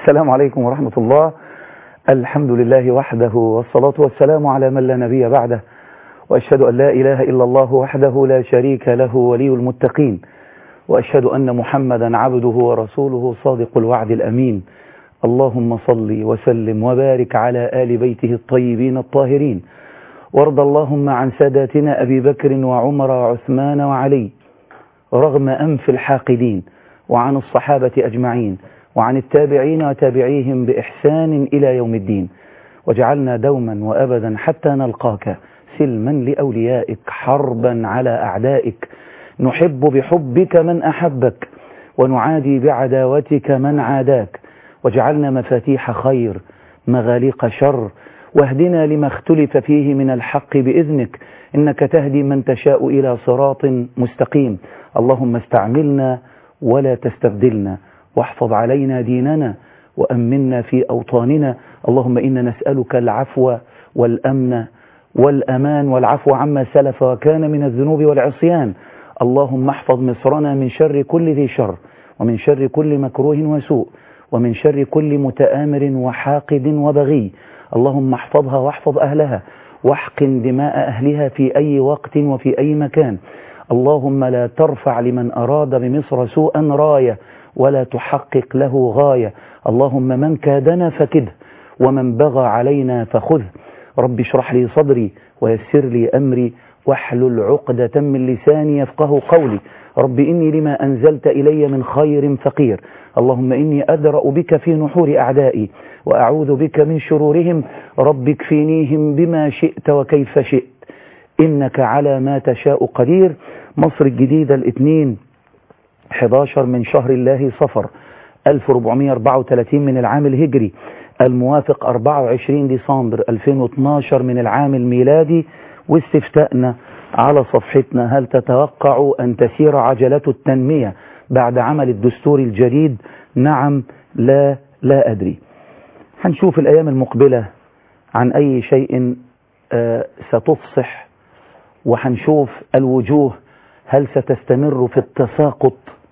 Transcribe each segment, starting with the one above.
السلام عليكم ورحمة الله الحمد لله وحده والصلاة والسلام على من لا نبي بعده وأشهد أن لا إله إلا الله وحده لا شريك له ولي المتقين وأشهد أن محمدا عبده ورسوله صادق الوعد الأمين اللهم صل وسلم وبارك على آل بيته الطيبين الطاهرين وارض اللهم عن ساداتنا أبي بكر وعمر وعثمان وعلي رغم أنف الحاقدين وعن الصحابة أجمعين وعن التابعين وتابعيهم بإحسان إلى يوم الدين وجعلنا دوما وأبدا حتى نلقاك سلما لأوليائك حربا على أعدائك نحب بحبك من أحبك ونعادي بعداوتك من عاداك وجعلنا مفاتيح خير مغاليق شر واهدنا لما اختلف فيه من الحق بإذنك إنك تهدي من تشاء إلى صراط مستقيم اللهم استعملنا ولا تستبدلنا واحفظ علينا ديننا وأمنا في أوطاننا اللهم إنا نسألك العفو والأمن والأمان والعفو عما سلف وكان من الذنوب والعصيان اللهم احفظ مصرنا من شر كل ذي شر ومن شر كل مكروه وسوء ومن شر كل متآمر وحاقد وبغي اللهم احفظها واحفظ أهلها واحقن دماء أهلها في أي وقت وفي أي مكان اللهم لا ترفع لمن أراد بمصر سوءا راية ولا تحقق له غاية اللهم من كادنا فكده ومن بغى علينا فخذه رب اشرح لي صدري ويسر لي أمري واحلل عقدة من لساني يفقه قولي رب إني لما أنزلت إلي من خير فقير اللهم إني أدرأ بك في نحور أعدائي وأعوذ بك من شرورهم رب اكفينيهم بما شئت وكيف شئت إنك على ما تشاء قدير مصر الجديدة الاثنين 11 من شهر الله صفر 1434 من العام الهجري الموافق 24 ديسمبر 2012 من العام الميلادي واستفتاءنا على صفحتنا هل تتوقع أن تسير عجلة التنمية بعد عمل الدستور الجديد نعم لا لا أدري هنشوف الأيام المقبلة عن أي شيء آه ستفصح وهنشوف الوجوه هل ستستمر في التساقط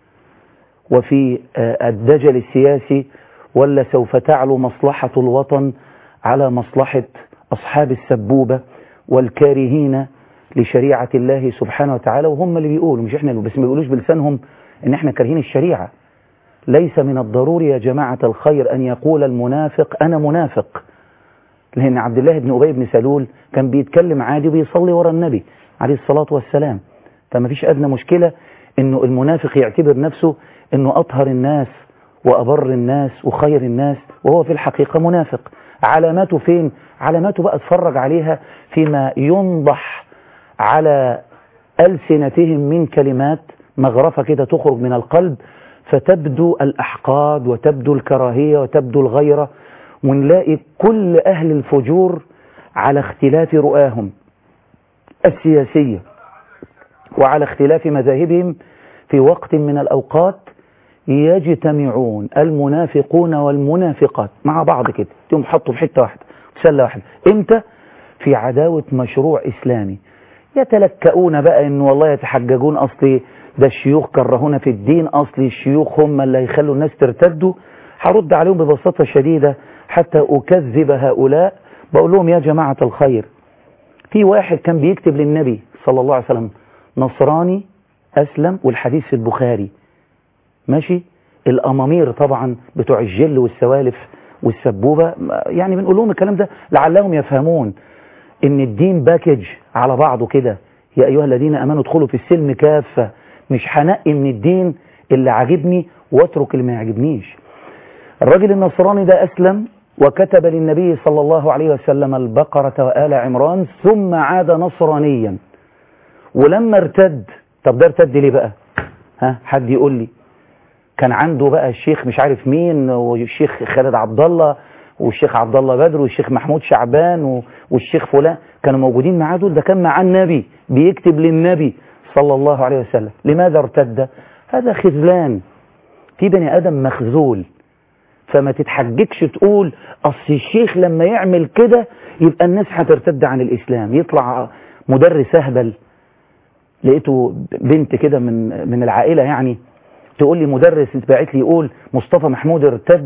وفي آه الدجل السياسي ولا سوف تعلو مصلحة الوطن على مصلحة أصحاب السبوبة والكارهين لشريعة الله سبحانه وتعالى وهم اللي بيقولوا مش احنا بس ما بيقولوش بلسانهم ان احنا كارهين الشريعة ليس من الضروري يا جماعة الخير ان يقول المنافق انا منافق لان عبد الله بن ابي بن سلول كان بيتكلم عادي وبيصلي ورا النبي عليه الصلاة والسلام فما فيش ادنى مشكلة انه المنافق يعتبر نفسه انه اطهر الناس وابر الناس وخير الناس وهو في الحقيقة منافق علاماته فين علاماته بقى اتفرج عليها فيما ينضح على ألسنتهم من كلمات مغرفة كده تخرج من القلب فتبدو الأحقاد وتبدو الكراهية وتبدو الغيرة ونلاقي كل أهل الفجور على اختلاف رؤاهم السياسية وعلى اختلاف مذاهبهم في وقت من الأوقات يجتمعون المنافقون والمنافقات مع بعض كده تقوم حطوا في حتة واحدة سلة واحدة امتى في عداوة مشروع إسلامي يتلكؤون بقى ان والله يتحججون اصلي ده الشيوخ كرهونا في الدين اصلي الشيوخ هم اللي هيخلوا الناس ترتدوا هرد عليهم ببساطة شديدة حتى اكذب هؤلاء بقول لهم يا جماعة الخير في واحد كان بيكتب للنبي صلى الله عليه وسلم نصراني اسلم والحديث في البخاري ماشي الامامير طبعا بتوع الجل والسوالف والسبوبة يعني بنقول لهم الكلام ده لعلهم يفهمون ان الدين باكج على بعضه كده يا ايها الذين امنوا ادخلوا في السلم كافة مش هنقي من الدين اللي عاجبني واترك اللي ما يعجبنيش الراجل النصراني ده اسلم وكتب للنبي صلى الله عليه وسلم البقرة وآل عمران ثم عاد نصرانيا ولما ارتد طب ده ارتد ليه بقى ها حد يقول لي كان عنده بقى الشيخ مش عارف مين والشيخ خالد عبد الله والشيخ عبد الله بدر والشيخ محمود شعبان والشيخ فلان كانوا موجودين معاه دول ده كان معاه النبي بيكتب للنبي صلى الله عليه وسلم لماذا ارتد هذا خذلان في بني ادم مخذول فما تتحججش تقول اصل الشيخ لما يعمل كده يبقى الناس هترتد عن الاسلام يطلع مدرس اهبل لقيته بنت كده من من العائله يعني تقول لي مدرس اتبعت لي يقول مصطفى محمود ارتد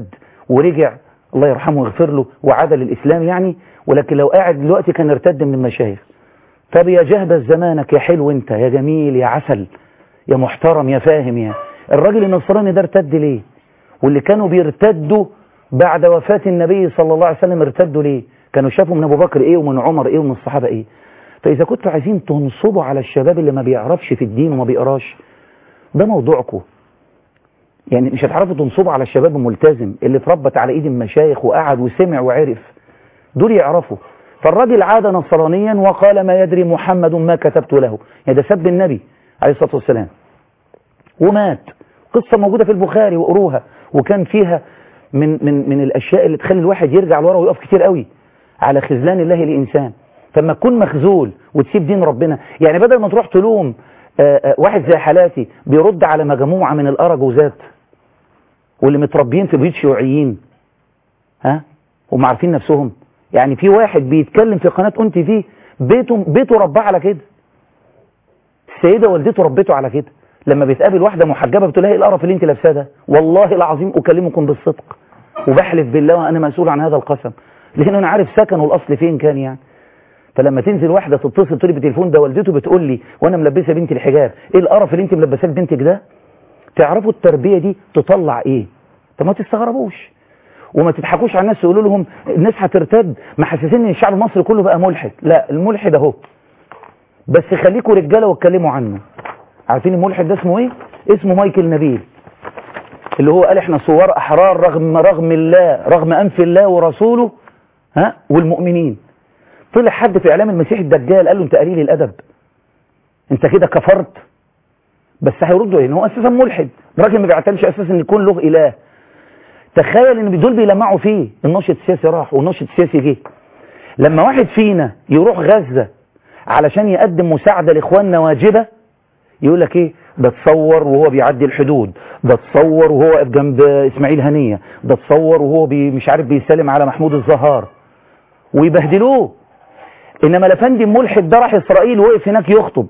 ورجع الله يرحمه ويغفر له وعاد للإسلام يعني ولكن لو قاعد دلوقتي كان ارتد من المشايخ طب يا جهبذ زمانك يا حلو انت يا جميل يا عسل يا محترم يا فاهم يا الراجل النصراني ده ارتد ليه واللي كانوا بيرتدوا بعد وفاة النبي صلى الله عليه وسلم ارتدوا ليه كانوا شافوا من ابو بكر ايه ومن عمر ايه ومن الصحابة ايه فاذا كنتوا عايزين تنصبوا على الشباب اللي ما بيعرفش في الدين وما بيقراش ده موضوعكم يعني مش هتعرفوا تنصبوا على الشباب الملتزم اللي اتربت على ايد المشايخ وقعد وسمع وعرف دول يعرفوا فالراجل عاد نصرانيا وقال ما يدري محمد ما كتبت له يعني ده سب النبي عليه الصلاة والسلام ومات قصة موجودة في البخاري وقروها وكان فيها من, من, من الأشياء اللي تخلي الواحد يرجع لورا ويقف كتير قوي على خذلان الله لإنسان فما تكون مخذول وتسيب دين ربنا يعني بدل ما تروح تلوم آآ آآ واحد زي حالاتي بيرد على مجموعة من الأرجوزات واللي متربيين في بيوت شيوعيين ها هم عارفين نفسهم يعني في واحد بيتكلم في قناة انت فيه بيته بيته رباه على كده السيدة والدته ربته على كده لما بتقابل واحدة محجبة بتقول لها ايه القرف اللي انت لابساه ده والله العظيم اكلمكم بالصدق وبحلف بالله وانا مسؤول عن هذا القسم لان انا عارف سكنه الاصل فين كان يعني فلما تنزل واحدة تتصل تقول لي بالتليفون ده والدته بتقول لي وانا ملبسه بنتي الحجاب ايه القرف اللي انت ملبساه لبنتك ده تعرفوا التربية دي تطلع ايه طب ما تستغربوش وما تضحكوش على الناس تقولوا لهم الناس هترتد محسسين ان الشعب المصري كله بقى ملحد لا الملحد اهو بس خليكوا رجاله واتكلموا عنه عارفين الملحد ده اسمه ايه اسمه مايكل نبيل اللي هو قال احنا صور احرار رغم رغم الله رغم انف الله ورسوله ها والمؤمنين طلع حد في اعلام المسيح الدجال قال له انت قليل الادب انت كده كفرت بس هيردوا ان هو اساسا ملحد راجل ما بيعتمدش اساسا ان يكون له اله تخيل ان دول بيلمعوا فيه الناشط السياسي راح والناشط السياسي جه لما واحد فينا يروح غزة علشان يقدم مساعدة لاخواننا واجبة يقول لك ايه ده تصور وهو بيعدي الحدود ده تصور وهو واقف جنب اسماعيل هنية ده تصور وهو بي مش عارف بيسلم على محمود الزهار ويبهدلوه انما لفندم ملحد ده راح اسرائيل وقف هناك يخطب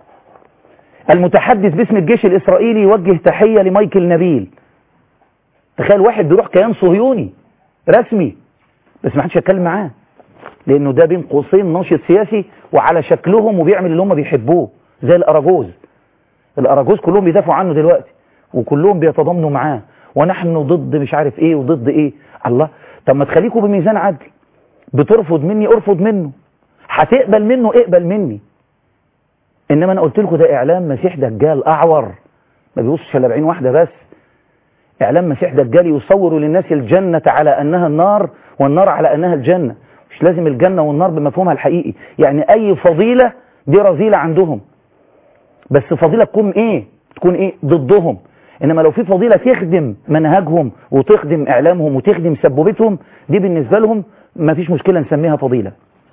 المتحدث باسم الجيش الاسرائيلي يوجه تحية لمايكل نبيل تخيل واحد بيروح كيان صهيوني رسمي بس ما حدش يتكلم معاه لانه ده بين قوسين ناشط سياسي وعلى شكلهم وبيعمل اللي هم بيحبوه زي الاراجوز الاراجوز كلهم بيدافعوا عنه دلوقتي وكلهم بيتضامنوا معاه ونحن ضد مش عارف ايه وضد ايه الله طب ما تخليكوا بميزان عدل بترفض مني ارفض منه هتقبل منه اقبل مني انما انا قلت لكم ده اعلام مسيح دجال اعور ما بيبصش الا بعين واحده بس إعلام مسيح دجال يصور للناس الجنة على أنها النار والنار على أنها الجنة مش لازم الجنة والنار بمفهومها الحقيقي يعني أي فضيلة دي رذيلة عندهم بس فضيلة تكون إيه تكون إيه ضدهم إنما لو في فضيلة تخدم منهجهم وتخدم إعلامهم وتخدم سبوبتهم دي بالنسبة لهم ما فيش مشكلة نسميها فضيلة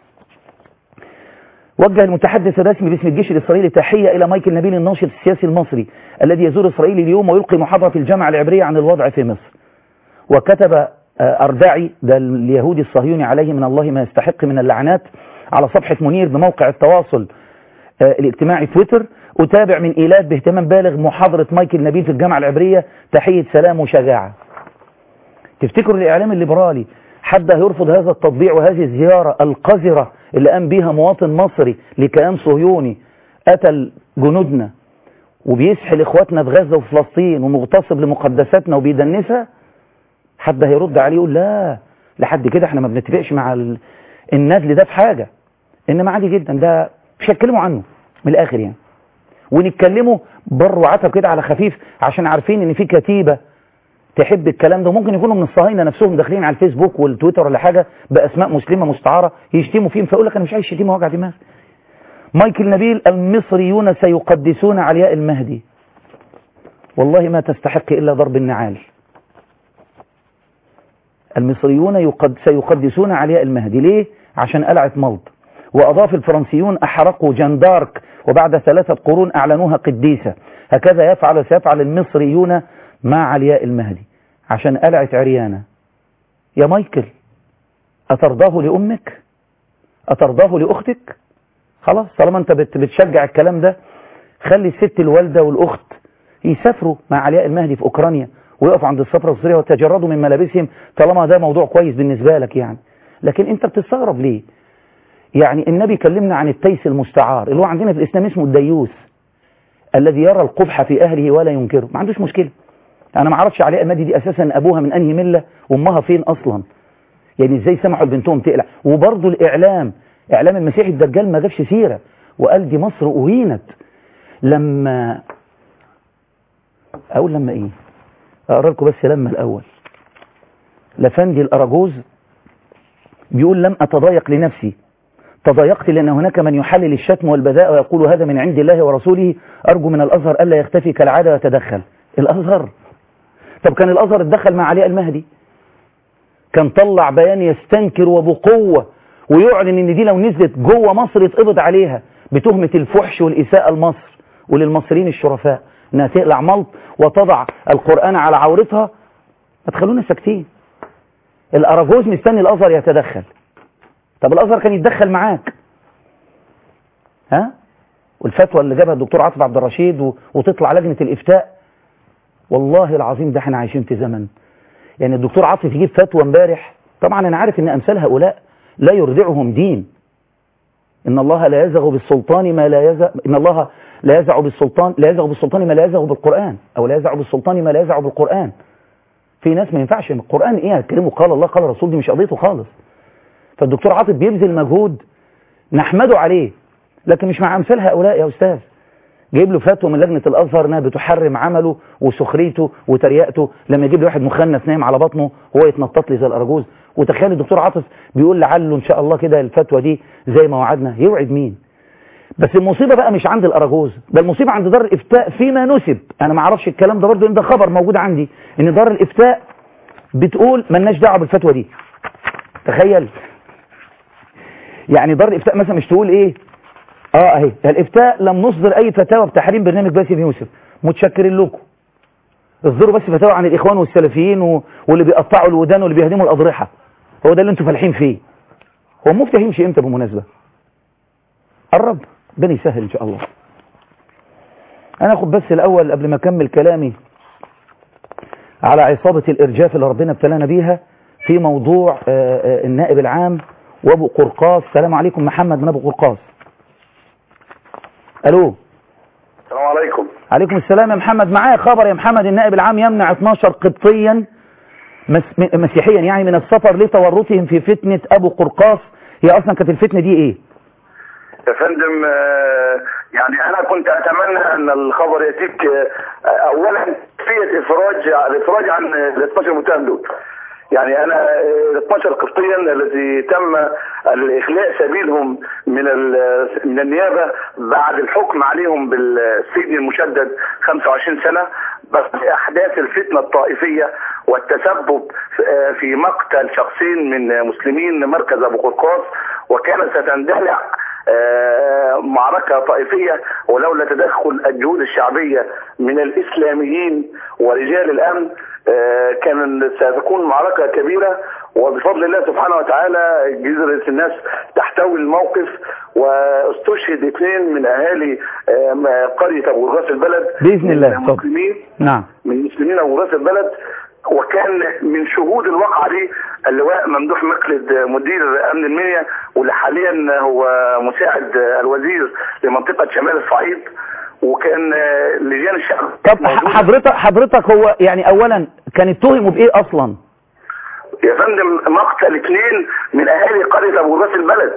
وجه المتحدث الرسمي باسم الجيش الإسرائيلي تحية إلى مايكل نبيل الناشط السياسي المصري الذي يزور إسرائيل اليوم ويلقي محاضرة في الجامعة العبرية عن الوضع في مصر وكتب أردعي ده اليهودي الصهيوني عليه من الله ما يستحق من اللعنات على صفحة منير بموقع التواصل الاجتماعي تويتر أتابع من إيلات باهتمام بالغ محاضرة مايكل نبيل في الجامعة العبرية تحية سلام وشجاعة تفتكروا الإعلام الليبرالي حد هيرفض هذا التطبيع وهذه الزيارة القذرة اللي قام بيها مواطن مصري لكيان صهيوني قتل جنودنا وبيسحل اخواتنا في غزة وفي فلسطين ومغتصب لمقدساتنا وبيدنسها حد هيرد عليه يقول لا لحد كده احنا ما بنتفقش مع ال... النادل ده في حاجة انما عادي جدا ده مش هيتكلموا عنه من الاخر يعني ونتكلموا بر وعتب كده على خفيف عشان عارفين ان في كتيبة تحب الكلام ده ممكن يكونوا من الصهاينة نفسهم داخلين على الفيسبوك والتويتر ولا حاجة بأسماء مسلمة مستعارة يشتموا فيهم فيقول لك أنا مش عايز شتيمة وجع دماغ مايكل نبيل المصريون سيقدسون علياء المهدي والله ما تستحق إلا ضرب النعال المصريون يقد سيقدسون علياء المهدي ليه؟ عشان قلعة ملط وأضاف الفرنسيون أحرقوا جندارك وبعد ثلاثة قرون أعلنوها قديسة هكذا يفعل سيفعل المصريون مع علياء المهدي عشان قلعة عريانة يا مايكل أترضاه لأمك أترضاه لأختك خلاص طالما أنت بتشجع الكلام ده خلي الست الوالدة والأخت يسافروا مع علياء المهدي في أوكرانيا ويقفوا عند السفرة السورية وتجردوا من ملابسهم طالما ده موضوع كويس بالنسبة لك يعني لكن انت بتستغرب ليه يعني النبي كلمنا عن التيس المستعار اللي هو عندنا في الإسلام اسمه الديوس الذي يرى القبح في أهله ولا ينكره ما عندوش مشكلة أنا ما اعرفش علي أمادي دي أساسا أبوها من أنهي ملة وأمها فين أصلا يعني إزاي سمحوا لبنتهم تقلع وبرضه الإعلام إعلام المسيح الدجال ما جابش سيرة وقال دي مصر أهينت لما أقول لما إيه أقرأ لكم بس لما الأول لفندي الأراجوز بيقول لم أتضايق لنفسي تضايقت لأن هناك من يحلل الشتم والبذاء ويقول هذا من عند الله ورسوله أرجو من الأزهر ألا يختفي كالعادة ويتدخل الأزهر طب كان الأزهر اتدخل مع علي المهدي كان طلع بيان يستنكر وبقوة ويعلن ان دي لو نزلت جوه مصر يتقبض عليها بتهمة الفحش والإساءة لمصر وللمصريين الشرفاء انها تقلع ملط وتضع القرآن على عورتها ما تخلونا ساكتين الأراجوز مستني الأزهر يتدخل طب الأزهر كان يتدخل معاك ها والفتوى اللي جابها الدكتور عاطف عبد الرشيد و... وتطلع لجنة الإفتاء والله العظيم ده احنا عايشين في زمن يعني الدكتور عاطف يجيب فتوى امبارح طبعا انا عارف ان امثال هؤلاء لا يرضعهم دين ان الله لا يزغ بالسلطان ما لا يزغ ان الله لا يزع بالسلطان لا يزغ بالسلطان ما لا يزغ بالقرآن او لا يزع بالسلطان ما لا يزع بالقرآن في ناس ما ينفعش القرآن ايه هتكلمه قال الله قال الرسول دي مش قضيته خالص فالدكتور عاطف بيبذل مجهود نحمده عليه لكن مش مع امثال هؤلاء يا استاذ جايب له فتوى من لجنة الأزهر انها بتحرم عمله وسخريته وتريقته لما يجيب له واحد مخنث نايم على بطنه وهو يتنطط لي زي الأرجوز وتخيل الدكتور عاطف بيقول لعله إن شاء الله كده الفتوى دي زي ما وعدنا يوعد مين بس المصيبة بقى مش عند الأراجوز ده المصيبة عند دار الإفتاء فيما نسب أنا ما اعرفش الكلام ده برضه إن ده خبر موجود عندي إن دار الإفتاء بتقول ملناش دعوة بالفتوى دي تخيل يعني دار الإفتاء مثلا مش تقول إيه اه اهي الافتاء لم نصدر اي فتاوى بتحريم برنامج باسم يوسف متشكرين لكم اصدروا بس فتاوى عن الاخوان والسلفيين و... واللي بيقطعوا الودان واللي بيهدموا الاضرحه هو ده اللي انتوا فالحين فيه هو المفتي هيمشي امتى بالمناسبه قرب ربنا يسهل ان شاء الله انا اخد بس الاول قبل ما اكمل كلامي على عصابه الارجاف اللي ربنا ابتلانا بيها في موضوع آآ آآ النائب العام وابو قرقاس السلام عليكم محمد من ابو قرقاس الو السلام عليكم عليكم السلام يا محمد معايا خبر يا محمد النائب العام يمنع 12 قبطيا مس... مسيحيا يعني من السفر لتورطهم في فتنة ابو قرقاس هي اصلا كانت الفتنة دي ايه يا فندم يعني انا كنت اتمنى ان الخبر ياتيك اولا في افراج الافراج عن ال 12 متهم دول يعني انا ال 12 قبطيا الذي تم الاخلاء سبيلهم من من النيابه بعد الحكم عليهم بالسجن المشدد 25 سنه بعد احداث الفتنه الطائفيه والتسبب في مقتل شخصين من مسلمين مركز ابو قرقاس وكانت ستندلع معركة طائفية ولولا تدخل الجهود الشعبية من الإسلاميين ورجال الأمن كان ستكون معركة كبيرة وبفضل الله سبحانه وتعالى جزرة الناس تحتوي الموقف واستشهد اثنين من اهالي قرية ابو غاس البلد بإذن الله من المسلمين نعم من مسلمين ابو غاس البلد وكان من شهود الواقعة دي اللواء ممدوح مقلد مدير امن المنيا واللي حاليا هو مساعد الوزير لمنطقة شمال الصعيد وكان لجان الشعب طب حضرتك حضرتك هو يعني اولا كان اتهموا بايه اصلا يا فندم مقتل اثنين من اهالي قريه ابو راس البلد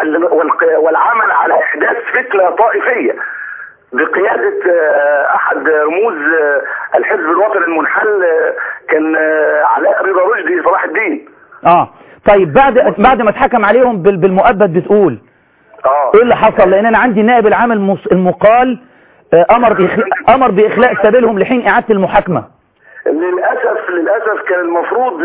والعمل على احداث فتنه طائفيه بقيادة احد رموز الحزب الوطني المنحل كان علاء رضا رشدي صلاح الدين اه طيب بعد بعد ما اتحكم عليهم بالمؤبد بتقول اه ايه اللي حصل لان انا عندي النائب العام المقال امر بإخلاء امر باخلاء سبيلهم لحين اعاده المحاكمه للاسف للاسف كان المفروض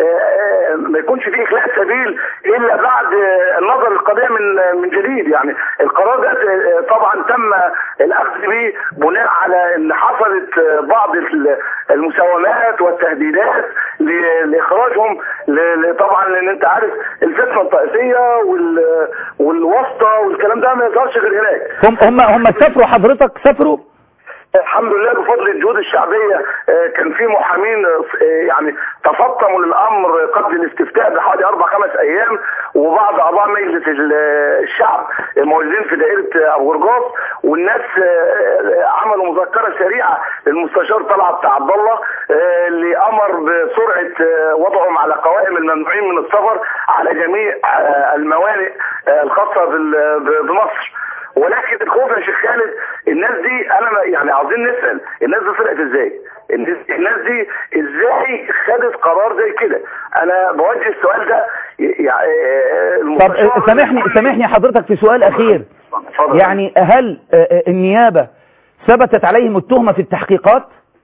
ما يكونش فيه اخلاء سبيل الا بعد النظر القضيه من من جديد يعني القرار ده طبعا تم الاخذ به بناء على ان حصلت بعض المساومات والتهديدات لاخراجهم طبعا لان انت عارف الفتنه الطائفيه والواسطه والكلام ده ما يظهرش غير هناك هم هم هم سافروا حضرتك سافروا الحمد لله بفضل الجهود الشعبيه آه، كان في محامين آه، يعني تفطموا للامر قبل الاستفتاء بحوالي اربع خمس ايام وبعض اعضاء مجلس ال- الشعب موجودين في دائره ابو رجاز والناس آه، عملوا مذكره سريعه للمستشار طلعت عبد الله آه، اللي امر بسرعه آه، وضعهم على قوائم الممنوعين من السفر على جميع آه، الموانئ آه، الخاصه بال- ب- بمصر ولكن الخوف يا شيخ خالد الناس دي انا ما- يعني عاوزين نسال الناس دي طلعت ازاي؟ الناس الناس دي ازاي خدت قرار زي كده؟ انا بوجه السؤال ده يعني طب آه، سامحني سامحني حضرتك في سؤال اخير اتفضل. يعني هل آه، آه، النيابة ثبتت عليهم التهمة في التحقيقات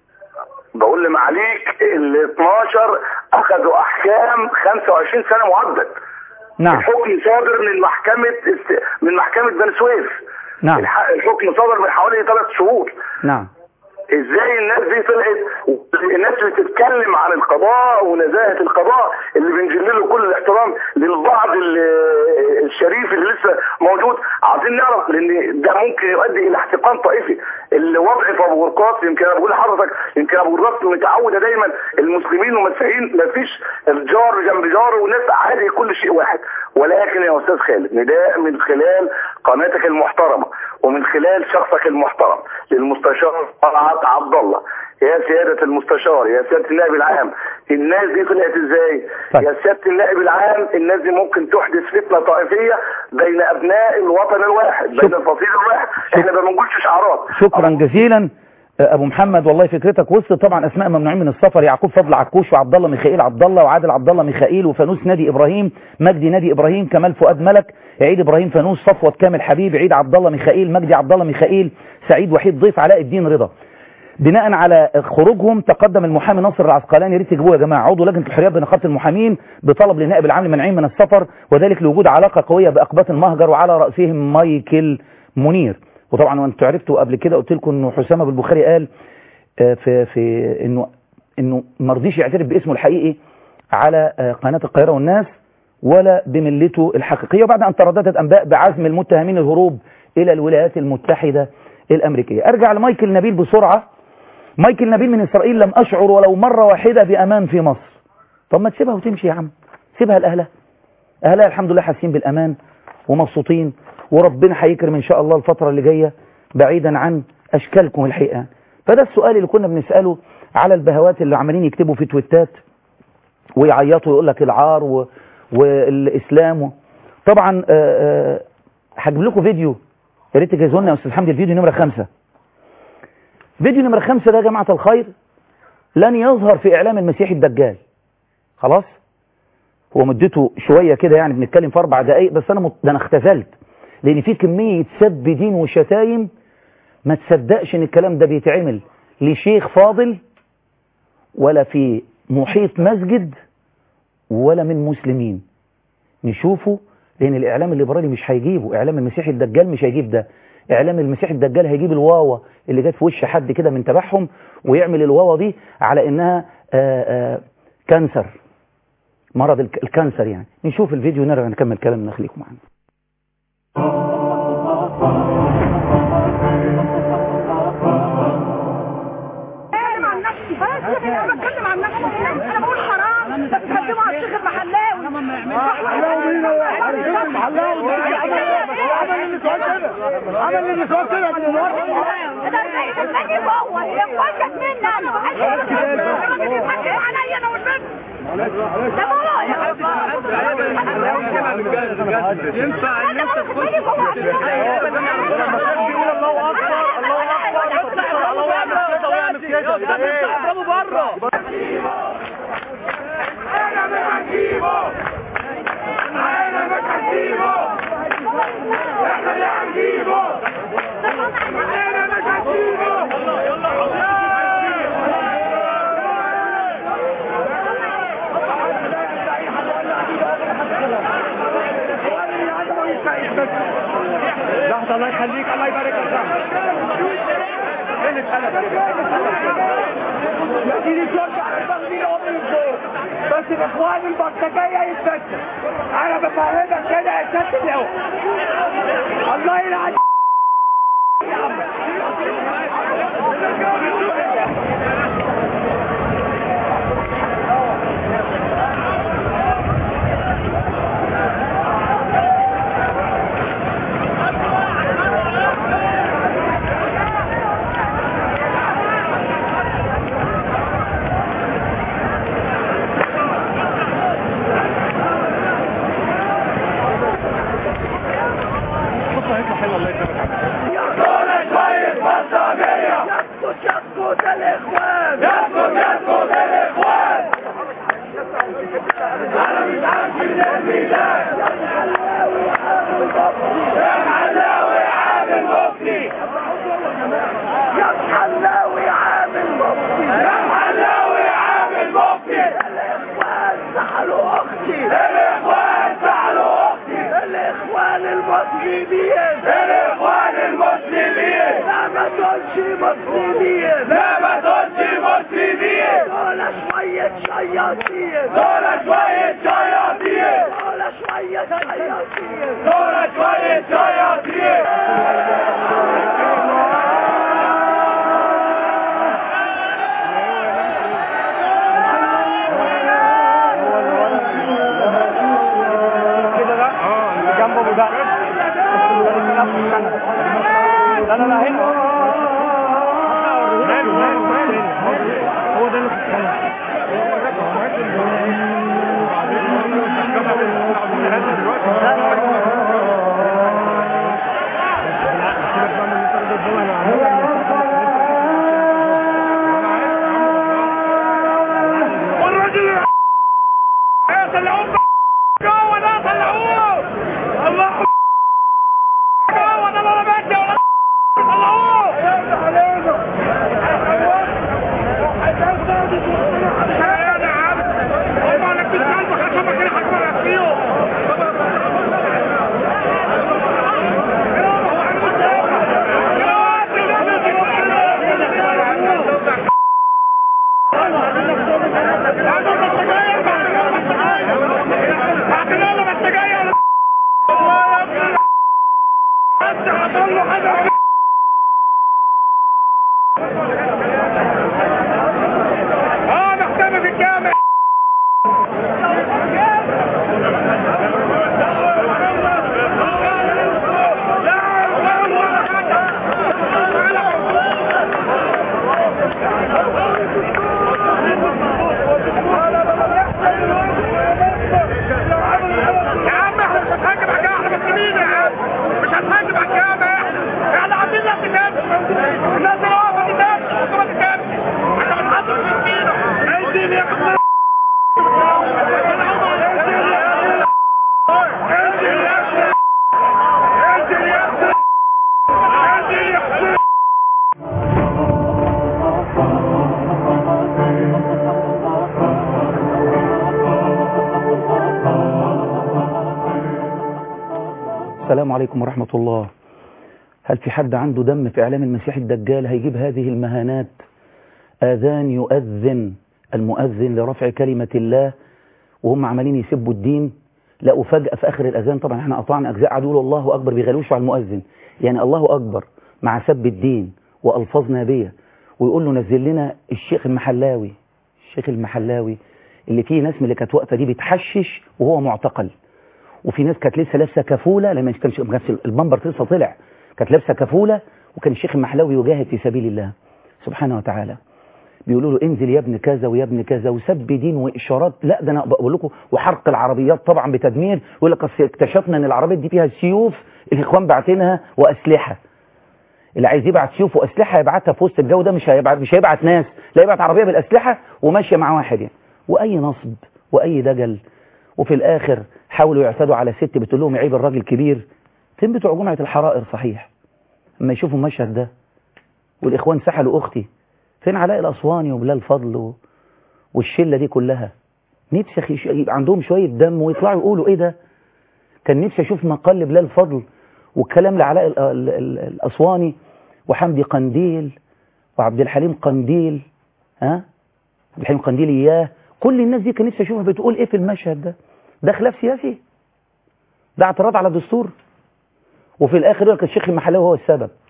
بقول لمعاليك ال 12 اخذوا احكام 25 سنه مؤبد نعم الحكم صادر من محكمه است... من محكمه بني سويف نعم الح... الحكم صدر من حوالي ثلاث شهور نعم ازاي الناس دي طلعت الناس اللي بتتكلم عن القضاء ونزاهه القضاء اللي بنجل له كل الاحترام للبعض ال- الشريف اللي لسه موجود عايزين نعرف لان ده ممكن يؤدي الى احتقان طائفي الوضع في ابو غرقاس يمكن انا بقول لحضرتك يمكن ابو غرقاس متعوده دايما المسلمين والمسيحيين ما فيش الجار جنب جاره والناس عادي كل شيء واحد ولكن يا استاذ خالد نداء من خلال قناتك المحترمه ومن خلال شخصك المحترم للمستشار طلعت عبد الله يا سيادة المستشار يا سيادة النائب العام الناس دي طلعت ازاي طيب. يا سيادة النائب العام الناس دي ممكن تحدث فتنة طائفية بين ابناء الوطن الواحد بين شك- الفصيل الواحد احنا ما بنقولش شعارات شكرا جزيلا آه، ابو محمد والله فكرتك وسط طبعا اسماء ممنوعين من السفر يعقوب فضل عكوش وعبد الله ميخائيل عبد الله وعادل عبد الله ميخائيل وفانوس نادي ابراهيم مجدي نادي ابراهيم كمال فؤاد ملك عيد ابراهيم فانوس صفوت كامل حبيب عيد عبد الله ميخائيل مجدي عبد الله ميخائيل سعيد وحيد ضيف علاء الدين رضا بناء على خروجهم تقدم المحامي ناصر العسقلاني يا ريت تجيبوه يا جماعه عضو لجنه الحريات بنقابه المحامين بطلب للنائب العام لمنعين من السفر وذلك لوجود علاقه قويه باقباط المهجر وعلى راسهم مايكل منير وطبعا وانتوا عرفتوا قبل كده قلت لكم انه حسام ابو البخاري قال آه، في في انه انه ما رضيش يعترف باسمه الحقيقي على آه، قناه القاهره والناس ولا بملته الحقيقيه وبعد ان ترددت انباء بعزم المتهمين الهروب الى الولايات المتحده الامريكيه ارجع لمايكل نبيل بسرعه مايكل نبيل من اسرائيل لم اشعر ولو مره واحده بامان في مصر طب ما تسيبها وتمشي يا عم سيبها لاهلها اهلها الحمد لله حاسين بالامان ومبسوطين وربنا هيكرم ان شاء الله الفتره اللي جايه بعيدا عن اشكالكم الحقيقه فده السؤال اللي كنا بنساله على البهوات اللي عمالين يكتبوا في تويتات ويعيطوا يقول لك العار و... والاسلام و... طبعا آه، آه، هجيب لكم فيديو يا ريت تجهزوا لنا يا استاذ حمدي الفيديو نمره خمسة فيديو نمره خمسة ده يا جماعه الخير لن يظهر في اعلام المسيح الدجال خلاص هو مدته شويه كده يعني بنتكلم في اربع دقائق بس انا مت... ده انا اختزلت لان في كميه سب دين وشتايم ما تصدقش ان الكلام ده بيتعمل لشيخ فاضل ولا في محيط مسجد ولا من مسلمين نشوفه لان الاعلام الليبرالي مش هيجيبه اعلام المسيح الدجال مش هيجيب ده اعلام المسيح الدجال هيجيب الواوا اللي جت في وش حد كده من تبعهم ويعمل الواوا دي على انها آآ آآ كانسر مرض الك- الكانسر يعني نشوف الفيديو ونرجع نكمل كلامنا خليكم معانا بتكلم عن نفسي خلاص يا بني انا بتكلم عن نفسي انا بقول حرام انت بتقدموا على الشيخ المحلاوي عمل اللي سوى كده من الورق ده الماني جوه هي فوجت مني انا انا بتتحكم عليا انا والبنت ده بابا يا ينفع ان انت تخش الله اكبر الله اكبر اطلع الله واعمل كده واعمل كده ده انت اضربه بره انا مش هنجيبه انا مش هنجيبه احنا اللي هنجيبه انا مش هنجيبه يلا يلا لحظة الله يخليك الله يبارك لك فين القلم يا سيدي ترجع تاخدين امي الدور بس الاخوان البرتكايه يتفتح انا بفهمك كده يا سيادة اللواء الله يلعن السلام عليكم ورحمة الله هل في حد عنده دم في إعلام المسيح الدجال هيجيب هذه المهانات آذان يؤذن المؤذن لرفع كلمة الله وهم عمالين يسبوا الدين لا وفجأة في آخر الأذان طبعا احنا قطعنا أجزاء قعدوا الله أكبر بيغلوشوا على المؤذن يعني الله أكبر مع سب الدين وألفاظ نابية ويقول له نزل لنا الشيخ المحلاوي الشيخ المحلاوي اللي فيه ناس من اللي كانت واقفة دي بتحشش وهو معتقل وفي ناس كانت لسه لابسه كفوله لما كانش ما كانش البمبر لسه طلع كانت لابسه كفوله وكان الشيخ المحلاوي يجاهد في سبيل الله سبحانه وتعالى بيقولوا له انزل يا ابن كذا ويا ابن كذا وسب دين واشارات لا ده انا بقول لكم وحرق العربيات طبعا بتدمير يقول لك أصل اكتشفنا ان العربيات دي فيها سيوف الاخوان باعتينها واسلحه اللي عايز يبعت سيوف واسلحه يبعتها في وسط الجو ده مش هيبعت مش هيبعت ناس لا يبعت عربيه بالاسلحه وماشيه مع واحد يعني واي نصب واي دجل وفي الاخر حاولوا يعتدوا على ست بتقول لهم عيب الراجل كبير فين بتوع جمعه الحرائر صحيح اما يشوفوا المشهد ده والاخوان سحلوا اختي فين علاء الاسواني وبلال فضل و... والشله دي كلها نفسي أخي يبقى عندهم شويه دم ويطلعوا يقولوا ايه ده كان نفسي اشوف مقال لبلال فضل والكلام لعلاء ال- ال- ال- الاسواني وحمدي قنديل وعبد الحليم قنديل ها عبد الحليم قنديل اياه كل الناس دي كان نفسي اشوفها بتقول ايه في المشهد ده ده خلاف سياسي ده اعتراض على الدستور وفي الاخر يقول لك الشيخ المحلاوي هو السبب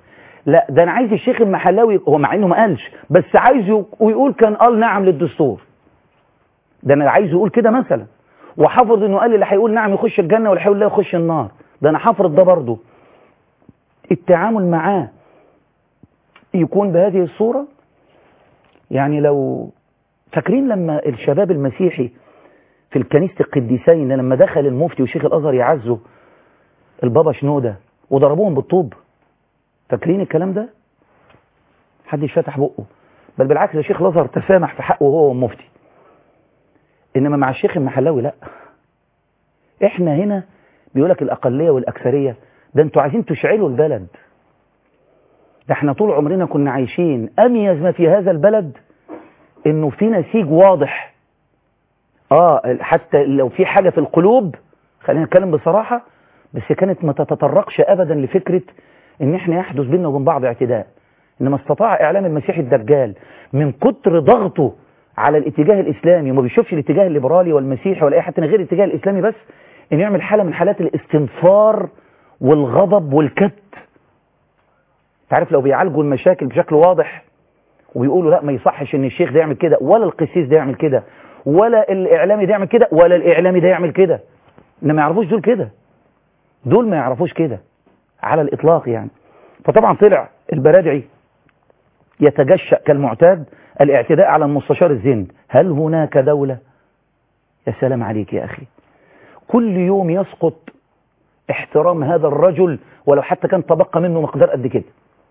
لا ده انا عايز الشيخ المحلاوي هو مع انه ما قالش بس عايز يق- ويقول كان قال نعم للدستور ده انا عايز يقول كده مثلا وحافظ انه قال اللي هيقول نعم يخش الجنه واللي هيقول لا يخش النار ده انا حافظ ده برضه التعامل معاه يكون بهذه الصوره يعني لو فاكرين لما الشباب المسيحي في الكنيسة القديسين لما دخل المفتي وشيخ الأزهر يعزوا البابا شنودة وضربوهم بالطوب فاكرين الكلام ده حدش فتح بقه بل بالعكس الشيخ الأزهر تسامح في حقه هو والمفتي إنما مع الشيخ المحلاوي لا إحنا هنا بيقولك الأقلية والأكثرية ده انتوا عايزين تشعلوا البلد ده احنا طول عمرنا كنا عايشين أميز ما في هذا البلد إنه في نسيج واضح اه حتى لو في حاجة في القلوب خلينا نتكلم بصراحة بس كانت ما تتطرقش ابدا لفكرة ان احنا يحدث بيننا وبين بعض اعتداء انما استطاع اعلام المسيح الدجال من كتر ضغطه على الاتجاه الاسلامي وما بيشوفش الاتجاه الليبرالي والمسيحي ولا اي حتى غير الاتجاه الاسلامي بس انه يعمل حالة من حالات الاستنفار والغضب والكت تعرف لو بيعالجوا المشاكل بشكل واضح وبيقولوا لا ما يصحش ان الشيخ ده يعمل كده ولا القسيس ده يعمل كده ولا الاعلامي ده يعمل كده ولا الاعلامي ده يعمل كده انما ما يعرفوش دول كده دول ما يعرفوش كده على الاطلاق يعني فطبعا طلع البرادعي يتجشأ كالمعتاد الاعتداء على المستشار الزند هل هناك دولة يا سلام عليك يا أخي كل يوم يسقط احترام هذا الرجل ولو حتى كان تبقى منه مقدار قد كده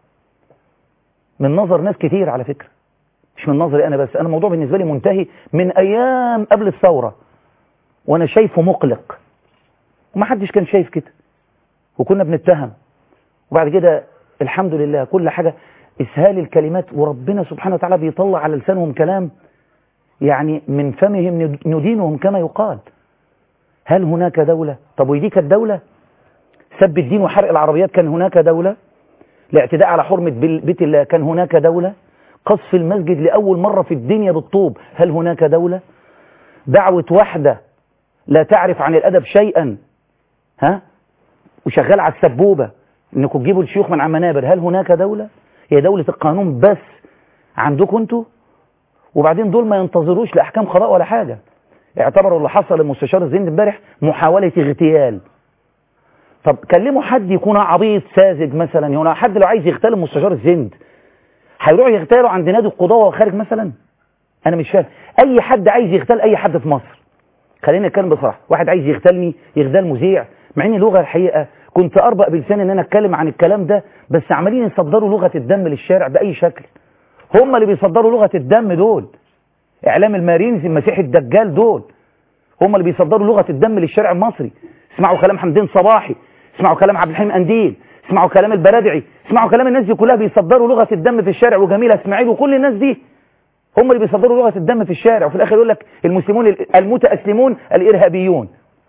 من نظر ناس كتير على فكرة مش من نظري أنا بس أنا الموضوع بالنسبة لي منتهي من أيام قبل الثورة وأنا شايفه مقلق وما حدش كان شايف كده وكنا بنتهم وبعد كده الحمد لله كل حاجة إسهال الكلمات وربنا سبحانه وتعالى بيطلع على لسانهم كلام يعني من فمهم ندينهم كما يقال هل هناك دولة طب ودي كانت دولة سب الدين وحرق العربيات كان هناك دولة الاعتداء على حرمة بيت الله كان هناك دولة قصف المسجد لأول مرة في الدنيا بالطوب هل هناك دولة دعوة واحدة لا تعرف عن الأدب شيئا ها وشغال على السبوبة انكم تجيبوا الشيوخ من على المنابر هل هناك دولة هي دولة القانون بس عندكم انتوا وبعدين دول ما ينتظروش لأحكام قضاء ولا حاجة اعتبروا اللي حصل للمستشار الزند امبارح محاولة اغتيال طب كلموا حد يكون عبيط ساذج مثلا يعني حد لو عايز يغتال المستشار الزند هيروح يغتاله عند نادي القضاء وهو خارج مثلا انا مش فاهم اي حد عايز يغتال اي حد في مصر خلينا نتكلم بصراحه واحد عايز يغتالني يغتال مذيع مع ان اللغه الحقيقه كنت اربق بلساني ان انا اتكلم عن الكلام ده بس عمالين يصدروا لغه الدم للشارع باي شكل هم اللي بيصدروا لغه الدم دول اعلام المارينز المسيح الدجال دول هم اللي بيصدروا لغه الدم للشارع المصري اسمعوا كلام حمدين صباحي اسمعوا كلام عبد الحليم انديل اسمعوا كلام البرادعي اسمعوا كلام الناس دي كلها بيصدروا لغه الدم في الشارع وجميله اسماعيل وكل الناس دي هم اللي بيصدروا لغه الدم في الشارع وفي الاخر يقول لك المسلمون المتاسلمون الارهابيون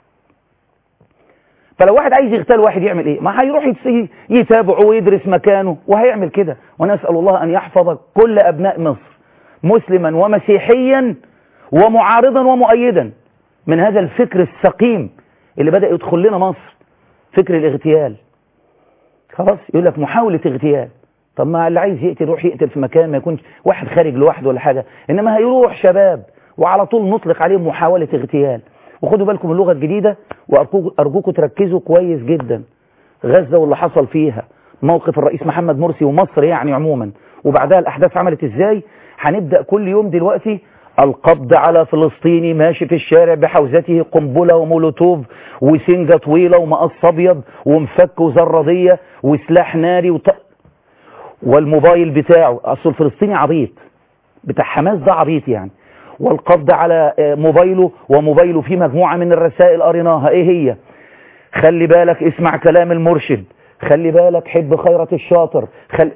فلو واحد عايز يغتال واحد يعمل ايه ما هيروح يتابعه ويدرس مكانه وهيعمل كده ونسال الله ان يحفظ كل ابناء مصر مسلما ومسيحيا ومعارضا ومؤيدا من هذا الفكر السقيم اللي بدأ يدخل لنا مصر فكر الاغتيال خلاص يقول لك محاولة اغتيال طب ما اللي عايز يقتل يروح يقتل في مكان ما يكونش واحد خارج لوحده ولا حاجة إنما هيروح شباب وعلى طول نطلق عليهم محاولة اغتيال وخدوا بالكم اللغة الجديدة وأرجوكم تركزوا كويس جدا غزة واللي حصل فيها موقف الرئيس محمد مرسي ومصر يعني عموما وبعدها الأحداث عملت إزاي هنبدأ كل يوم دلوقتي القبض على فلسطيني ماشي في الشارع بحوزته قنبلة ومولوتوف وسنجة طويلة ومقص أبيض ومفك وزرادية وسلاح ناري وط... والموبايل بتاعه أصل الفلسطيني عبيط بتاع حماس ده عبيط يعني والقبض على موبايله وموبايله فيه مجموعة من الرسائل قريناها ايه هي خلي بالك اسمع كلام المرشد خلي بالك حب خيرة الشاطر خل...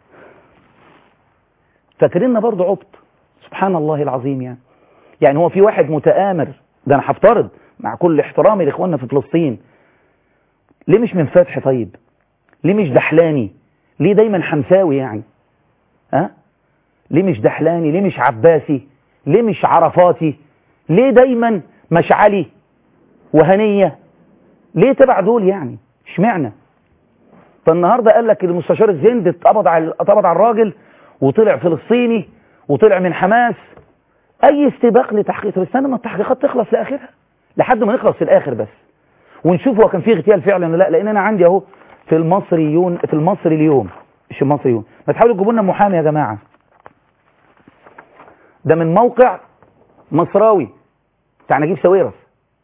فاكريننا برضه عبط سبحان الله العظيم يعني يعني هو في واحد متآمر ده انا هفترض مع كل احترامي لاخواننا في فلسطين ليه مش من فتح طيب ليه مش دحلاني ليه دايما حمساوي يعني ها ليه مش دحلاني ليه مش عباسي ليه مش عرفاتي ليه دايما مشعلي وهنية ليه تبع دول يعني اشمعنى فالنهارده قال لك المستشار الزند اتقبض على اتقبض على الراجل وطلع فلسطيني وطلع من حماس اي استباق لتحقيق طب استنى ما التحقيقات تخلص لاخرها لحد ما نخلص في الاخر بس ونشوف هو كان فيه اغتيال فعلا ولا لا لان انا عندي اهو في المصريون في المصري اليوم مش المصريون ما تحاولوا تجيبوا لنا محامي يا جماعه ده من موقع مصراوي بتاع نجيب ساويرس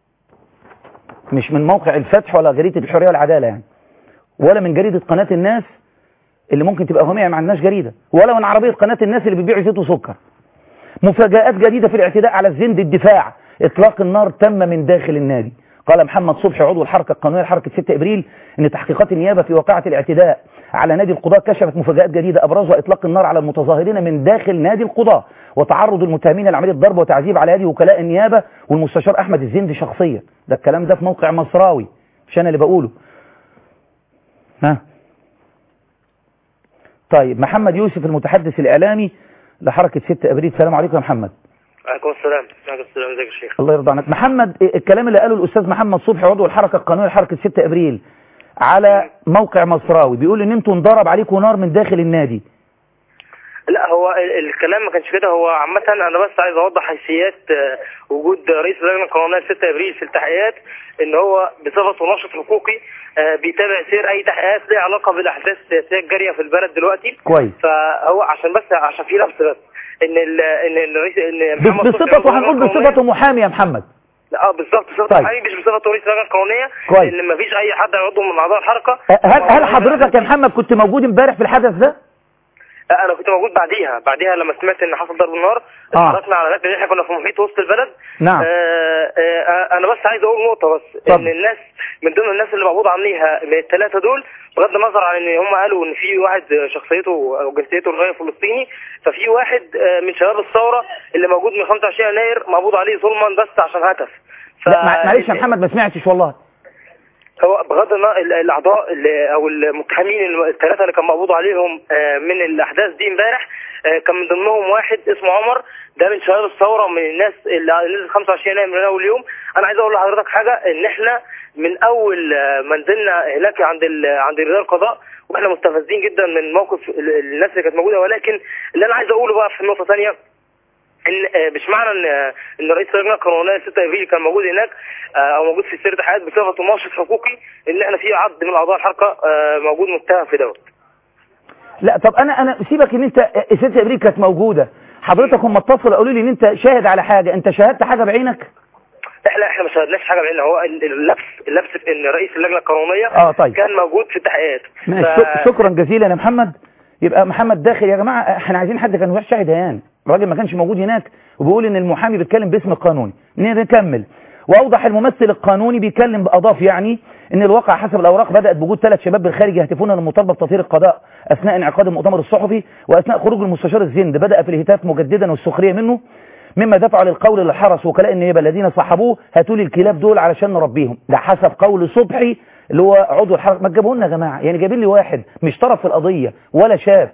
مش من موقع الفتح ولا جريده الحريه والعداله يعني ولا من جريده قناه الناس اللي ممكن تبقى وهميه ما عندناش جريده ولا من عربيه قناه الناس اللي بتبيع زيت وسكر مفاجآت جديدة في الاعتداء على الزند الدفاع إطلاق النار تم من داخل النادي قال محمد صبحي عضو الحركة القانونية لحركة 6 إبريل إن تحقيقات النيابة في واقعة الاعتداء على نادي القضاء كشفت مفاجآت جديدة أبرزها إطلاق النار على المتظاهرين من داخل نادي القضاء وتعرض المتهمين لعملية ضرب وتعذيب على يد وكلاء النيابة والمستشار أحمد الزند شخصيا ده الكلام ده في موقع مصراوي مش أنا اللي بقوله ها طيب محمد يوسف المتحدث الإعلامي لحركة 6 أبريل السلام عليكم يا محمد عليكم السلام عليكم السلام ازيك يا شيخ الله يرضى عنك محمد إيه الكلام اللي قاله الأستاذ محمد صبحي عضو الحركة القانونية لحركة 6 أبريل على موقع مصراوي بيقول إن أنتوا انضرب عليكم نار من داخل النادي لا هو ال- الكلام ما كانش كده هو عامة أنا بس عايز أوضح حيثيات آه، وجود رئيس اللجنة القانونية 6 أبريل في التحقيقات إن هو بصفته ناشط حقوقي آه، بيتابع سير أي تحقيقات ليها علاقة بالأحداث السياسية الجارية في البلد دلوقتي كويس فهو عشان بس عشان في لبس بس إن ال إن الرئيس إن ب- محمد صبحي بصفته عضو هنقول اللجنة القانونية- بصفته محامي يا محمد لا اه بالظبط بصفته طيب. محامي مش بصفته رئيس اللجنة القانونية كويس. إن مفيش أي حد عضو من أعضاء الحركة هل هل حضرتك يا محمد كنت موجود امبارح في الحدث ده؟ لا انا كنت موجود بعديها بعديها لما سمعت ان حصل ضرب النار آه. اتحركنا على هناك لان احنا كنا في محيط وسط البلد نعم. آه آه انا بس عايز اقول نقطه بس اتفضل. ان الناس من ضمن الناس اللي مقبوض عليها من الثلاثه دول بغض النظر عن ان هم قالوا ان في واحد شخصيته او جنسيته غير فلسطيني ففي واحد آه، من شباب الثوره اللي موجود من 25 يناير مقبوض عليه ظلما بس عشان هتف ف- لا مع- معلش يا محمد ما سمعتش والله هو بغض النظر ال- الاعضاء اللي- او المتهمين الم- الثلاثه اللي كان مقبوض عليهم آه، من الاحداث دي امبارح آه، كان من ضمنهم واحد اسمه عمر ده من شباب الثوره من الناس اللي نزل 25 يناير من اول يوم انا عايز اقول لحضرتك حاجه ان احنا من اول آه، ما نزلنا هناك عند ال- عند رجال القضاء واحنا مستفزين جدا من موقف ال- الناس اللي كانت موجوده ولكن اللي انا عايز اقوله بقى في نقطه ثانيه ان آه، مش معنى ان آه، ان رئيس اللجنه القانونيه 6 ابريل كان موجود هناك آه، او موجود في سير التحقيقات بصفته ناشط حقوقي ان احنا في عبد من اعضاء الحركه آه، موجود متهم في دوت لا طب انا انا سيبك ان انت 6 ابريل كانت موجوده حضرتك هم اتصلوا قالوا لي ان انت شاهد على حاجه انت شاهدت حاجه بعينك احنا احنا ما شاهدناش حاجه بعيننا هو ال- اللبس اللبس في ان رئيس اللجنه القانونيه آه، طيب. كان موجود في التحقيقات ماشي شك- شكرا جزيلا يا محمد يبقى محمد داخل يا جماعه احنا عايزين حد كان شاهد هيان الراجل ما كانش موجود هناك وبيقول ان المحامي بيتكلم باسم القانوني نكمل واوضح الممثل القانوني بيتكلم باضاف يعني ان الواقع حسب الاوراق بدات بوجود ثلاث شباب بالخارج يهتفون للمطالبه بتطهير القضاء اثناء انعقاد المؤتمر الصحفي واثناء خروج المستشار الزند بدا في الهتاف مجددا والسخريه منه مما دفع للقول للحرس وكلاء النيابه الذين صاحبوه هاتوا لي الكلاب دول علشان نربيهم ده حسب قول صبحي اللي هو عضو الحرس ما تجيبوه لنا يا جماعه يعني جايبين لي واحد مش طرف في القضيه ولا شاف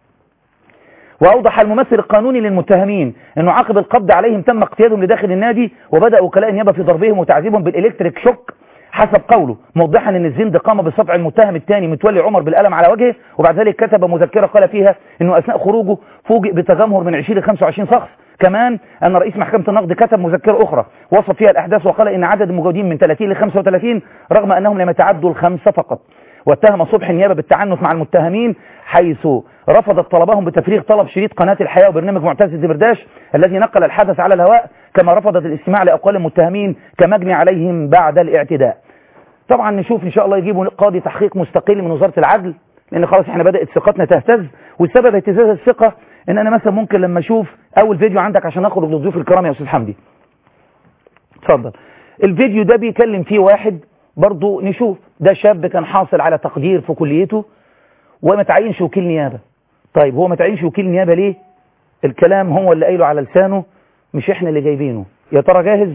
وأوضح الممثل القانوني للمتهمين أنه عقب القبض عليهم تم اقتيادهم لداخل النادي وبدأ وكلاء النيابة في ضربهم وتعذيبهم بالإلكتريك شوك حسب قوله موضحا أن الزند قام بصفع المتهم الثاني متولي عمر بالقلم على وجهه وبعد ذلك كتب مذكرة قال فيها أنه أثناء خروجه فوجئ بتجمهر من 20 ل 25 شخص كمان أن رئيس محكمة النقد كتب مذكرة أخرى وصف فيها الأحداث وقال إن عدد المجاودين من 30 ل 35 رغم أنهم لم يتعدوا الخمسة فقط واتهم صبحي النيابة بالتعنت مع المتهمين حيث رفضت طلبهم بتفريغ طلب شريط قناة الحياة وبرنامج معتز الدمرداش الذي نقل الحدث على الهواء كما رفضت الاستماع لأقوال المتهمين كمجني عليهم بعد الاعتداء طبعا نشوف ان شاء الله يجيبوا قاضي تحقيق مستقل من وزارة العدل لان خلاص احنا بدأت ثقتنا تهتز والسبب اهتزاز الثقة ان انا مثلا ممكن لما اشوف اول فيديو عندك عشان اخرج للضيوف الكرام يا استاذ حمدي اتفضل الفيديو ده بيكلم فيه واحد برضو نشوف ده شاب كان حاصل على تقدير في كليته وما تعينش وكيل نيابة طيب هو ما تعينش وكيل نيابة ليه الكلام هو اللي قايله على لسانه مش احنا اللي جايبينه يا ترى جاهز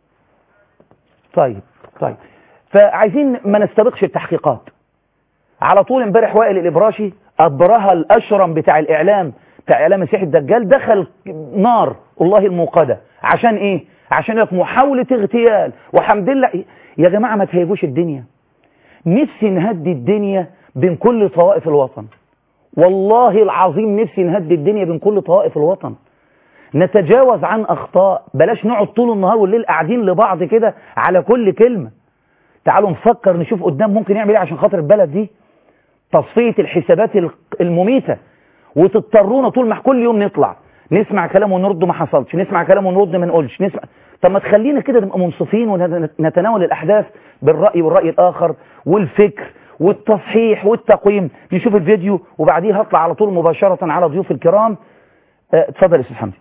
طيب طيب فعايزين ما نستبقش التحقيقات على طول امبارح وائل الابراشي ابرها الاشرم بتاع الاعلام بتاع اعلام مسيح الدجال دخل نار الله الموقدة عشان ايه عشان لك محاولة اغتيال وحمد لله يا جماعة ما تهيجوش الدنيا نفسي نهدي الدنيا بين كل طوائف الوطن والله العظيم نفسي نهدي الدنيا بين كل طوائف الوطن نتجاوز عن أخطاء بلاش نقعد طول النهار والليل قاعدين لبعض كده على كل كلمة تعالوا نفكر نشوف قدام ممكن يعمل ايه عشان خاطر البلد دي تصفية الحسابات المميتة وتضطرونا طول ما كل يوم نطلع نسمع كلام ونرد ما حصلش نسمع كلام ونرد ما نقولش نسمع طب ما تخلينا كده نبقى منصفين ونتناول الأحداث بالرأي والرأي الآخر والفكر والتصحيح والتقويم نشوف الفيديو وبعديه هطلع على طول مباشرة على ضيوف الكرام اه، اتفضل يا استاذ حمدي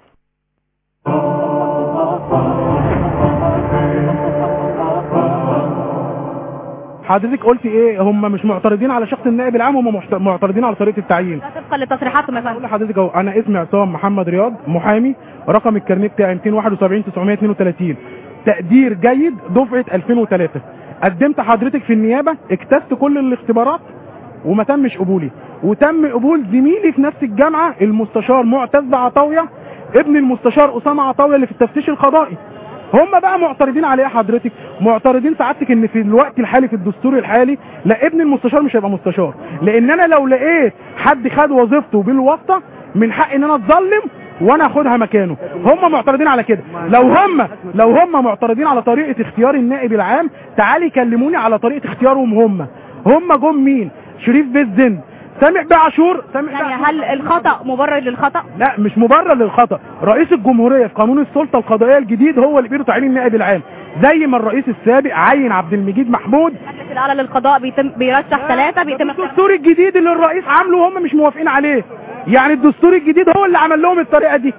حضرتك قلت ايه هم مش معترضين على شخص النائب العام هم محت- معترضين على طريقه التعيين طبقا لتصريحاتهم يا اقول فندم لحضرتك اهو انا اسمي عصام محمد رياض محامي رقم الكارنيه بتاعي 271 932 تقدير جيد دفعه 2003 قدمت حضرتك في النيابه اجتزت كل الاختبارات وما تمش قبولي وتم قبول زميلي في نفس الجامعه المستشار معتز عطاويه ابن المستشار اسامه عطاويه اللي في التفتيش القضائي هم بقى معترضين على ايه حضرتك معترضين سعادتك ان في الوقت الحالي في الدستور الحالي لا ابن المستشار مش هيبقى مستشار لان انا لو لقيت حد خد وظيفته بالواسطه من حق ان انا اتظلم وانا اخدها مكانه هم معترضين على كده لو هم لو هم معترضين على طريقه اختيار النائب العام تعالي يكلموني على طريقه اختيارهم هم هم جم مين شريف بيت زند سامح بيه عاشور سامح بيه يعني عاشور. هل الخطأ مبرر للخطأ؟ لا مش مبرر للخطا رئيس الجمهوريه في قانون السلطه القضائيه الجديد هو اللي بيده تعيين النائب العام زي ما الرئيس السابق عين عبد المجيد محمود المجلس الأعلى للقضاء بيتم بيرشح ثلاثة بيتم الدستور الجديد اللي الرئيس عامله وهم مش موافقين عليه يعني الدستور الجديد هو اللي عمل لهم الطريقه دي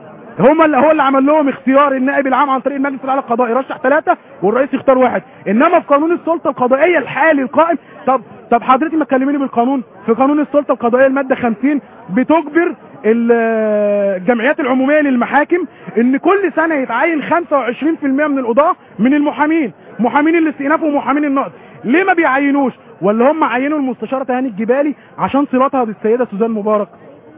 هم اللي هو اللي عمل لهم اختيار النائب العام عن طريق المجلس الاعلى للقضاء يرشح ثلاثه والرئيس يختار واحد انما في قانون السلطه القضائيه الحالي القائم طب طب حضرتك ما تكلميني بالقانون في قانون السلطه القضائيه الماده 50 بتجبر ال- الجمعيات العموميه للمحاكم ان كل سنه يتعين 25% من القضاه من المحامين محامين الاستئناف ومحامين النقد ليه ما بيعينوش ولا هم عينوا المستشاره تهاني الجبالي عشان صلاتها بالسيده سوزان مبارك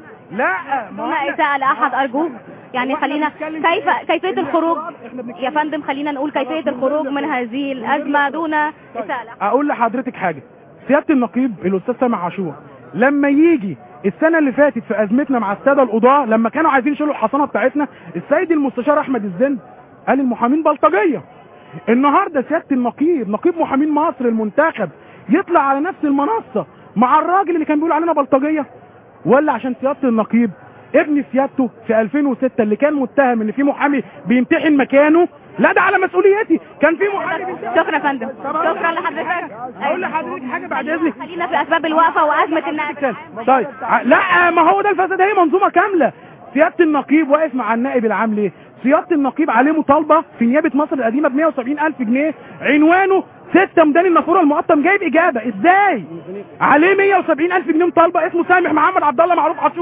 لا ما دون إحنا- إساءة لأحد أرجوك يعني هو إحنا خلينا بنتكلم كيف في- كيفية في الخروج الاعتراض، إحنا بنتكلم يا فندم خلينا نقول كيفية الخروج من هذه الأزمة دون إساءة لأحد اقول لحضرتك حاجه سياده النقيب الاستاذ سامح عاشور لما يجي السنه اللي فاتت في ازمتنا مع الساده القضاه لما كانوا عايزين يشيلوا الحصانه بتاعتنا السيد المستشار احمد الزند قال المحامين بلطجيه النهارده سياده النقيب نقيب محامين مصر المنتخب يطلع على نفس المنصه مع الراجل اللي كان بيقول علينا بلطجيه ولا عشان سياده النقيب ابن سيادته في 2006 اللي كان متهم ان في محامي بيمتحن مكانه لا ده على مسؤوليتي كان في محامي بيمتحن شكرا يا فندم شكرا لحضرتك اقول لحضرتك حاجه بعد اذنك خلينا في أسباب الوقفة وأزمة النائب طيب ع- لا ما هو ده الفساد هي منظومه كامله سياده النقيب واقف مع النائب العام ليه سياده النقيب عليه مطالبه في نيابه مصر القديمه ب 170 الف جنيه عنوانه ستة ميدان النافوره المقطم جايب اجابه ازاي عليه 170 الف جنيه مطالبه اسمه سامح محمد عبد الله معروف عاشور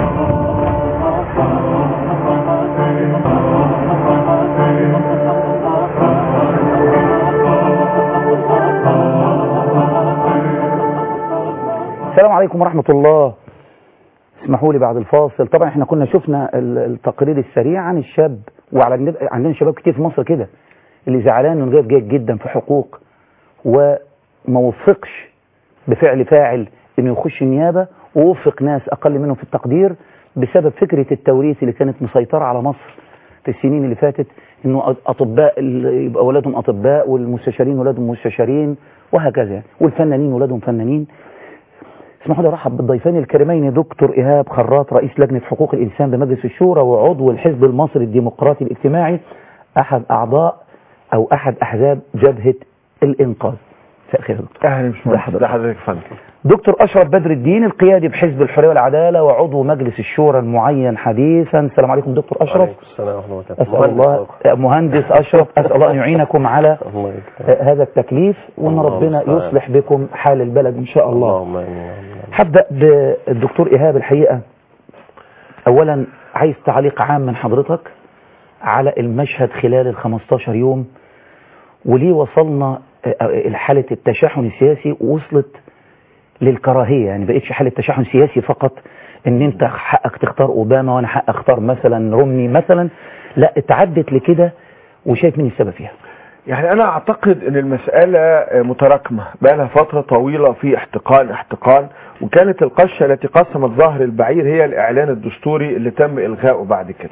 السلام عليكم ورحمة الله اسمحوا لي بعد الفاصل طبعا احنا كنا شفنا ال- التقرير السريع عن الشاب وعلى النب- عندنا شباب كتير في مصر كده اللي زعلان من غير جيد جدا في حقوق وما وفقش بفعل فاعل انه يخش النيابة ووفق ناس اقل منه في التقدير بسبب فكرة التوريث اللي كانت مسيطرة على مصر في السنين اللي فاتت انه أ- اطباء ال- يبقى اولادهم اطباء والمستشارين ولادهم مستشارين وهكذا يعني. والفنانين ولادهم فنانين اسمحوا لي ارحب بالضيفين الكريمين دكتور ايهاب خراط رئيس لجنه حقوق الانسان بمجلس الشورى وعضو الحزب المصري الديمقراطي الاجتماعي احد اعضاء او احد احزاب جبهه الانقاذ مساء الخير يا دكتور اهلا ده باشمهندس حضرتك. ده حضرتك يا فندم دكتور اشرف بدر الدين القيادي بحزب الحريه والعداله وعضو مجلس الشورى المعين حديثا السلام عليكم دكتور اشرف وعليكم السلام ورحمه الله اسال الله مهندس اشرف اسال الله ان يعينكم على الله يكرمك آه، هذا التكليف وان اللهم ربنا صل على- يصلح بكم حال البلد ان شاء الله اللهم امين هبدأ بالدكتور إيهاب الحقيقة أولا عايز تعليق عام من حضرتك على المشهد خلال ال 15 يوم وليه وصلنا آه، حالة التشحن السياسي وصلت للكراهية يعني بقتش حالة تشحن سياسي فقط ان انت حقك تختار اوباما وانا حق اختار مثلا رومني مثلا لا اتعدت لكده وشايف مين السبب فيها يعني انا اعتقد ان المسألة متراكمة بقى لها فترة طويلة في احتقان احتقان وكانت القشة التي قسمت ظهر البعير هي الاعلان الدستوري اللي تم الغائه بعد كده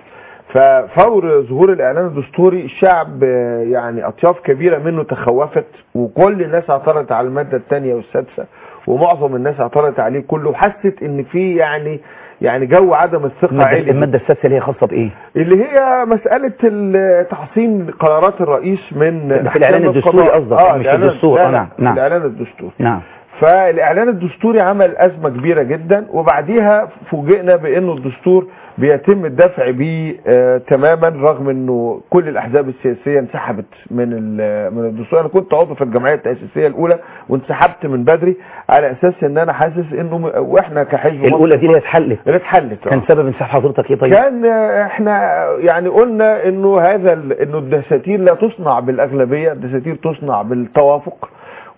ففور ظهور الاعلان الدستوري الشعب آه، يعني اطياف كبيرة منه تخوفت وكل الناس اعترضت على المادة الثانية والسادسة ومعظم الناس اعترضت عليه كله وحست ان في يعني يعني جو عدم الثقة المادة, عالي المادة السادسة اللي هي خاصة بإيه؟ اللي هي مسألة ال- تحصين قرارات الرئيس من ده في الإعلان أحكام الدستوري القضاء. قصدك، اه مش الإعلان- الدستور. لا، آه، لا، نعم، نعم. الإعلان الدستوري نعم فالإعلان الدستوري عمل أزمة كبيرة جدا وبعديها فوجئنا بأنه الدستور بيتم الدفع به آه تماما رغم أنه كل الأحزاب السياسية انسحبت من ال- من الدستور أنا كنت عضو في الجمعية التأسيسية الأولى وانسحبت من بدري على أساس أن أنا حاسس أنه م- وإحنا كحزب الأولى دي اللي هي اتحلت اللي اتحلت آه. كان سبب انسحاب حضرتك إيه طيب؟ كان آه، احنا يعني قلنا انه هذا ال- انه الدساتير لا تصنع بالاغلبيه الدساتير تصنع بالتوافق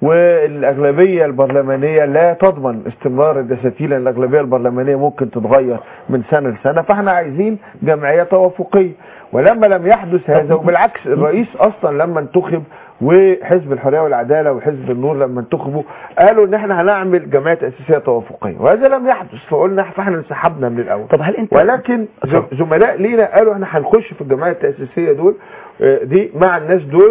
والاغلبيه البرلمانيه لا تضمن استمرار الدساتير لان الاغلبيه البرلمانيه ممكن تتغير من سنه لسنه فاحنا عايزين جمعيه توافقيه ولما لم يحدث هذا وبالعكس الرئيس اصلا لما انتخب وحزب الحريه والعداله وحزب النور لما انتخبوا قالوا ان احنا هنعمل جمعيه تاسيسيه توافقيه وهذا لم يحدث فقلنا فاحنا انسحبنا من الاول طب هل أنت ولكن ز- زملاء لينا قالوا احنا هنخش في الجمعيه التاسيسيه دول آه، دي مع الناس دول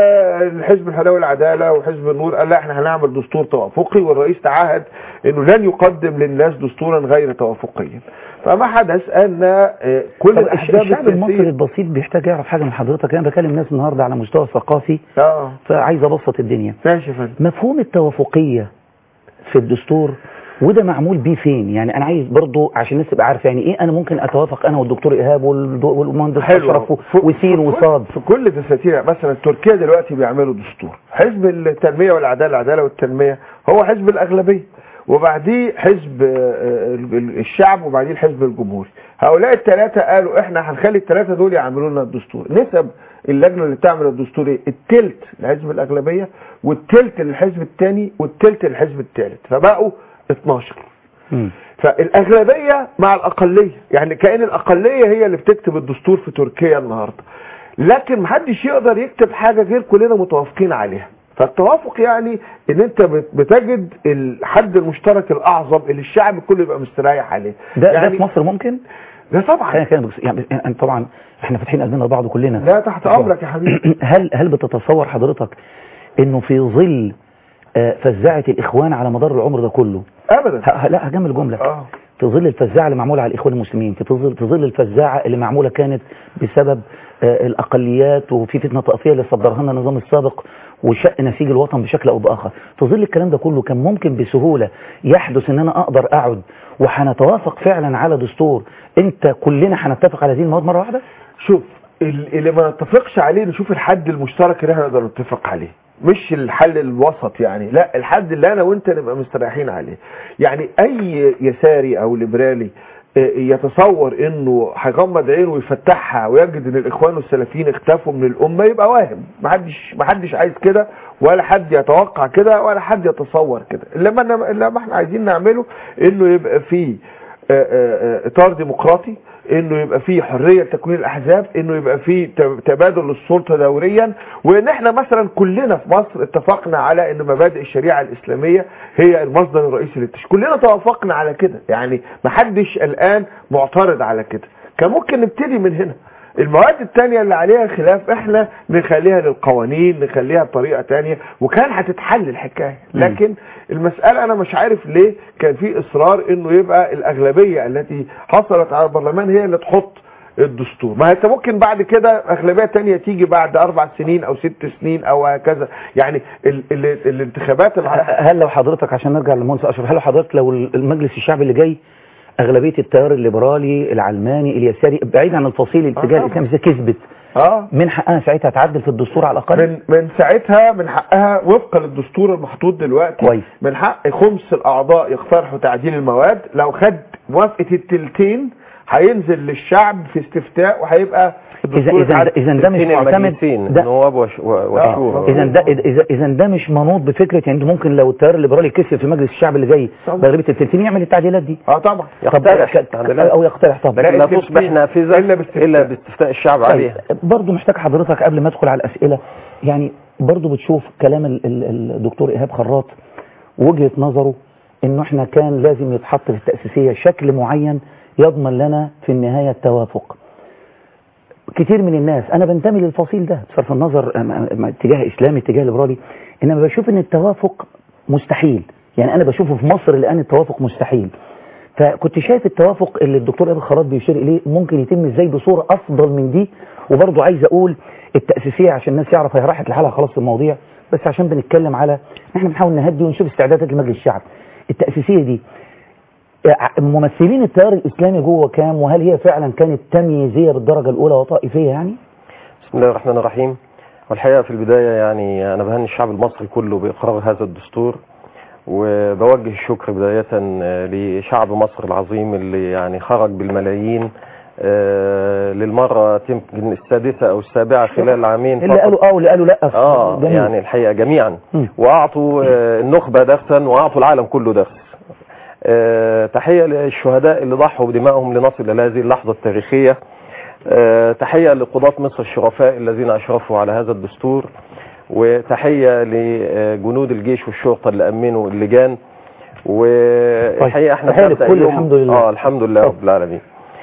والحزب الحريه والعداله وحزب النور قال لا احنا هنعمل دستور توافقي والرئيس تعهد انه لن يقدم للناس دستورا غير توافقيا فما حدث ان آه، كل طب الش- الاحزاب الشعب المصري السياسيه البسيط بيحتاج يعرف حاجة من حضرتك أنا بكلم ناس النهاردة على مستوى ثقافي اه فعايز أبسط الدنيا ماشي يا فندم مفهوم التوافقية في الدستور وده معمول بيه فين يعني انا عايز برضو عشان الناس تبقى عارفه يعني ايه انا ممكن اتوافق انا والدكتور ايهاب والد- والمهندس اشرف و- في- وسين في كل- وصاد في كل دساتير مثلا تركيا دلوقتي بيعملوا دستور حزب التنميه والعداله العداله والتنميه هو حزب الاغلبيه وبعديه حزب آه، ال- ال- الشعب وبعديه الحزب الجمهوري هؤلاء الثلاثه قالوا احنا هنخلي الثلاثه دول يعملوا لنا الدستور نسب اللجنه اللي بتعمل الدستور ايه التلت لحزب الاغلبيه والتلت للحزب الثاني والتلت للحزب الثالث فبقوا 12 مم. فالاغلبيه مع الاقليه يعني كأن الاقليه هي اللي بتكتب الدستور في تركيا النهارده لكن محدش يقدر يكتب حاجه غير كلنا متوافقين عليها فالتوافق يعني ان انت بت- بتجد الحد المشترك الاعظم اللي الشعب كله يبقى مستريح عليه ده يعني ده في مصر ممكن ده طبعا خلينا كده بس- يعني يعني طبعا احنا فاتحين قلبنا لبعض كلنا لا تحت امرك يا حبيبي هل هل بتتصور حضرتك انه في ظل آه، فزاعه الاخوان على مدار العمر ده كله ابدا ه- لا هكمل جمله اه في ظل الفزاعه اللي معموله على الاخوان المسلمين في ظل في ظل الفزاعه اللي معموله كانت بسبب آه، الاقليات وفي فتنه طائفيه اللي صدرها لنا النظام السابق وشق نسيج الوطن بشكل او باخر في ظل الكلام ده كله كان ممكن بسهوله يحدث ان انا اقدر اقعد وهنتوافق فعلا على دستور انت كلنا هنتفق على هذه المواد مره واحده شوف ال- اللي ما نتفقش عليه نشوف الحد المشترك اللي احنا نقدر نتفق عليه مش الحل الوسط يعني لا الحد اللي انا وانت نبقى مستريحين عليه يعني اي يساري او ليبرالي آه، يتصور انه هيغمض عينه ويفتحها ويجد ان الاخوان والسلفيين اختفوا من الامه يبقى واهم محدش محدش عايز كده ولا حد يتوقع كده ولا حد يتصور كده اللي اللي ما احنا عايزين نعمله انه يبقى فيه آه، آه، آه، اطار ديمقراطي انه يبقى فيه حريه لتكوين الاحزاب انه يبقى فيه ت- تبادل للسلطه دوريا وان احنا مثلا كلنا في مصر اتفقنا على ان مبادئ الشريعه الاسلاميه هي المصدر الرئيسي للتشكيل كلنا توافقنا على كده يعني ما حدش الان معترض على كده كان ممكن نبتدي من هنا المواد التانية اللي عليها خلاف احنا نخليها للقوانين نخليها بطريقة تانية وكان هتتحل الحكاية لكن المسألة انا مش عارف ليه كان في اصرار انه يبقى الاغلبية التي حصلت على البرلمان هي اللي تحط الدستور ما انت ممكن بعد كده اغلبيه تانية تيجي بعد اربع سنين او ست سنين او هكذا يعني ال ال الانتخابات الع... هل لو حضرتك عشان نرجع للمهندس اشرف هل لو حضرتك لو المجلس الشعبي اللي جاي اغلبيه التيار الليبرالي العلماني اليساري بعيد عن الفصيل الاتجاه طبعا. الاسلامي إذا كسبت اه من حقها ساعتها تعدل في الدستور على الاقل من من ساعتها من حقها وفقا للدستور المحطوط دلوقتي كويس. من حق خمس الاعضاء يقترحوا تعديل المواد لو خد موافقه التلتين هينزل للشعب في استفتاء وهيبقى اذا الدستور اذا اتعدل. اذا ده مش الاثنين معتمد المجلسين ده النواب وش- و- والشورى اذا ده اذا اذا ده مش منوط بفكره يعني انت ممكن لو التيار الليبرالي كسب في مجلس الشعب اللي جاي طبعا. بغالبيه التلتين يعمل التعديلات دي اه طبعا يقترح طب ك- تعديلات. او يقترح طبعا لكن لا التلتين تصبح نافذة إلا باستفتاء. إلا باستفتاء الشعب طيب عليها برضه محتاج حضرتك قبل ما ادخل على الاسئله يعني برضه بتشوف كلام ال- ال- الدكتور ايهاب خراط وجهه نظره انه احنا كان لازم يتحط في التاسيسيه شكل معين يضمن لنا في النهايه التوافق كتير من الناس انا بنتمي للفصيل ده بصرف النظر أم- أم- اتجاه اسلامي اتجاه ليبرالي انما بشوف ان التوافق مستحيل يعني انا بشوفه في مصر الان التوافق مستحيل فكنت شايف التوافق اللي الدكتور ابو خراط بيشير اليه ممكن يتم ازاي بصوره افضل من دي وبرضه عايز اقول التاسيسيه عشان الناس يعرف هي راحت لحالها خلاص في المواضيع بس عشان بنتكلم على احنا بنحاول نهدي ونشوف استعدادات لمجلس الشعب التاسيسيه دي ممثلين التيار الاسلامي جوه كام وهل هي فعلا كانت تمييزيه بالدرجه الاولى وطائفيه يعني؟ بسم الله الرحمن الرحيم والحقيقة في البداية يعني أنا بهني الشعب المصري كله بإقرار هذا الدستور وبوجه الشكر بداية آه، لشعب مصر العظيم اللي يعني خرج بالملايين آه، للمرة يمكن السادسة أو السابعة خلال عامين اللي فقط. قالوا اه واللي قالوا لا اه جميل. يعني الحقيقة جميعا مم. وأعطوا آه، النخبة درسا وأعطوا العالم كله درس آه، تحية للشهداء اللي ضحوا بدمائهم لنصل إلى هذه اللحظة التاريخية آه، تحية لقضاة مصر الشرفاء الذين أشرفوا على هذا الدستور وتحية لجنود الجيش والشرطة اللي أمنوا اللجان والحقيقة احنا تحية بنبدأ للكل اليوم- الحمد لله. اه الحمد لله رب العالمين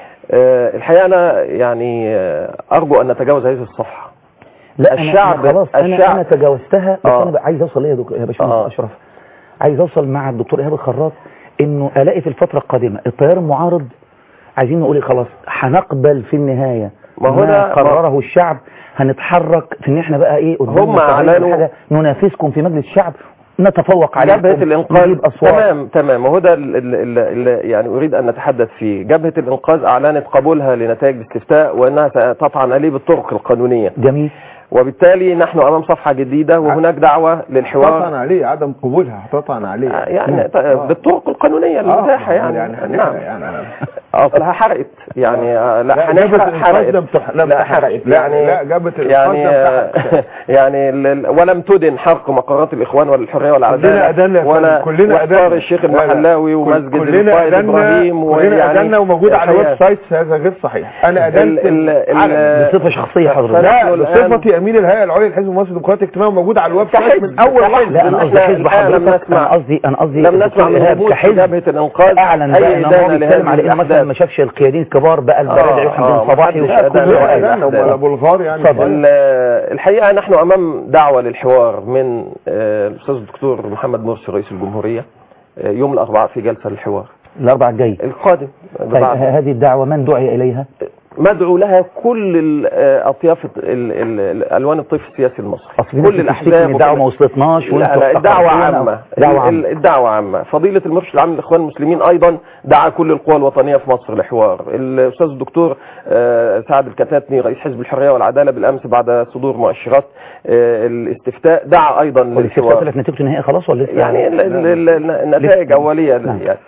آه، الحقيقة أنا يعني آه، أرجو أن نتجاوز هذه الصفحة لا أنا الشعب- أنا خلاص انا الشعب- انا تجاوزتها بس آه. انا بقى عايز اوصل ليه يا دك- يا باشمهندس آه. اشرف عايز اوصل مع الدكتور ايهاب الخراط انه الاقي في الفتره القادمه التيار المعارض عايزين نقول إيه خلاص هنقبل في النهايه ما هو ما ده- قرره الشعب هنتحرك في ان احنا بقى ايه قدامنا هم 70 أعلنوا- حاجة ننافسكم في مجلس الشعب نتفوق عليكم جبهة الإنقاذ نجيب اصوات تمام تمام وهو ده ال- ال- ال- ال- يعني أريد أن نتحدث فيه جبهة الإنقاذ أعلنت قبولها لنتائج الاستفتاء وأنها ستطعن عليه بالطرق القانونية جميل وبالتالي نحن أمام صفحة جديدة وهناك دعوة تطعن للحوار عليه عدم قبولها هتطعن عليه آه، يعني ط- بالطرق القانونية المتاحة يعني, يعني نعم يعني يعني أصلها حرقت يعني آه، لا لا، جبهة هنحرق الإنقاذ حرقت لم تح- لم لا تحرق. حرقت لا، يعني لا، جبهة الإنقاذ يعني لم آه، تحرق. يعني ال- ال- ولم تدن حرق مقرات الإخوان ولا الحرية ولا كلنا العدالة أدلنا ولا كلنا وإحضار أدلنا. الشيخ لا، لا. المحلاوي كل- ومسجد كلنا القائد أدلنا- إبراهيم كلنا ويعني أدلنا وموجود على الحقيقة- الويب سايت هذا غير صحيح انا ال- ادلت ال- ال- علني. بصفه شخصيه حضرتك فنحن لا الآن- بصفتي امين الهيئه العليا للحزب المصري الديمقراطي الاجتماعي موجود على الويب سايت كحزب- من اول كحزب. لحظه لا انا إحنا قصدي حزب الآن لم حضرتك نسمع- انا قصدي انا قصدي لم الدكتور نسمع من إيهاب رموز كحزب جبهة الإنقاذ اعلن بقى أي ان هو إدانة بيتكلم لهذه على انه مثلا الأحداث. ما شافش القياديين الكبار بقى البلد آه، يوحنا آه، الدين صباحي محدش وشافوا أدانة كل لهذه حاجة. لا ولا بلغار يعني اتفضل. ال- الحقيقة نحن أمام دعوة للحوار من آه، الأستاذ الدكتور محمد مرسي رئيس الجمهورية آه، يوم الأربعاء في جلسة الحوار الاربع الجاي القادم طيب بعد- ه- هذه الدعوه من دعي اليها مدعو لها كل ال- آه، أطياف ال- ال- ال- ألوان الطيف السياسي المصري اصل في ناس كل بتشتكي الأحزاب ان الدعوه وكل- ما وصلتناش لا وانتوا لا الدعوة افتقرتونا. عامة دعوه ال- عامه الدعوة عامة فضيلة المرشد العام للإخوان المسلمين أيضا دعا كل القوى الوطنية في مصر لحوار الأستاذ الدكتور آه، سعد الكتاتني رئيس حزب الحرية والعدالة بالأمس بعد صدور مؤشرات آه، الاستفتاء دعا أيضا والاستفتاء للحوار طلعت نتيجته النهائيه خلاص ولا لسه يعني ال- ال- ال- النتائج لسه. أولية نعم. يعني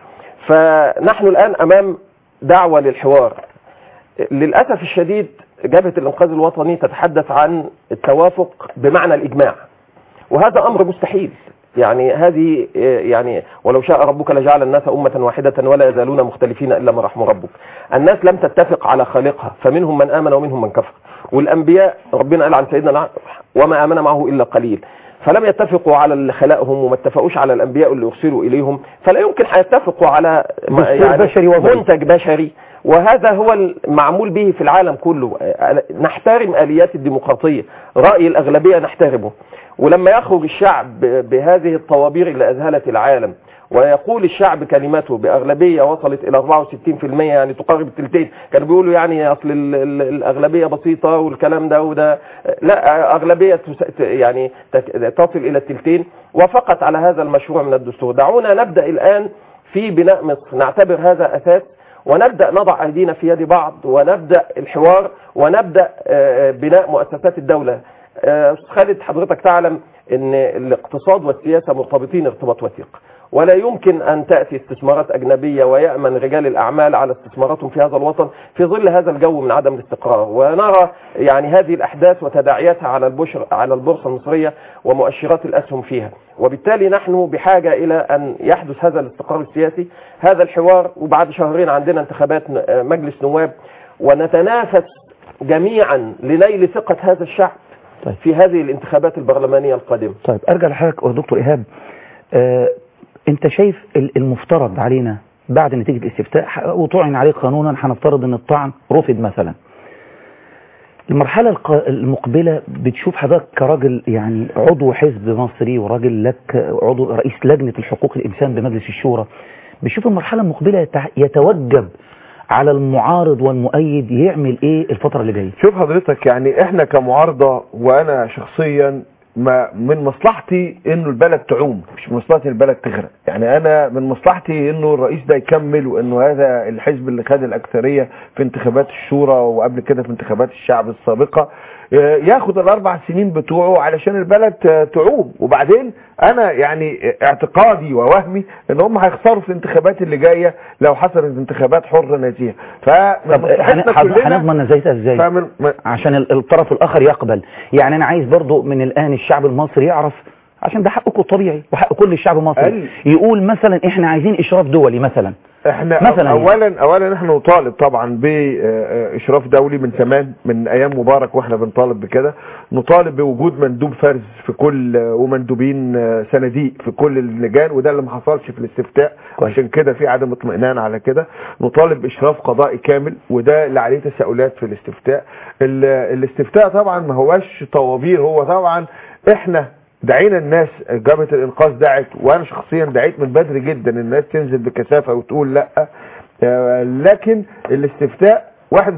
فنحن الآن أمام دعوة للحوار للأسف الشديد جبهة الإنقاذ الوطني تتحدث عن التوافق بمعنى الإجماع وهذا أمر مستحيل يعني هذه آه، يعني ولو شاء ربك لجعل الناس أمة واحدة ولا يزالون مختلفين إلا ما رحم ربك الناس لم تتفق على خالقها فمنهم من آمن ومنهم من كفر والأنبياء ربنا قال عن سيدنا نوح وما آمن معه إلا قليل فلم يتفقوا على اللي خلقهم وما اتفقوش على الأنبياء اللي أرسلوا إليهم فلا يمكن هيتفقوا على دستور بشري وظيفي. منتج بشري وهذا هو المعمول به في العالم كله نحترم آليات الديمقراطية رأي الأغلبية نحترمه ولما يخرج الشعب ب- بهذه الطوابير اللي أذهلت العالم ويقول الشعب كلمته بأغلبية وصلت إلى 64% يعني تقارب التلتين كانوا بيقولوا يعني أصل ال- ال- الأغلبية بسيطة والكلام ده وده لا أغلبية تس- يعني تك- تصل إلى التلتين وفقط على هذا المشروع من الدستور دعونا نبدأ الآن في بناء مصر نعتبر هذا أساس ونبدأ نضع أيدينا في يد بعض ونبدأ الحوار ونبدأ آه، بناء مؤسسات الدولة آه، أستاذ خالد حضرتك تعلم ان الاقتصاد والسياسة مرتبطين ارتباط وثيق ولا يمكن أن تأتي استثمارات أجنبية ويأمن رجال الأعمال على استثماراتهم في هذا الوطن في ظل هذا الجو من عدم الاستقرار ونرى يعني هذه الأحداث وتداعياتها على البشر على البورصة المصرية ومؤشرات الأسهم فيها وبالتالي نحن بحاجة إلى أن يحدث هذا الاستقرار السياسي هذا الحوار وبعد شهرين عندنا انتخابات ن- مجلس نواب ونتنافس جميعا لنيل ثقة هذا الشعب طيب. في هذه الانتخابات البرلمانية القادمة طيب ارجع لحضرتك يا دكتور ايهاب آه انت شايف ال- المفترض علينا بعد نتيجة الاستفتاء ح- وطعن عليه قانونا هنفترض ان الطعن رفض مثلا المرحلة الق- المقبلة بتشوف حضرتك كراجل يعني عضو حزب مصري وراجل لك عضو رئيس لجنة الحقوق الإنسان بمجلس الشورى بتشوف المرحلة المقبلة يتع- يتوجب على المعارض والمؤيد يعمل ايه الفترة اللي جاية شوف حضرتك يعني احنا كمعارضة وانا شخصيا ما من مصلحتي انه البلد تعوم مش من مصلحتي البلد تغرق يعني انا من مصلحتي انه الرئيس ده يكمل وانه هذا الحزب اللي خد الاكثرية في انتخابات الشورى وقبل كده في انتخابات الشعب السابقة آه، ياخد الاربع سنين بتوعه علشان البلد آه، تعوم وبعدين انا يعني اعتقادي ووهمي ان هم هيخسروا في الانتخابات اللي جايه لو حصلت انتخابات حره نزيهه فمن طب مصلحتنا هن- كلنا هنضمن نزاهتها ازاي فمن م- عشان ال- الطرف الاخر يقبل يعني انا عايز برضو من الان الشعب المصري يعرف عشان ده حقكم الطبيعي وحق كل الشعب المصري قال- يقول مثلا احنا عايزين اشراف دولي مثلا احنا مثلاً اولا اولا احنا نطالب طبعا باشراف دولي من زمان من ايام مبارك واحنا بنطالب بكده نطالب بوجود مندوب فرز في كل ومندوبين صناديق في كل اللجان وده اللي ما حصلش في الاستفتاء كويس. عشان كده في عدم اطمئنان على كده نطالب باشراف قضائي كامل وده اللي عليه تساؤلات في الاستفتاء ال- الاستفتاء طبعا ما هواش طوابير هو طبعا احنا دعينا الناس جبهة الانقاذ دعت وانا شخصيا دعيت من بدري جدا الناس تنزل بكثافة وتقول لا آه، لكن الاستفتاء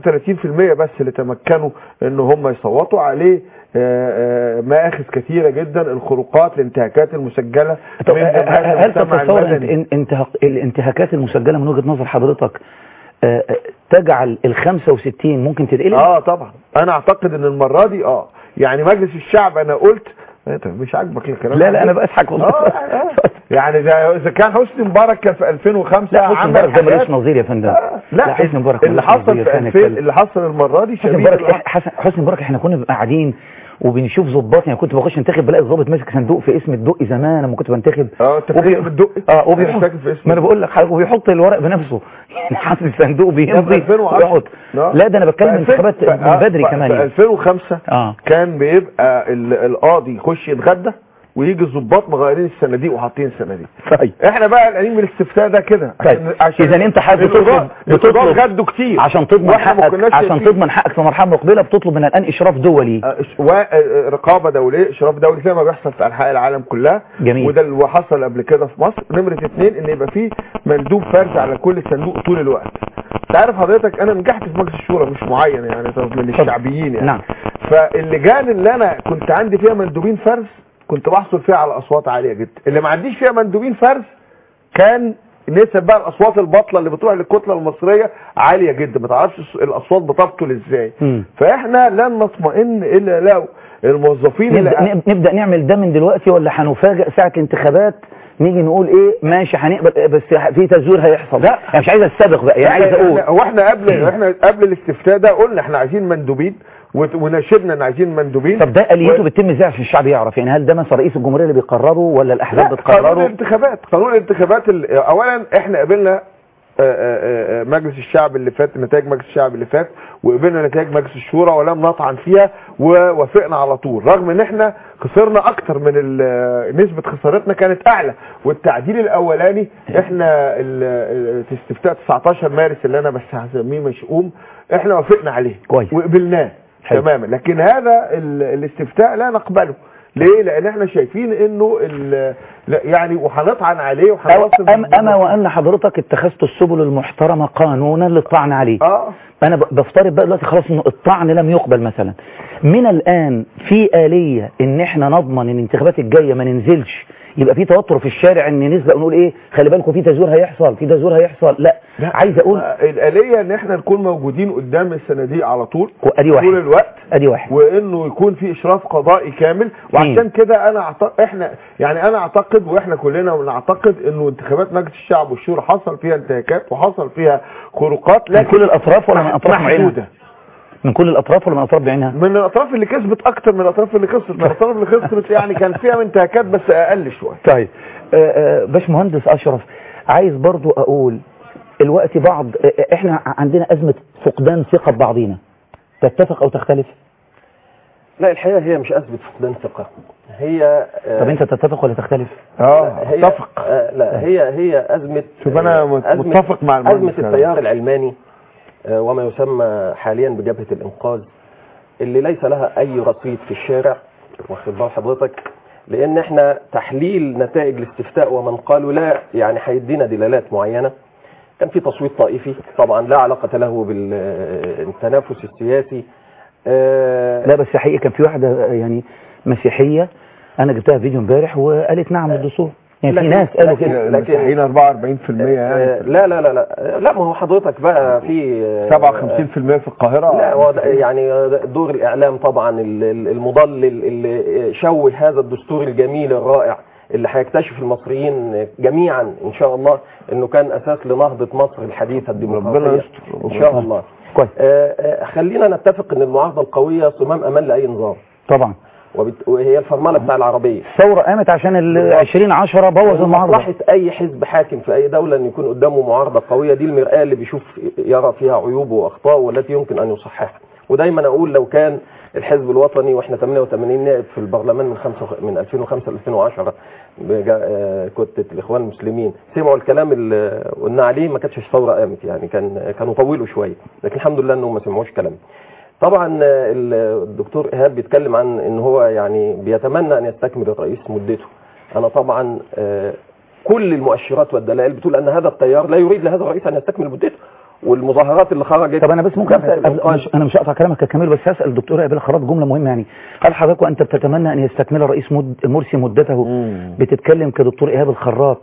31% بس اللي تمكنوا ان هم يصوتوا عليه آه، آه، مآخذ كثيرة جدا الخروقات الانتهاكات المسجلة طب من هل جماعات المجتمع تتصور أنت المدني. إن انتهاك الانتهاكات المسجله من وجهه نظر حضرتك آه، آه، تجعل ال 65 ممكن تتقلب اه طبعا انا اعتقد ان المرة دي اه يعني مجلس الشعب انا قلت انت مش عاجبك الكلام لا لا انا بضحك والله آه آه. يعني ده اذا كان حسني مبارك كان في 2005 لا حسني عمل مبارك ده ملوش حاجات- نظير يا فندم آه، لا, حسني مبارك اللي ملوش حصل نظير، في خلينا 2000 نتكلم. اللي حصل المره دي حسني شبيه مبارك بالأمر. حسن حسني مبارك احنا كنا بنبقى قاعدين وبنشوف ظباط يعني كنت بخش انتخب بلاقي الظابط ماسك صندوق في اسم الدقي زمان لما كنت بنتخب اه انت وبي- فاكر بالدقي اه وبيحط فاكر في اسم ما انا بقول لك حضرتك وبيحط الورق بنفسه يعني حاطط الصندوق ده في بيمضي 2010. ويقعد آه. لا ده انا بتكلم في انتخابات في- من آه، بدري في- كمان في يعني 2005 اه كان بيبقى ال- القاضي يخش يتغدى ويجي الظباط مغيرين الصناديق وحاطين الصناديق طيب احنا بقى قلقانين من الاستفتاء ده كده طيب اذا انت حضرتك القضاء بتطلب القضاء بتطلب غدوا كتير عشان تضمن واحنا ما حقك كناش عشان شايفين. تضمن حقك في مرحله مقبله بتطلب من الان اشراف دولي آه، إش- و- آه، رقابه دوليه اشراف دولي زي ما بيحصل في انحاء العالم كلها جميل. وده اللي حصل قبل كده في مصر نمره اثنين ان يبقى فيه مندوب فرز على كل صندوق طول الوقت انت عارف حضرتك انا نجحت في مجلس الشورى مش معين يعني طب من الشعبيين يعني نعم. فاللجان اللي انا كنت عندي فيها مندوبين فرز كنت بحصل فيها على اصوات عاليه جدا اللي ما عنديش فيها مندوبين فرز كان نسب بقى الاصوات الباطله اللي بتروح للكتله المصريه عاليه جدا ما تعرفش الص- الاصوات بتبطل ازاي مم. فاحنا لن نطمئن الا لو الموظفين نبدا, اللي نب- نبدأ نعمل ده من دلوقتي ولا هنفاجئ ساعه الانتخابات نيجي نقول ايه ماشي هنقبل بس في تزوير هيحصل لا. يعني مش عايز استبق بقى يعني عايز اقول إحنا- هو احنا قبل احنا قبل الاستفتاء ده قلنا احنا عايزين مندوبين وت- وناشدنا ان عايزين مندوبين طب ده اليته و- بتتم ازاي عشان الشعب يعرف يعني هل ده مثلا رئيس الجمهوريه اللي بيقرره ولا لا الاحزاب قانون بتقرره الانتخابات قانون الانتخابات ال- اولا احنا قبلنا آه، آه، آه، مجلس الشعب اللي فات نتائج مجلس الشعب اللي فات وقبلنا نتائج مجلس الشورى ولم نطعن فيها ووافقنا على طول رغم ان احنا خسرنا اكتر من ال- نسبة خسارتنا كانت اعلى والتعديل الاولاني احنا ال- ال- في استفتاء 19 مارس اللي انا بس هسميه مشؤوم احنا وافقنا عليه كويس. وقبلناه حلو. تماما لكن هذا ال- الاستفتاء لا نقبله ليه لان احنا شايفين انه ال- لا يعني وهنطعن عليه أو وهنوصل أم اما وان حضرتك اتخذت السبل المحترمه قانونا للطعن عليه اه انا ب- بفترض بقى دلوقتي خلاص انه الطعن لم يقبل مثلا من الان في آلية ان احنا نضمن ان الانتخابات الجاية ما ننزلش يبقى في توتر في الشارع ان نسبق ونقول ايه خلي بالكم في تزوير هيحصل في تزوير هيحصل لا, عايز اقول الآلية ان احنا نكون موجودين قدام الصناديق على طول ادي واحد طول الوقت ادي واحد وانه يكون في اشراف قضائي كامل وعشان كده انا أعتقد احنا يعني انا اعتقد واحنا كلنا بنعتقد انه انتخابات مجلس الشعب والشورى حصل فيها انتهاكات وحصل فيها خروقات من لكن كل الاطراف ولا من اطراف معينه محدودة من كل الاطراف ولا من اطراف بعينها من الاطراف اللي كسبت اكتر من الاطراف اللي خسرت من الاطراف اللي خسرت يعني كان فيها انتهاكات بس اقل شويه طيب آه، آه، باشمهندس اشرف عايز برضو اقول الوقت بعض آه، احنا عندنا ازمه فقدان ثقه ببعضينا تتفق او تختلف لا الحقيقة هي مش أزمة فقدان ثقة هي آه، طب انت تتفق ولا تختلف اه هي اتفق آه، لا هي هي أزمة شوف أنا آه، مت- أزمة متفق مع المهندس أزمة هذا. التيار العلماني آه، وما يسمى حاليا بجبهة الإنقاذ اللي ليس لها أي رصيد في الشارع واخد بال حضرتك لأن احنا تحليل نتائج الاستفتاء ومن قالوا لا يعني هيدينا دلالات معينة كان في تصويت طائفي طبعا لا علاقة له بالتنافس السياسي آه، لا بس حقيقة كان في واحدة آه، يعني مسيحية انا جبتها فيديو امبارح وقالت نعم للدستور يعني في لكن- ناس قالوا لكن- كده لكن- المسيحيين 44% آه، يعني لا لا لا لا لا ما هو حضرتك بقى في آه، 57% في القاهره لا هو ده- يعني دور الاعلام طبعا ال- ال- المضلل اللي شوه هذا الدستور الجميل الرائع اللي هيكتشف المصريين جميعا ان شاء الله انه كان اساس لنهضه مصر الحديثه ربنا الديمقراطيه يستر ان شاء الله كويس آه، آه، خلينا نتفق ان المعارضه القويه صمام امان لاي نظام طبعا وبت- وهي الفرمله بتاع العربيه الثورة قامت عشان ال بالظبط. 20 10 بوظ المعارضة مصلحة أي حزب حاكم في أي دولة أن يكون قدامه معارضة قوية دي المرآة اللي بيشوف يرى فيها عيوبه وأخطاءه والتي يمكن أن يصححها ودايما أقول لو كان الحزب الوطني واحنا 88 نائب في البرلمان من خمسة من 2005 ل 2010 بجا- آه، كتلة الإخوان المسلمين سمعوا الكلام اللي قلنا عليه ما كانتش الثورة قامت يعني كان كانوا طولوا شوية لكن الحمد لله إنهم ما سمعوش كلام طبعا آه، الدكتور إيهاب بيتكلم عن إن هو يعني بيتمنى أن يستكمل الرئيس مدته أنا طبعا آه، كل المؤشرات والدلائل بتقول ان هذا التيار لا يريد لهذا الرئيس ان يستكمل مدته والمظاهرات اللي خرجت طب انا بس ممكن جبهة أسأل الإنقاذ. مش انا مش هقطع كلامك يا كمال بس هسال الدكتور قبل خراب جمله مهمه يعني هل حضرتك وانت بتتمنى ان يستكمل الرئيس مد... مرسي مدته بتتكلم كدكتور ايهاب الخراط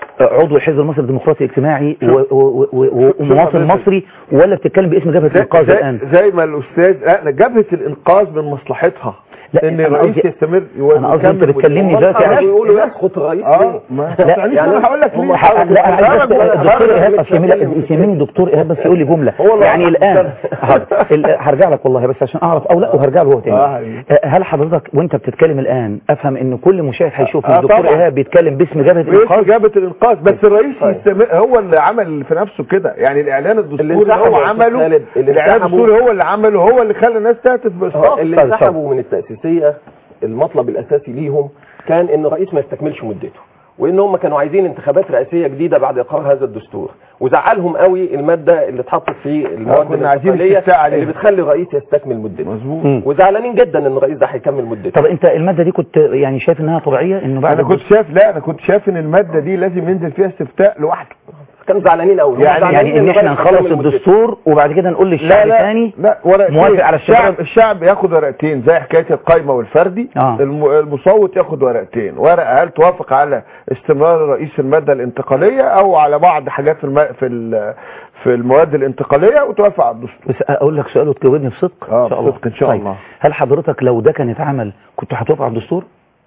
عضو حزب المصري الديمقراطي الاجتماعي و- و- و- و- ومواطن حضرتك. مصري ولا بتتكلم باسم جبهه الانقاذ زي, الان زي ما الاستاذ لا جبهه الانقاذ من مصلحتها لا، ان أنا الرئيس قصدي- يستمر أنا قصدي أنت ويكمل بتكلمني مدته. دلوقتي هم عن- بيقولوا يسقط الرئيس اه ليه؟ ما لا، يعني يعني انا هقول لك هم ليه حاولوا- لا انا عايز بس أنا- الدكتور ايهاب مش أصل يهمني- هتكلم في يهمني الدكتور ايهاب بس يقول لي جمله هو الله يعني أعلم. الان حاضر. ال- هرجع لك والله بس عشان اعرف او لا وهرجع له هو آه، تاني حبيبي. آه، هل حضرتك وانت بتتكلم الان افهم ان كل مشاهد هيشوف ان آه، الدكتور طبعاً. ايهاب بيتكلم باسم جبهه باسم الانقاذ جبهه الانقاذ بس الرئيس طيب. يستمر هو اللي عمل في نفسه كده يعني الاعلان الدستوري اللي انسحبوا هو يا أستاذ عمله خالد، اللي الاعلان انسحبوا- الدستوري هو اللي عمله هو اللي خلى الناس تهتف باصرار اللي طيب، انسحبوا من التأسيسية المطلب الأساسي ليهم كان إن الرئيس ما يستكملش مدته وإن هم كانوا عايزين انتخابات رئاسية جديدة بعد إقرار هذا الدستور وزعلهم قوي المادة اللي اتحطت في المواد كنا عايزين الانتقالية استفتاء عليها. اللي بتخلي الرئيس يستكمل مدته مظبوط مم. وزعلانين جدا إن الرئيس ده هيكمل مدته طب انت الماده دي كنت يعني شايف انها طبيعيه انه بعد انا كنت شايف لا انا كنت شايف ان الماده دي لازم ينزل فيها استفتاء لوحده كانوا زعلانين قوي هم يعني- زعلانين يعني ان احنا الرئيس نخلص هيكمل مدته. الدستور وبعد كده نقول لا للشعب لا تاني لا ورقتين موافق على الشعب الشباب؟ الشعب ياخد ورقتين زي حكايه القايمه والفردي آه. الم- المصوت ياخد ورقتين ورقه هل توافق على استمرار الرئيس في الماده الانتقاليه او على بعض حاجات في الم... في ال... في المواد الانتقاليه وتوافق على الدستور بس اقول لك سؤال وتجاوبني بصدق آه، ان شاء الله بصدق إن شاء طيب. الله. هل حضرتك لو ده كان اتعمل كنت هتوافق على الدستور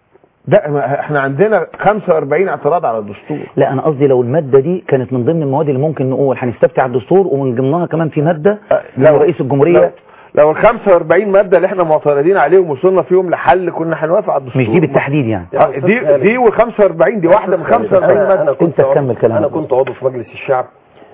ده ما احنا عندنا 45 اعتراض على الدستور لا انا قصدي لو الماده دي كانت من ضمن المواد اللي ممكن نقول هنستفتي على الدستور ومن ضمنها كمان في ماده لو رئيس الجمهوريه لو, لو ال 45 ماده اللي احنا معترضين عليهم وصلنا فيهم لحل كنا هنوافق على الدستور مش دي بالتحديد يعني يا آه، أستاذ دي خالد. دي وال 45 دي واحده من 45 أنا- ماده أنا كنت أنت تكمل عضو- كلامك. أنا كنت عضو في مجلس الشعب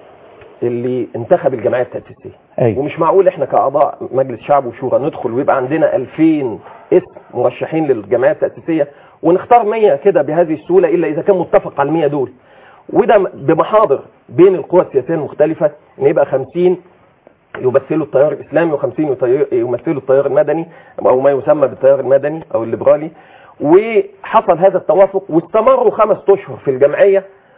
اللي انتخب الجمعية التأسيسية أيوة. ومش معقول احنا كأعضاء مجلس شعب وشورى ندخل ويبقى عندنا 2000 اسم مرشحين للجمعية التأسيسية ونختار 100 كده بهذه السهولة إلا إذا كان متفق على ال 100 دول وده بمحاضر بين القوى السياسية المختلفة إن يبقى 50 يمثلوا التيار الإسلامي و50 يمثلوا التيار المدني أو ما يسمى بالتيار المدني أو الليبرالي وحصل هذا التوافق واستمروا خمس أشهر في الجمعية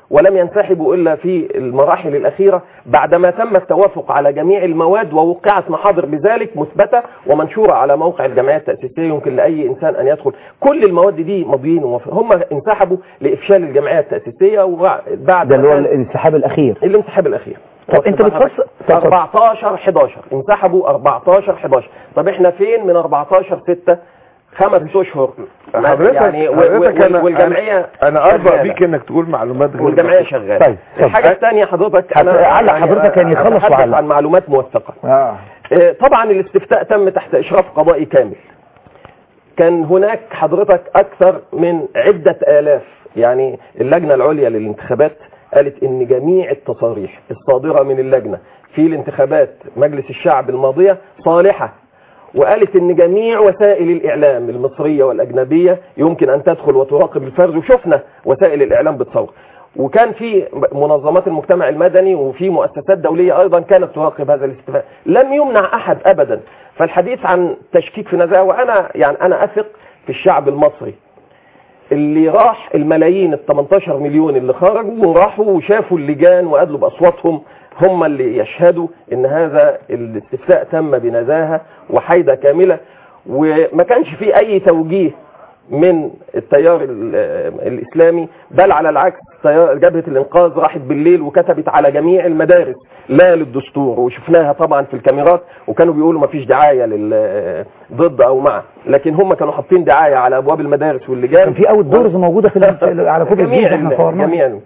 ولم ينسحبوا إلا في المراحل الأخيرة بعدما تم التوافق على جميع المواد ووقعت محاضر بذلك مثبتة ومنشورة على موقع الجمعية التأسيسية يمكن لأي إنسان أن يدخل كل المواد دي ماضيين وموافق. هم انسحبوا لإفشال الجمعية التأسيسية وبعد ده اللي هو ما كان- الانسحاب الاخير الانسحاب الاخير طب انت بتفسر طب- 14 11 انسحبوا 14 11 طب احنا فين من 14 6 خمس اشهر حضرتك يعني و- حضرتك و- أنا والجمعيه أنا- انا ارضى شغالة. بيك انك تقول معلومات غير والجمعيه دقيقة. شغاله طيب، طب. الحاجه الثانيه حضرتك انا علق حضرتك يعني يخلص أتحدث وعلق. عن معلومات موثقه اه آه، طبعا الاستفتاء تم تحت اشراف قضائي كامل كان هناك حضرتك اكثر من عده الاف يعني اللجنه العليا للانتخابات قالت ان جميع التصاريح الصادره من اللجنه في الانتخابات مجلس الشعب الماضيه صالحه وقالت ان جميع وسائل الاعلام المصريه والاجنبيه يمكن ان تدخل وتراقب الفرز وشفنا وسائل الاعلام بتصور وكان في منظمات المجتمع المدني وفي مؤسسات دوليه ايضا كانت تراقب هذا الاستفتاء لم يمنع احد ابدا فالحديث عن تشكيك في نزاهه وانا يعني انا اثق في الشعب المصري اللي راح الملايين ال 18 مليون اللي خرجوا وراحوا وشافوا اللجان وقابلوا باصواتهم هم اللي يشهدوا ان هذا الاستفتاء تم بنزاهه وحيده كامله وما كانش فيه اي توجيه من التيار ال- الاسلامي بل على العكس تيار- جبهه الانقاذ راحت بالليل وكتبت على جميع المدارس لا للدستور وشفناها طبعا في الكاميرات وكانوا بيقولوا ما فيش دعايه لل ضد او مع لكن هم كانوا حاطين دعايه على ابواب المدارس واللجان كان في اوت دورز موجوده في ال- على كل جميع الجيل احنا ال- صورناه جميع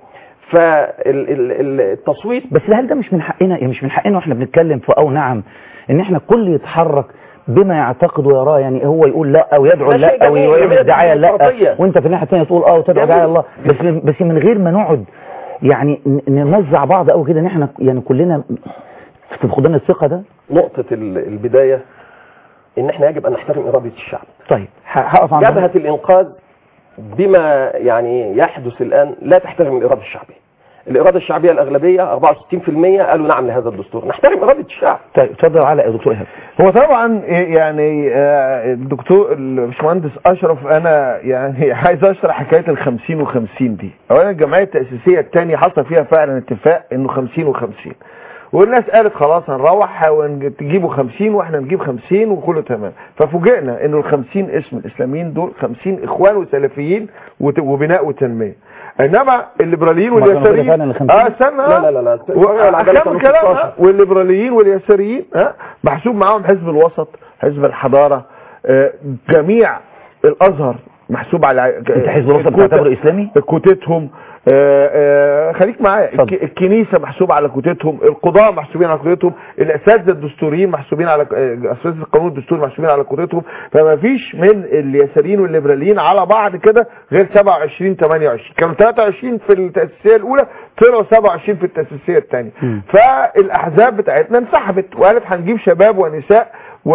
فالتصويت بس هل ده مش من حقنا يعني مش من حقنا واحنا بنتكلم في او نعم ان احنا الكل يتحرك بما يعتقد ويراه يعني هو يقول لا او يدعو ده لا شيء او جميل، يعمل جميل دعايه لا الديمقراطية. وانت في الناحيه الثانيه تقول اه وتدعو جميل. دعايه الله بس بس من غير ما نقعد يعني ن- نمزع بعض قوي كده ان احنا يعني كلنا في فقدان الثقه ده نقطه ال- البدايه ان احنا يجب ان نحترم اراده الشعب طيب ه- هقف عند جبهه الانقاذ بما يعني يحدث الان لا تحترم الاراده الشعبيه الاراده الشعبيه الاغلبيه 64% قالوا نعم لهذا الدستور نحترم اراده الشعب طيب اتفضل على يا دكتور ايهاب هو طبعا يعني آه، الدكتور الباشمهندس اشرف انا يعني عايز اشرح حكايه ال 50 و50 دي اولا الجمعيه التاسيسيه الثانيه حصل فيها فعلا اتفاق انه 50 و50 والناس قالت خلاص هنروح ونجيبوا 50 واحنا نجيب 50 وكله تمام ففوجئنا انه ال 50 اسم الاسلاميين دول 50 اخوان وسلفيين وت- وبناء وتنميه انما الليبراليين هما كانوا كده واليساريين فعلا ال 50 اه استنى لا لا لا لا وأكمل كانوا كلام 16. ها؟ والليبراليين واليساريين ها محسوب معاهم حزب الوسط حزب الحضاره آه، جميع الازهر محسوب على انت حزب الوسط الكوتا- بتعتبره اسلامي كوتتهم آه، آه، خليك معايا اتفضل. الك- الكنيسه محسوب على كوتتهم القضاه محسوبين على كوتتهم الاساتذه الدستوريين محسوبين على آه، اساتذه القانون الدستوري محسوبين على كوتتهم فما فيش من اليساريين والليبراليين على بعض كده غير 27 28 كانوا 23 في التاسيسيه الاولى طلعوا 27 في التاسيسيه الثانيه مم. فالاحزاب بتاعتنا انسحبت وقالت هنجيب شباب ونساء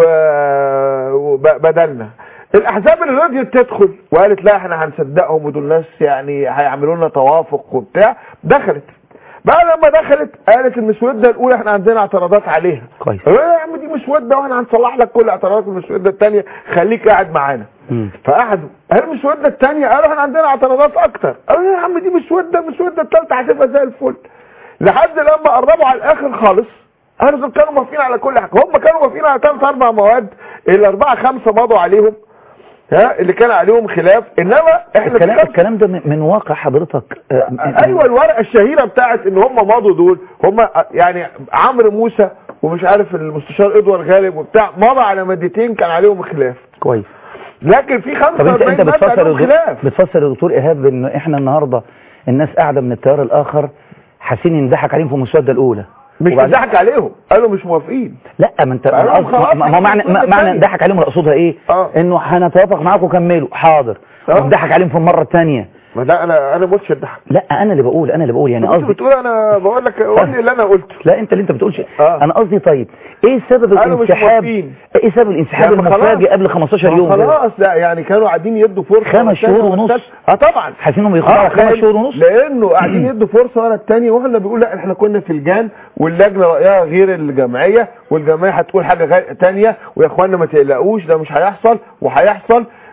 وبدلنا الاحزاب اللي رضيت تدخل وقالت لا احنا هنصدقهم ودول ناس يعني هيعملوا لنا توافق وبتاع دخلت بقى لما دخلت قالت المسوده الاولى احنا عندنا اعتراضات عليها كويس قالوا يا عم دي مسوده واحنا هنصلح لك كل اعتراضات المسوده الثانيه خليك قاعد معانا مم. فقعدوا قالوا المسوده الثانيه قالوا احنا عندنا اعتراضات اكتر قالوا يا عم دي مسوده المسوده الثالثه هتبقى زي الفل لحد لما قربوا على الاخر خالص قالوا دول كانوا موافقين على كل حاجه هم كانوا موافقين على ثلاث اربع مواد الاربعه خمسه مضوا عليهم ها اللي كان عليهم خلاف انما احنا الكلام في الكلام ده من من واقع حضرتك آه، ايوه الورقه الشهيره بتاعت ان هم مضوا دول هم يعني عمرو موسى ومش عارف المستشار ادوار غالب وبتاع مضى على مادتين كان عليهم خلاف كويس لكن في طب انت 45 انت ماده بتفسر عليهم يا دكتور- خلاف بتفسر يا دكتور ايهاب ان احنا النهارده الناس قاعده من التيار الاخر حاسين ينضحك عليهم في المسوده الاولى مش وبعدين- بيضحك عليهم قالوا مش موافقين لا ما انت قالوا ما قصد- خلاص ما- ما هو معنى احنا ما- معنى الثانية. نضحك عليهم اقصدها ايه اه. انه هنتوافق معاكم كملوا حاضر اه. ونضحك عليهم في المره الثانيه ما ده انا انا مش الضحك لا انا اللي بقول انا اللي بقول يعني انت قصدي بتقول انا بقول لك قول لي اللي انا قلته لا انت اللي انت بتقولش اه. انا قصدي طيب ايه سبب قالوا مش الانسحاب موافقين. ايه سبب الانسحاب يعني خلاص. المفاجئ قبل 15 ما يوم ده؟ خلاص لا يعني كانوا قاعدين يدوا فرصه خمس ورا التانية شهور ورا ونص. التالتة. اه طبعا حاسين انهم يخضعوا اه خمس لأن- شهور ونص لانه قاعدين يدوا فرصه ورا الثانيه واحنا بيقول لا احنا كنا في الجان واللجنه رايها غير الجمعيه والجمعيه هتقول حاجه غير ثانيه ويا اخوانا ما تقلقوش ده مش هيحصل وهيحصل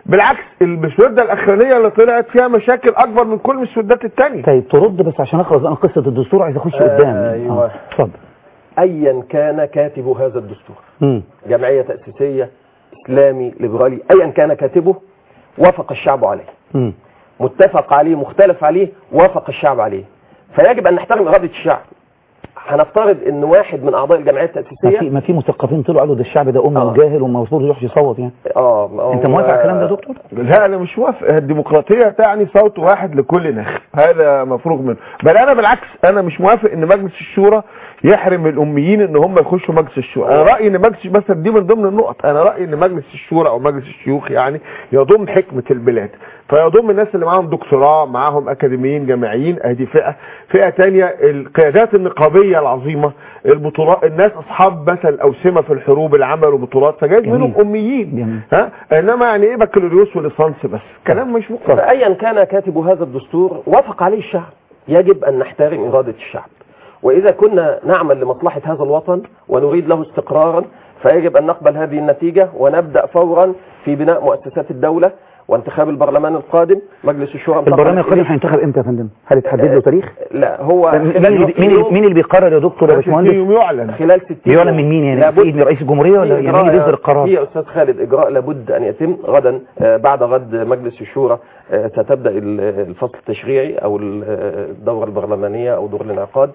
بالعكس المسوده الاخرانيه اللي طلعت فيها مشاكل اكبر من كل المسودات الثانيه طيب ترد بس عشان اخلص انا قصه الدستور عايز اخش قدام أيوة. آه، اتفضل ايا كان كاتب هذا الدستور مم. جمعيه تاسيسيه اسلامي ليبرالي ايا كان كاتبه وافق الشعب عليه مم. متفق عليه مختلف عليه وافق الشعب عليه فيجب ان نحترم اراده الشعب هنفترض ان واحد من اعضاء الجمعيه ما في التاسيسيه ما في مثقفين طلعوا قالوا ده الشعب ده امه آه. وجاهل ومفروض يروح يصوت يعني اه ما انت هو- موافق على الكلام ده يا دكتور؟ لا انا مش موافق الديمقراطيه تعني صوت واحد لكل ناخب هذا مفروغ منه بل انا بالعكس انا مش موافق ان مجلس الشورى يحرم الاميين ان هم يخشوا مجلس الشورى انا رايي ان مجلس مثلا دي من ضمن النقط انا رايي ان مجلس الشورى او مجلس الشيوخ يعني يضم حكمه البلاد فيضم الناس اللي معاهم دكتوراه معاهم اكاديميين جامعيين ادي فئه فئه تانية القيادات النقابيه العظيمه البطولات الناس اصحاب مثل او سمه في الحروب اللي عملوا بطولات فجايز جميل. منهم اميين جميل. ها انما يعني ايه بكالوريوس وليسانس بس كلام مش مقتنع فايا كان كاتب هذا الدستور وافق عليه الشعب يجب ان نحترم اراده الشعب واذا كنا نعمل لمصلحه هذا الوطن ونريد له استقرارا فيجب ان نقبل هذه النتيجه ونبدا فورا في بناء مؤسسات الدوله وانتخاب البرلمان القادم مجلس الشورى انتقل البرلمان القادم إليه. هينتخب امتى يا فندم؟ هل اتحدد له تاريخ؟ لا هو مين اللي مين اللي- مين اللي بيقرر يا دكتور يا باشمهندس؟ يوم يعلن خلال 60 بيعلن من مين يعني؟ لابد- في من رئيس الجمهوريه ولا في يعني مين اللي بيصدر القرار؟ في يا استاذ خالد اجراء لابد ان يتم غدا آه، بعد غد مجلس الشورى آه، ستبدا ال- الفصل التشريعي او ال- آه، الدوره البرلمانيه او دور الانعقاد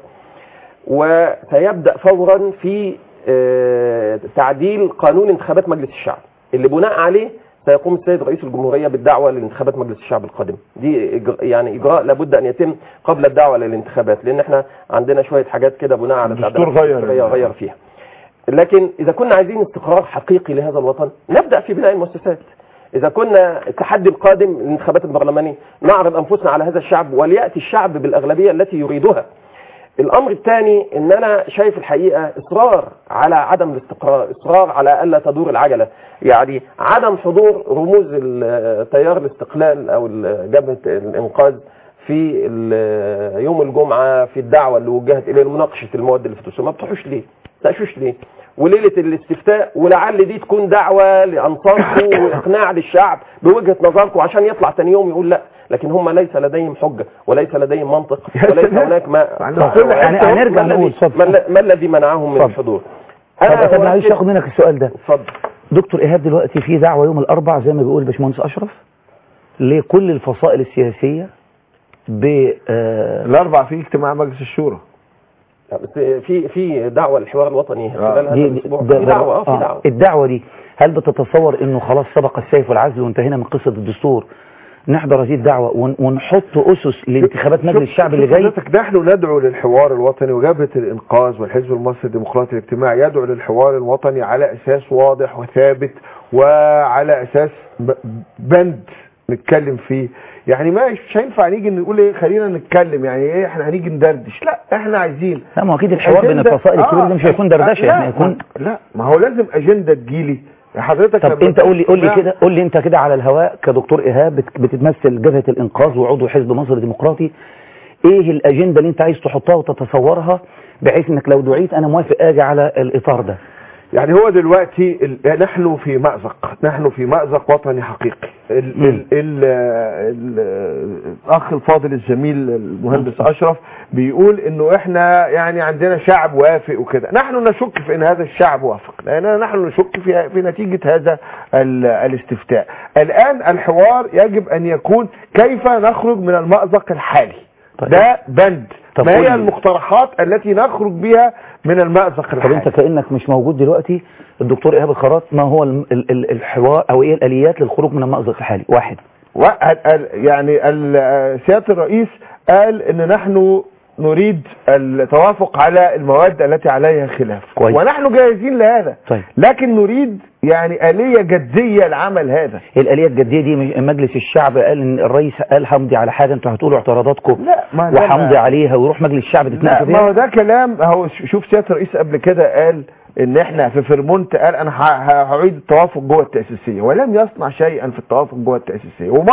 وسيبدا فورا في آه، تعديل قانون انتخابات مجلس الشعب اللي بناء عليه سيقوم السيد رئيس الجمهوريه بالدعوه لانتخابات مجلس الشعب القادم دي إجر- يعني اجراء لابد ان يتم قبل الدعوه للانتخابات لان احنا عندنا شويه حاجات كده بناء على الدستور التعديلات غير. الدستورية غير فيها لكن اذا كنا عايزين استقرار حقيقي لهذا الوطن نبدا في بناء المؤسسات اذا كنا التحدي القادم للانتخابات البرلمانيه نعرض انفسنا على هذا الشعب ولياتي الشعب بالاغلبيه التي يريدها الامر الثاني ان انا شايف الحقيقه اصرار على عدم الاستقرار اصرار على الا تدور العجله يعني عدم حضور رموز ال- تيار الاستقلال او ال- جبهه الانقاذ في ال- يوم الجمعه في الدعوه اللي وجهت اليه لمناقشه المواد اللي في الدستور ما بتروحوش ليه؟ ما تناقشوش ليه؟ وليله الاستفتاء ولعل دي تكون دعوه لانصاركم واقناع للشعب بوجهه نظركم عشان يطلع ثاني يوم يقول لا لكن هم ليس لديهم حجه وليس لديهم منطق يا وليس سلام. هناك ما عندهم كل يعني حتة هنرجع ما نقول الذي- اتفضل. ما الل- ما الذي منعهم من اتفضل. الحضور طب طب معلش أؤكد- اخد منك السؤال ده اتفضل دكتور ايهاب دلوقتي في دعوه يوم الاربع زي ما بيقول الباشمهندس اشرف لكل الفصائل السياسيه ب آه، الاربع في اجتماع مجلس الشورى بس في في دعوه للحوار الوطني خلال هذا دي- الاسبوع ده- في دعوه اه في آه، دعوه الدعوه دي هل بتتصور انه خلاص سبق السيف والعزل وانتهينا من قصه الدستور نحضر هذه الدعوه ون- ونحط اسس لانتخابات مجلس شوف- الشعب اللي شوف جاي حضرتك نحن ندعو للحوار الوطني وجبهة الإنقاذ والحزب المصري الديمقراطي الاجتماعي يدعو للحوار الوطني على أساس واضح وثابت وعلى أساس ب- بند نتكلم فيه يعني ما مش هينفع نيجي نقول ايه خلينا نتكلم يعني ايه احنا هنيجي ندردش لا احنا عايزين لا ما هو اكيد الحوار بين أجندة- الفصائل الكبيره ده مش هيكون دردشه لا يعني هيكون لا ما هو لازم اجنده تجيلي حضرتك طب لما انت قول لي قول لي تسمع- كده قول لي انت كده على الهواء كدكتور ايهاب بت- بتتمثل جبهه الانقاذ وعضو حزب مصر الديمقراطي ايه الاجنده اللي انت عايز تحطها وتتصورها بحيث انك لو دعيت انا موافق اجي على الاطار ده يعني هو دلوقتي ال- نحن في مأزق نحن في مأزق وطني حقيقي ال مم. ال ال ال الأخ الفاضل الزميل المهندس أشرف بيقول إنه إحنا يعني عندنا شعب وافق وكده نحن نشك في إن هذا الشعب وافق لأننا نحن نشك في في نتيجة هذا ال- الاستفتاء الآن الحوار يجب أن يكون كيف نخرج من المأزق الحالي طيب. ده بند طب ما قول هي لي. المقترحات التي نخرج بها من المأزق طب الحالي انت كانك مش موجود دلوقتي الدكتور ايهاب الخراط ما هو الم- ال- ال- الحوار او ايه الاليات للخروج من المأزق الحالي واحد و- ال- ال- يعني ال- سيادة الرئيس قال ان نحن نريد التوافق على المواد التي عليها خلاف كويس. ونحن جاهزين لهذا طيب لكن نريد يعني آلية جدية لعمل هذا الاليه الجديه دي مش- مجلس الشعب قال ان الرئيس قال همضي على حاجه انتوا هتقولوا اعتراضاتكم لا ما ده وهمضي ما- عليها ويروح مجلس الشعب تتناقشوا لا ما هو فيها ده كلام هو ش- شوف سيادة الرئيس قبل كده قال ان احنا في فيرمونت قال انا ه- ه- هعيد التوافق جوه التأسيسية ولم يصنع شيئا في التوافق جوه التأسيسية ومضى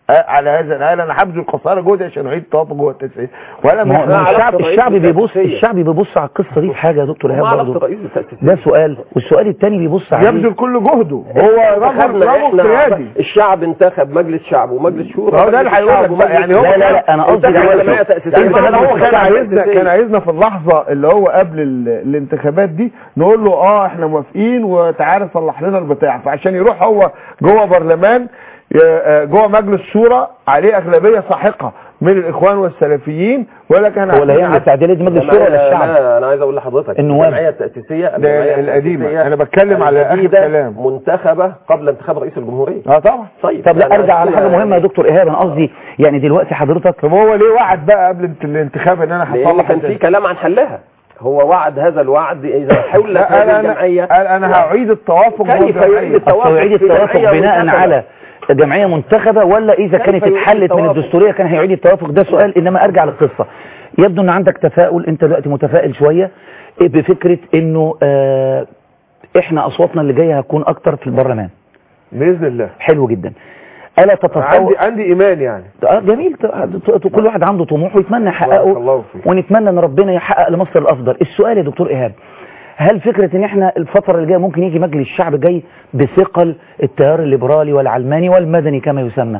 آه، على هذا قال انا هبذل قصارى جهدي عشان اعيد التوافق جوه التسعين ولا ما هو- ما هو مح- الشعب علاقة الشعب رئيس بيبص التأسيسية. الشعب بيبص على القصه دي في حاجه يا دكتور ما ايهاب علاقة برضه رئيس التأسيسية ده سؤال والسؤال الثاني بيبص عليه يبذل كل جهده هو رجل انتخبنا رجل احنا قيادي الشعب انتخب مجلس شعب ومجلس شورى هو ده اللي مجلس هيقول شعب لك بقى، ومجلس يعني هو لا لا لا انا قصدي انتخب على- جمعية تأسيسية. انت ما هو هو كان جمعية عايزنا تأسيسية. كان عايزنا في اللحظه اللي هو قبل ال- الانتخابات دي نقول له اه احنا موافقين وتعالى صلح لنا البتاع فعشان يروح هو جوه برلمان ي- آه، جوه مجلس شورى عليه اغلبيه ساحقه من الاخوان والسلفيين ولا كان هو اللي هيعمل التعديلات دي مجلس الشورى ولا لا، الشعب لا، انا عايز اقول لحضرتك النواب. الجمعيه التاسيسيه ده الجمعية القديمة. التأسيسية أنا بتكلم على آخر الجديدة كلام. منتخبه قبل انتخاب رئيس الجمهوريه اه طبعا طيب طب لا يعني ارجع على عايزين- حاجه مهمه يا دكتور ايهاب انا قصدي يعني دلوقتي حضرتك طب هو ليه وعد بقى قبل انت- الانتخاب ان انا لان هصلح كان في الدنيا؟ كلام عن حلها هو وعد هذا الوعد اذا حولت لا هذه انا الجمعيه انا قال انا هعيد التوافق جوه كيف يعيد الجمعية. التوافق أصل يعيد في التوافق جمعية بناء منتخبة؟ على جمعيه منتخبه ولا اذا كيف كانت يعيد اتحلت من التوافق؟ الدستوريه كان هيعيد التوافق ده سؤال انما ارجع للقصه يبدو ان عندك تفاؤل انت دلوقتي متفائل شويه بفكره انه آه احنا اصواتنا اللي جايه هتكون اكتر في البرلمان باذن الله حلو جدا الا تتصور عندي عندي ايمان يعني آه جميل ت- ت- كل واحد عنده طموح ويتمنى بارك يحققه الله فيك. ونتمنى ان ربنا يحقق لمصر الافضل السؤال يا دكتور ايهاب هل فكرة ان احنا الفترة اللي جاية ممكن يجي مجلس الشعب جاي بثقل التيار الليبرالي والعلماني والمدني كما يسمى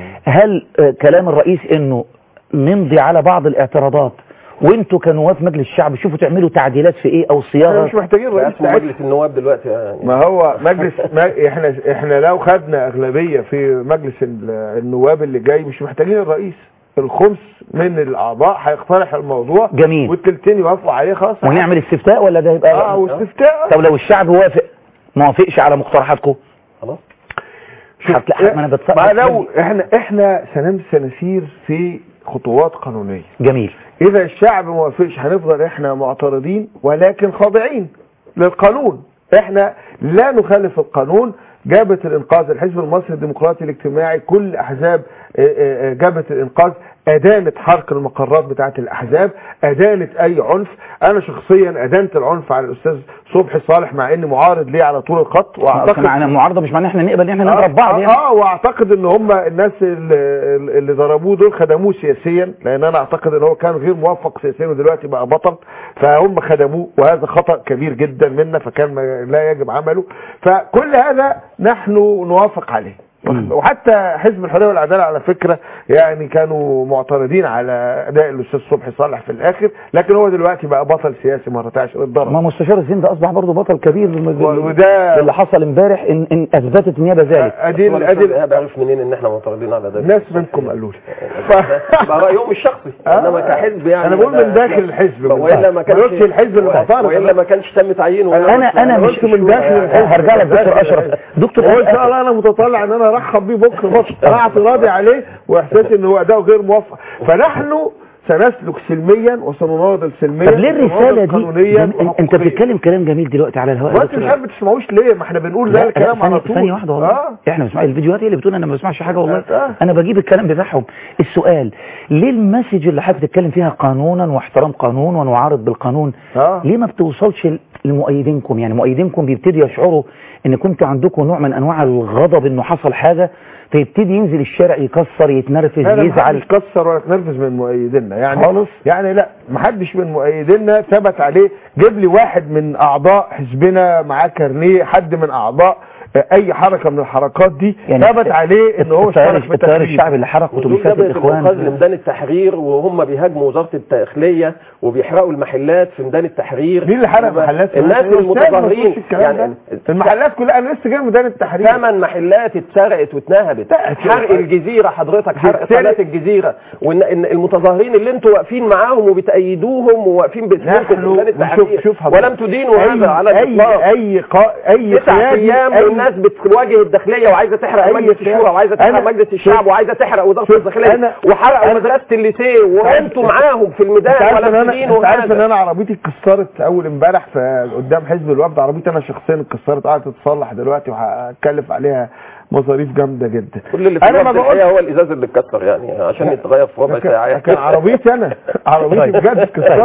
هل آه، كلام الرئيس انه نمضي على بعض الاعتراضات وانتوا كنواب مجلس الشعب شوفوا تعملوا تعديلات في ايه او احنا صياغة مش محتاجين بقى رئيس اسمه ساعتها. مجلس النواب دلوقتي يعني ما هو مجلس ما احنا احنا لو خدنا اغلبيه في مجلس ال- النواب اللي جاي مش محتاجين الرئيس الخمس من الاعضاء هيقترح الموضوع جميل. والتلتين يوافقوا عليه خلاص ونعمل استفتاء ولا ده يبقى اه واستفتاء طب لو الشعب وافق ما وافقش على مقترحاتكم خلاص شوف، هتلاقي- ما أنا بتص- ما لو احنا احنا سنمس سنسير في خطوات قانونيه جميل اذا الشعب ما وافقش هنفضل احنا معترضين ولكن خاضعين للقانون احنا لا نخالف القانون جابت الانقاذ الحزب المصري الديمقراطي الاجتماعي كل احزاب اه، اه، اه، جابت الانقاذ ادانت حرق المقرات بتاعت الاحزاب ادانت اي عنف انا شخصيا ادانت العنف على الاستاذ صبحي صالح مع اني معارض ليه على طول الخط اعتقد معنا معارضه مش معناه احنا نقبل ان احنا نضرب بعض اه, يعني آه واعتقد ان هم الناس اللي, اللي ضربوه دول خدموه سياسيا لان انا اعتقد ان هو كان غير موفق سياسيا ودلوقتي بقى بطل فهم خدموه وهذا خطأ كبير جدا منا فكان ما لا يجب عمله فكل هذا نحن نوافق عليه وحتى حزب الحريه والعداله على فكره يعني كانوا معترضين على اداء الاستاذ صبحي صالح في الاخر لكن هو دلوقتي بقى بطل سياسي مرتين عشان اتضرب ما مستشار الزين ده اصبح برضه بطل كبير بال- وده- باللي حصل امبارح ان, إن اثبتت النيابه ذلك ادي هو ادي الأستاذ إيهاب عرف منين ان احنا معترضين على ده ناس منكم قالوا لي بقى رايهم الشخصي آه. انما كحزب يعني انا بقول ده- من داخل الحزب من والا داخل. ما كانش قلتش الحزب اللي معترض والا ما كانش تم تعيينه انا انا مش قلت من داخل الحزب. هرجع لك دكتور اشرف دكتور وان شاء أشرف. الله انا متطلع ان انا ارحب بيه بكره بكره انا اعتراضي عليه واحساسي ان هو اداؤه غير موفق فنحن سنسلك سلميا وسنناضل سلميا طب ليه الرساله دي قانونيا جم- انت بتتكلم كلام جميل دلوقتي على الهواء يا ما انت دكتور. مش عارف بتسمعوش ليه ما احنا بنقول ده لا الكلام لا على ثانية, طول ثانية واحدة والله اه احنا بنسمع الفيديوهات هي اللي بتقول انا ما بسمعش حاجة والله آه. انا بجيب الكلام بتاعهم السؤال ليه المسج اللي حضرتك بتتكلم فيها قانونا واحترام قانون ونعارض بالقانون اه ليه ما بتوصلش لمؤيدينكم يعني مؤيدينكم بيبتدوا يشعروا ان كنت عندكم نوع من انواع الغضب انه حصل حاجة فيبتدي ينزل الشارع يكسر يتنرفز انا يزعل محدش كسر ولا اتنرفز من مؤيدينا يعني خالص؟ يعني لا محدش من مؤيدينا ثبت عليه جيب لي واحد من اعضاء حزبنا معاه كارنيه حد من اعضاء آه، اي حركه من الحركات دي يعني ثبت عليه ان هو التيار اشترك في التيار تخريب. الشعبي اللي حرق ودول اتوبيسات جبهة الإنقاذ الاخوان لميدان التحرير وهم بيهاجموا وزارة الداخلية وبيحرقوا المحلات في ميدان التحرير مين اللي حرق محلات الناس يا أستاذ، ما المتظاهرين تقولش الكلام يعني ده. المحلات كلها انا لسه جاي من ميدان التحرير ثمان محلات اتسرقت واتنهبت حرق الجزيرة حضرتك حرق بالتالي- قناة الجزيرة وان إن المتظاهرين اللي انتوا واقفين معاهم وبتأيدوهم وواقفين باسمكم في نحن ميدان التحرير شوف شوف حضرتك. ولم تدينوا أي- هذا على اي الاطلاق اي قا... اي تسع قيادي- ايام أي- والناس بتواجه الداخليه وعايزه تحرق أي مجلس قيادي. الشورى وعايزه تحرق أنا- مجلس الشعب وعايزه تحرق وزاره شوف، الداخليه أنا- وحرقوا أنا- مدرسه الليسيه وانتوا معاهم في الميدان انت عارف ان ولا انا تدينوا انت عارف ان هذا انا عربيتي اتكسرت اول امبارح في قدام حزب الوفد عربيتي انا شخصيا اتكسرت قاعده تتصلح دلوقتي وهكلف عليها مصاريف جامده جدا كل اللي في انا ما الوقت بقول الحقيقه هو الازاز اللي اتكسر يعني عشان يتغير في ربع ده كان- ساعه ده كان عربيتي انا عربيتي طيب. بجد اتكسرت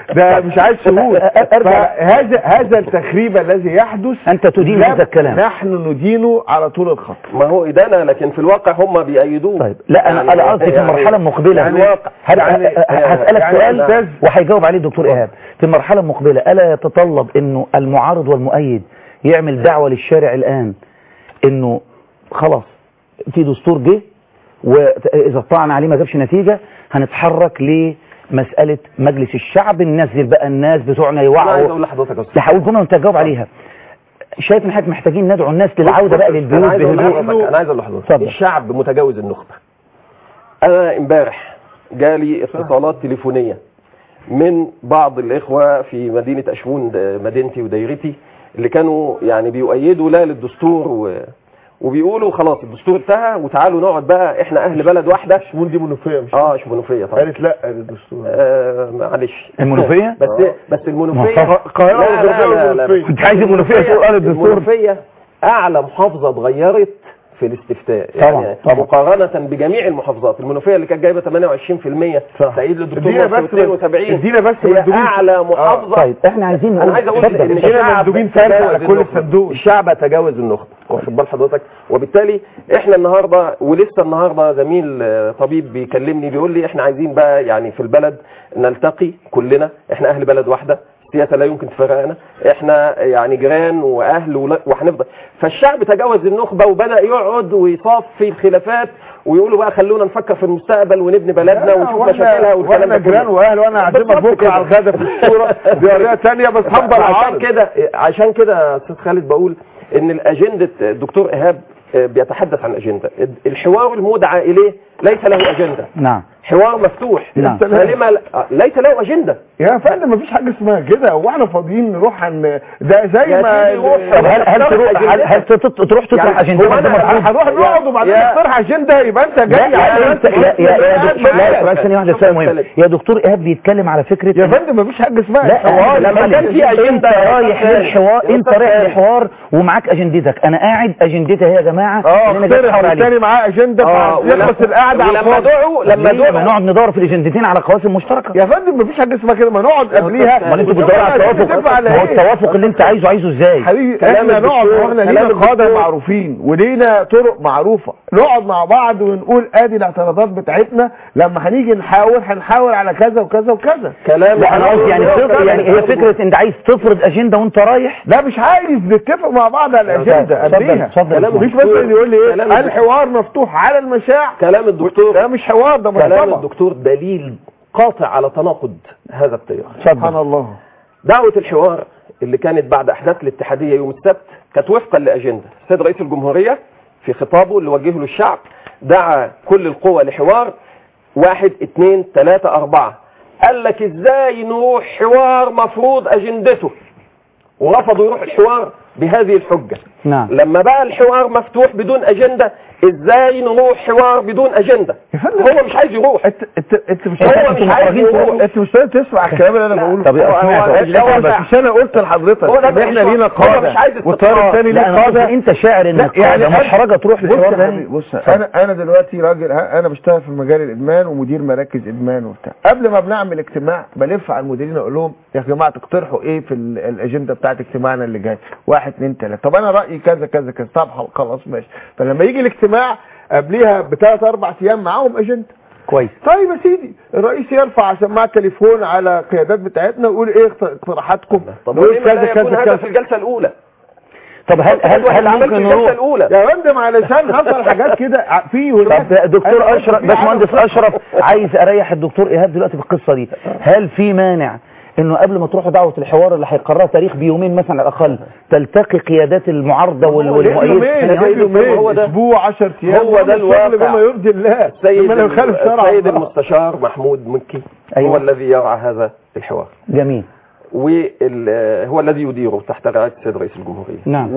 ده مش عايز شهود أرجع- فهذا هذا التخريب الذي يحدث انت تدين لم هذا الكلام نحن ندينه على طول الخط ما هو إدانة لكن في الواقع هم بيأيدوه طيب لا انا انا قصدي في المرحله المقبله يعني الواقع هل- يعني- هسالك يعني سؤال أستاذ- وهيجاوب عليه الدكتور ايهاب في المرحله المقبله الا يتطلب انه المعارض والمؤيد يعمل دعوه للشارع الان انه خلاص في دستور جه واذا طعن عليه ما جابش نتيجه هنتحرك لمساله مجلس الشعب ننزل بقى الناس بتوعنا أنا عايز يوعوا أقول لحضرتك يا أستاذ. هقول جمله وانت تجاوب عليها شايف ان احنا محتاجين ندعو الناس للعوده بقى انا للبيوت عايز اقول بهدوء لحضرتك انا عايز اقول لحضرتك اتفضل. الشعب متجاوز النخبه انا امبارح جالي اتصالات تليفونيه من بعض الاخوه في مدينه اشمون د- مدينتي ودايرتي اللي كانوا يعني بيؤيدوا لا للدستور و... وبيقولوا خلاص الدستور انتهى وتعالوا نقعد بقى احنا اهل بلد واحده شمون دي منوفيه مش اه شمونوفيه طبعا قالت لا للدستور آه معلش المنوفية؟ بس بس المنوفيه ما هو القاهرة لا، لا، والغربية لا، لا، والمنوفية. كنت عايز المنوفية تقول قال الدستور المنوفيه اعلى محافظه اتغيرت في الاستفتاء طبعا، يعني طبعا. مقارنه بجميع المحافظات المنوفيه اللي كانت جايبه 28% تأييد للدكتور ادينا بس 72 ادينا بس هي مندوبين. اعلى محافظه طيب احنا عايزين انا نقول عايز اقول اتفضل. ان ادينا الشعب مندوبين فرد على تجاوز كل النخبة. صندوق. الشعب تجاوز النخبه واخد بال حضرتك وبالتالي احنا النهارده ولسه النهارده زميل آه، طبيب بيكلمني بيقول لي احنا عايزين بقى يعني في البلد نلتقي كلنا احنا اهل بلد واحده السياسه لا يمكن تفرقنا احنا يعني جيران واهل ولا- وهنفضل فالشعب تجاوز النخبه وبدا يقعد ويصفي الخلافات ويقولوا بقى خلونا نفكر في المستقبل ونبني بلدنا ونشوف مشاكلها والكلام واحنا ده كله. جيران واهل وانا عازمك بالظبط بكره كده. على الغدا في الصوره دي قضيه ثانيه بس هفضل عشان عشان كده عشان كده يا استاذ خالد بقول ان الاجنده الدكتور ايهاب آه، بيتحدث عن اجنده الحوار المدعى اليه ليس له اجنده نعم حوار مفتوح نعم. فلما لا- ليس له اجنده يا فندم مفيش حاجه اسمها كده هو احنا فاضيين نروح عن ده زي يا ما سيدي روح. طب هل هل تروح هل, هل تط- تروح تطرح يعني اجنده هو أنا- ده مرفوض؟ هنروح نقعد وبعدين يا- نقترح اجنده يبقى انت لا جاي يا على يا انت يا يا يا دكتور لا معايا. بس ثانيه واحده سؤال مهم يا دكتور ايهاب بيتكلم على فكره يا فندم مفيش حاجه اسمها لا حوار. لما لما كان كان في في اجنده أجندة انت يا رايح أستاذ للحوار يا انت أستاذ رايح خالد. لحوار ومعاك اجندتك انا قاعد اجندتي اهي يا جماعه اه اللي انا جاي اقترح احاور والتاني عليه معاه اجنده آه، فيخلص القعده على ولما الفاضي دعوا لما ليه؟ ما دعوا نقعد ندور في الاجندتين على قواسم مشتركه يا فندم مفيش حاجه اسمها كده ما نقعد قبليها أستاذ امال انتوا بتدوروا على التوافق نتفق على ما هو إيه؟ التوافق اللي انت عايزه عايزه ازاي حبيبي كلام احنا نقعد الدكتور- واحنا كلام لينا قاده الدكتور- معروفين ولينا طرق معروفه نقعد مع بعض ونقول ادي الاعتراضات بتاعتنا لما هنيجي نحاول هنحاول على كذا وكذا وكذا كلام لا انا قصدي يعني تفرض يعني هي فكره انت عايز تفرض اجنده وانت رايح لا مش عايز نتفق مع بعض على الاجنده اتفضل، قبليها اتفضل. كلام مفيش الدكتور- مثلا يقول لي ايه كلام الدكتور- الحوار مفتوح على المشاع كلام الدكتور ده مش حوار ده كلام مصطبه الدكتور دليل قاطع على تناقض هذا التيار سبحان الله دعوة الحوار اللي كانت بعد أحداث الاتحادية يوم السبت كانت وفقا لأجندة السيد رئيس الجمهورية في خطابه اللي وجهه للشعب دعا كل القوى لحوار واحد اتنين تلاتة أربعة قال لك ازاي نروح حوار مفروض أجندته ورفضوا يروح الحوار بهذه الحجة نعم لما بقى الحوار مفتوح بدون أجندة ازاي نروح حوار بدون أجندة يا فندم، هو مش عايز يروح انت انت انت مش هو انتوا مش عايز محرجين يروح. تروحوا. انت مش راضي تسمع الكلام اللي انا بقوله طب هو- اسمع هو- طب. انت هو بس ده- مش انا قلت لحضرتك هو ده ان احنا الحوار. لينا هو قاده مش عايز والطيار استقرار. الثاني لا ليه انا قصدي قاده انت شاعر ان لا، يعني القاده أنا- محرجه تروح بص للحوار يا ده حبيبي بص انا انا دلوقتي راجل ها، انا بشتغل في مجال الادمان ومدير مراكز ادمان وبتاع قبل ما بنعمل اجتماع بلف على المديرين اقول لهم يا جماعه تقترحوا ايه في ال- الاجنده بتاعت اجتماعنا اللي جاي واحد اتنين تلاته طب انا رايي كذا كذا كذا طب خلاص ماشي فلما يجي الاجتماع قبليها بثلاث اربع ايام معاهم اجنده كويس طيب يا سيدي الرئيس يرفع سماعه تليفون على القيادات بتاعتنا ويقول ايه اقت- اقتراحاتكم طب نقول وليه لا يكون هذا في الجلسة الأولى طب هل هل واحد هل عمل في ممكن الجلسة نروح الأولى يا فندم علشان حصل حاجات كده ع- في هناك طب دكتور أنا اشرف في باشمهندس عدد- اشرف عايز اريح الدكتور ايهاب دلوقتي في القصه دي هل في مانع انه قبل ما تروحوا دعوه الحوار اللي هيقررها تاريخ بيومين مثلا على الاقل تلتقي قيادات المعارضه وال- هو ليه والمؤيد يومين ثانية ليه واحدة؟ يومين هو ده. اسبوع 10 ايام هو ده الشغل الواقع. بما يرضي الله السيد لما لو خالف شرع السيد الله. المستشار محمود مكي أيوة. هو الذي يرعى هذا الحوار جميل وهو الذي يديره تحت رعاية السيد رئيس الجمهورية نعم.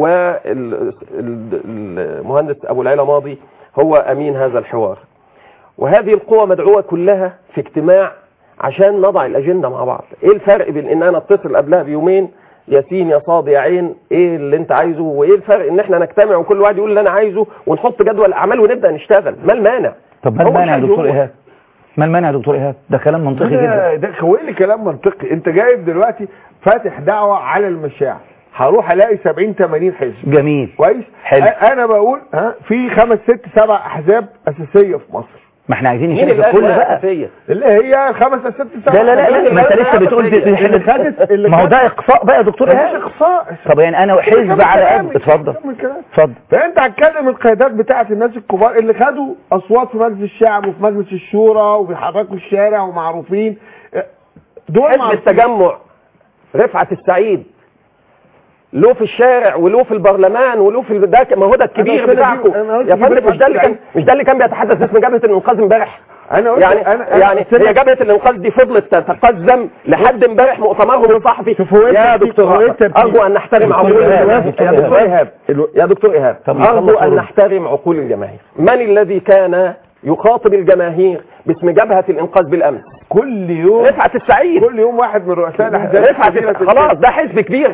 والمهندس أبو العلا ماضي هو أمين هذا الحوار وهذه القوى مدعوة كلها في اجتماع عشان نضع الأجندة مع بعض إيه الفرق بين إن أنا أتصل قبلها بيومين ياسين يا صاد يا عين ايه اللي انت عايزه وايه الفرق ان احنا نجتمع وكل واحد يقول اللي انا عايزه ونحط جدول اعمال ونبدا نشتغل ما المانع طب ما هو مش المانع يا عايز دكتور يروح. ايهاب ما المانع يا دكتور ايهاب ده كلام منطقي جدا ده ده هو ايه اللي كلام منطقي انت جايب دلوقتي فاتح دعوه على المشاعر هروح الاقي 70 80 حزب جميل كويس حلو. أ- انا بقول ها في خمس ست سبع احزاب اساسيه في مصر ما احنا عايزين مين نشوف اللي الكل قال بقى أساسية؟ اللي هي خمس ست سبع لا لا لا, أحزاب. لا ما انت لسه بتقول دي- دي اللي حاجة- خدت اللي ما هو ده خدت- اقصاء بقى يا دكتور مش ايهاب اقصاء طب يعني انا حزب كمل على كلامي. قد اتفضل كمل كلامي. اتفضل فانت هتكلم القيادات بتاعه الناس الكبار اللي خدوا اصوات في مجلس الشعب وفي مجلس الشورى وبيحركوا الشارع ومعروفين دول حزب معروفين. التجمع رفعت السعيد له في الشارع وله في البرلمان وله في ده ما هو ده الكبير قلت لك بتاعكم أنا قلت يا أجيب فندم رفعت مش ده اللي كان السعيد. مش ده اللي كان بيتحدث باسم جبهه الانقاذ امبارح انا قلت يعني انا أنا يعني قلت لك- هي جبهه الانقاذ دي فضلت تتقدم لحد امبارح مؤتمرهم الصحفي شوف هو يا أنت بتيجي- دكتور هو أنت بتيجي- ارجو ان نحترم دكتور عقول إيهاب، الجماهير دكتور يا دكتور ايهاب الو- يا دكتور ايهاب طب ارجو يخلص ان ورد. نحترم عقول الجماهير من الذي كان يخاطب الجماهير باسم جبهه الانقاذ بالامس كل يوم رفعت السعيد كل يوم واحد من رؤساء الاحزاب رفعت الكبيرة في خلاص البلد. ده حزب كبير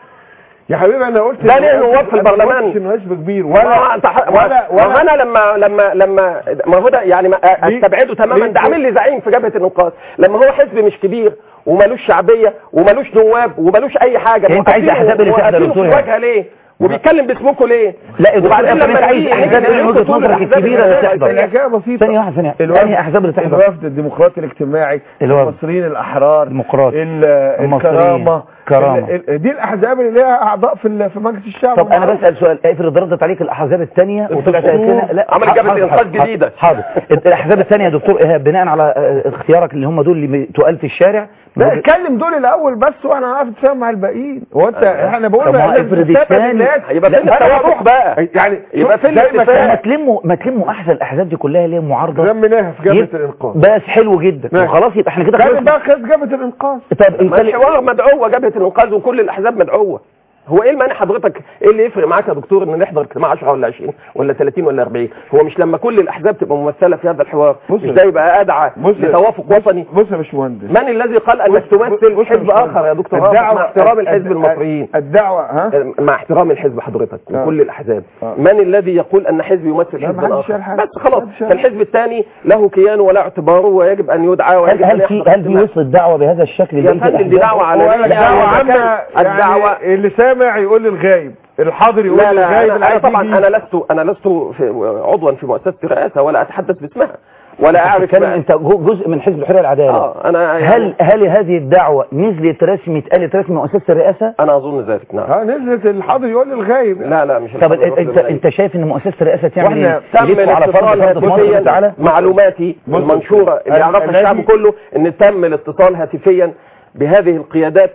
يا حبيبي انا قلت ده إن ليه هو- نواب في أنا ما البرلمان؟ قلتش انه حزب كبير ولا ولا انت ح- ولا ولا ولا انا لما لما لما ما هو ده يعني ما استبعده تماما ده عامل لي زعيم في جبهه الانقاذ لما هو حزب مش كبير ومالوش شعبيه ومالوش نواب ومالوش اي حاجه يعني أنت عايز موقفينه- الأحزاب اللي تحضر موقفينه دكتور في إيهاب. الواجهه ليه وبيتكلم باسمكم ليه لا يا دكتور وبعدين ايهاب لما انت عايز نيجي- احزاب نيجي من نقول وجهه دكتور نظرك الأحزاب الكبيره اللي اللي تحضر الحكايه بسيطه ثانيه واحده ثانيه الوفد- انهي احزاب اللي تحضر الوفد الديمقراطي الاجتماعي الوفد. المصريين الاحرار ديمقراطي. ال- المصريين. الكرامه كرامة. ال- ال- دي الاحزاب اللي ليها اعضاء في ال- في مجلس الشعب طب انا ومعروف. بسال سؤال افرض ردت عليك الاحزاب الثانيه وطلعت الدستور. قالت لنا لا عمل حاضر، جبهة حاضر، إنقاذ حاضر، جديدة. حاضر الاحزاب الثانيه يا دكتور ايهاب بناء على آه، اختيارك اللي هم دول اللي تقال في الشارع لا اتكلم دول الاول بس واحنا هنعرف نتفاهم مع الباقيين هو انت احنا بقول طب ما هو لازم افرض تتابع الثاني- الناس. يبقى فين لا، أنا التوافق هروح بقى يعني يبقى شوف فين زي ما الاتفاق؟ كان ما تلموا ما تلموا احسن الاحزاب دي كلها اللي هي معارضه رميناها في جبهه يب- الانقاذ بس حلو جدا ماشي. وخلاص يبقى احنا كده كان خلصنا بقى خد جبهه الانقاذ طب ما انت الحوار مدعوه جبهه الانقاذ وكل الاحزاب مدعوه هو ايه المانع حضرتك ايه اللي يفرق معاك يا دكتور ان نحضر اجتماع 10 ولا 20 ولا 30 ولا 40 هو مش لما كل الاحزاب تبقى ممثله في هذا الحوار بص مش يا- ده يبقى ادعى بص لتوافق وطني بص يا باشمهندس من الذي قال انك بص- تمثل بص يا حزب باشمهندس. اخر يا دكتور رافع مع احترام الحزب الد- المصريين الدعوه ها مع احترام الحزب حضرتك آه. وكل الاحزاب آه. من الذي يقول ان حزب يمثل لا، حزبا محدش اخر قال حاجة. بس خلاص محدش قال فالحزب الثاني له كيانه ولا اعتباره ويجب ان يدعى هل ويجب ان هل في يحضر هل في اجتماع. وصلت دعوه بهذا الشكل يا لبقية فندم دي الأحزاب؟ دعوه ولا عالميه دعوه ومكان عامه الدعوه يعني اللي سامع يقول للغايب الحاضر يقول لا لا للغايب أنا, اللي أنا عايز طبعا يجي. انا لست انا لست في عضوا في مؤسسه الرئاسه ولا اتحدث باسمها ولا اعرف بتتكلم بقى- انت جو- جزء من حزب الحريه والعداله اه انا يعني هل هل هذه الدعوه نزلت رسمي اتقالت رسمي مؤسسه الرئاسه انا اظن ذلك نعم ها نزلت الحاضر يقول للغايب لا لا مش طب الحضور انت الوحيد انت شايف ان مؤسسه الرئاسه تعمل واحنا ايه تم يلفوا على فرد الاتصال فرد في مصر هاتفيا تعالى معلوماتي بص- المنشوره اللي ال- يعرفها الذي- الشعب كله ان تم الاتصال هاتفيا بهذه القيادات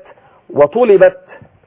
وطلبت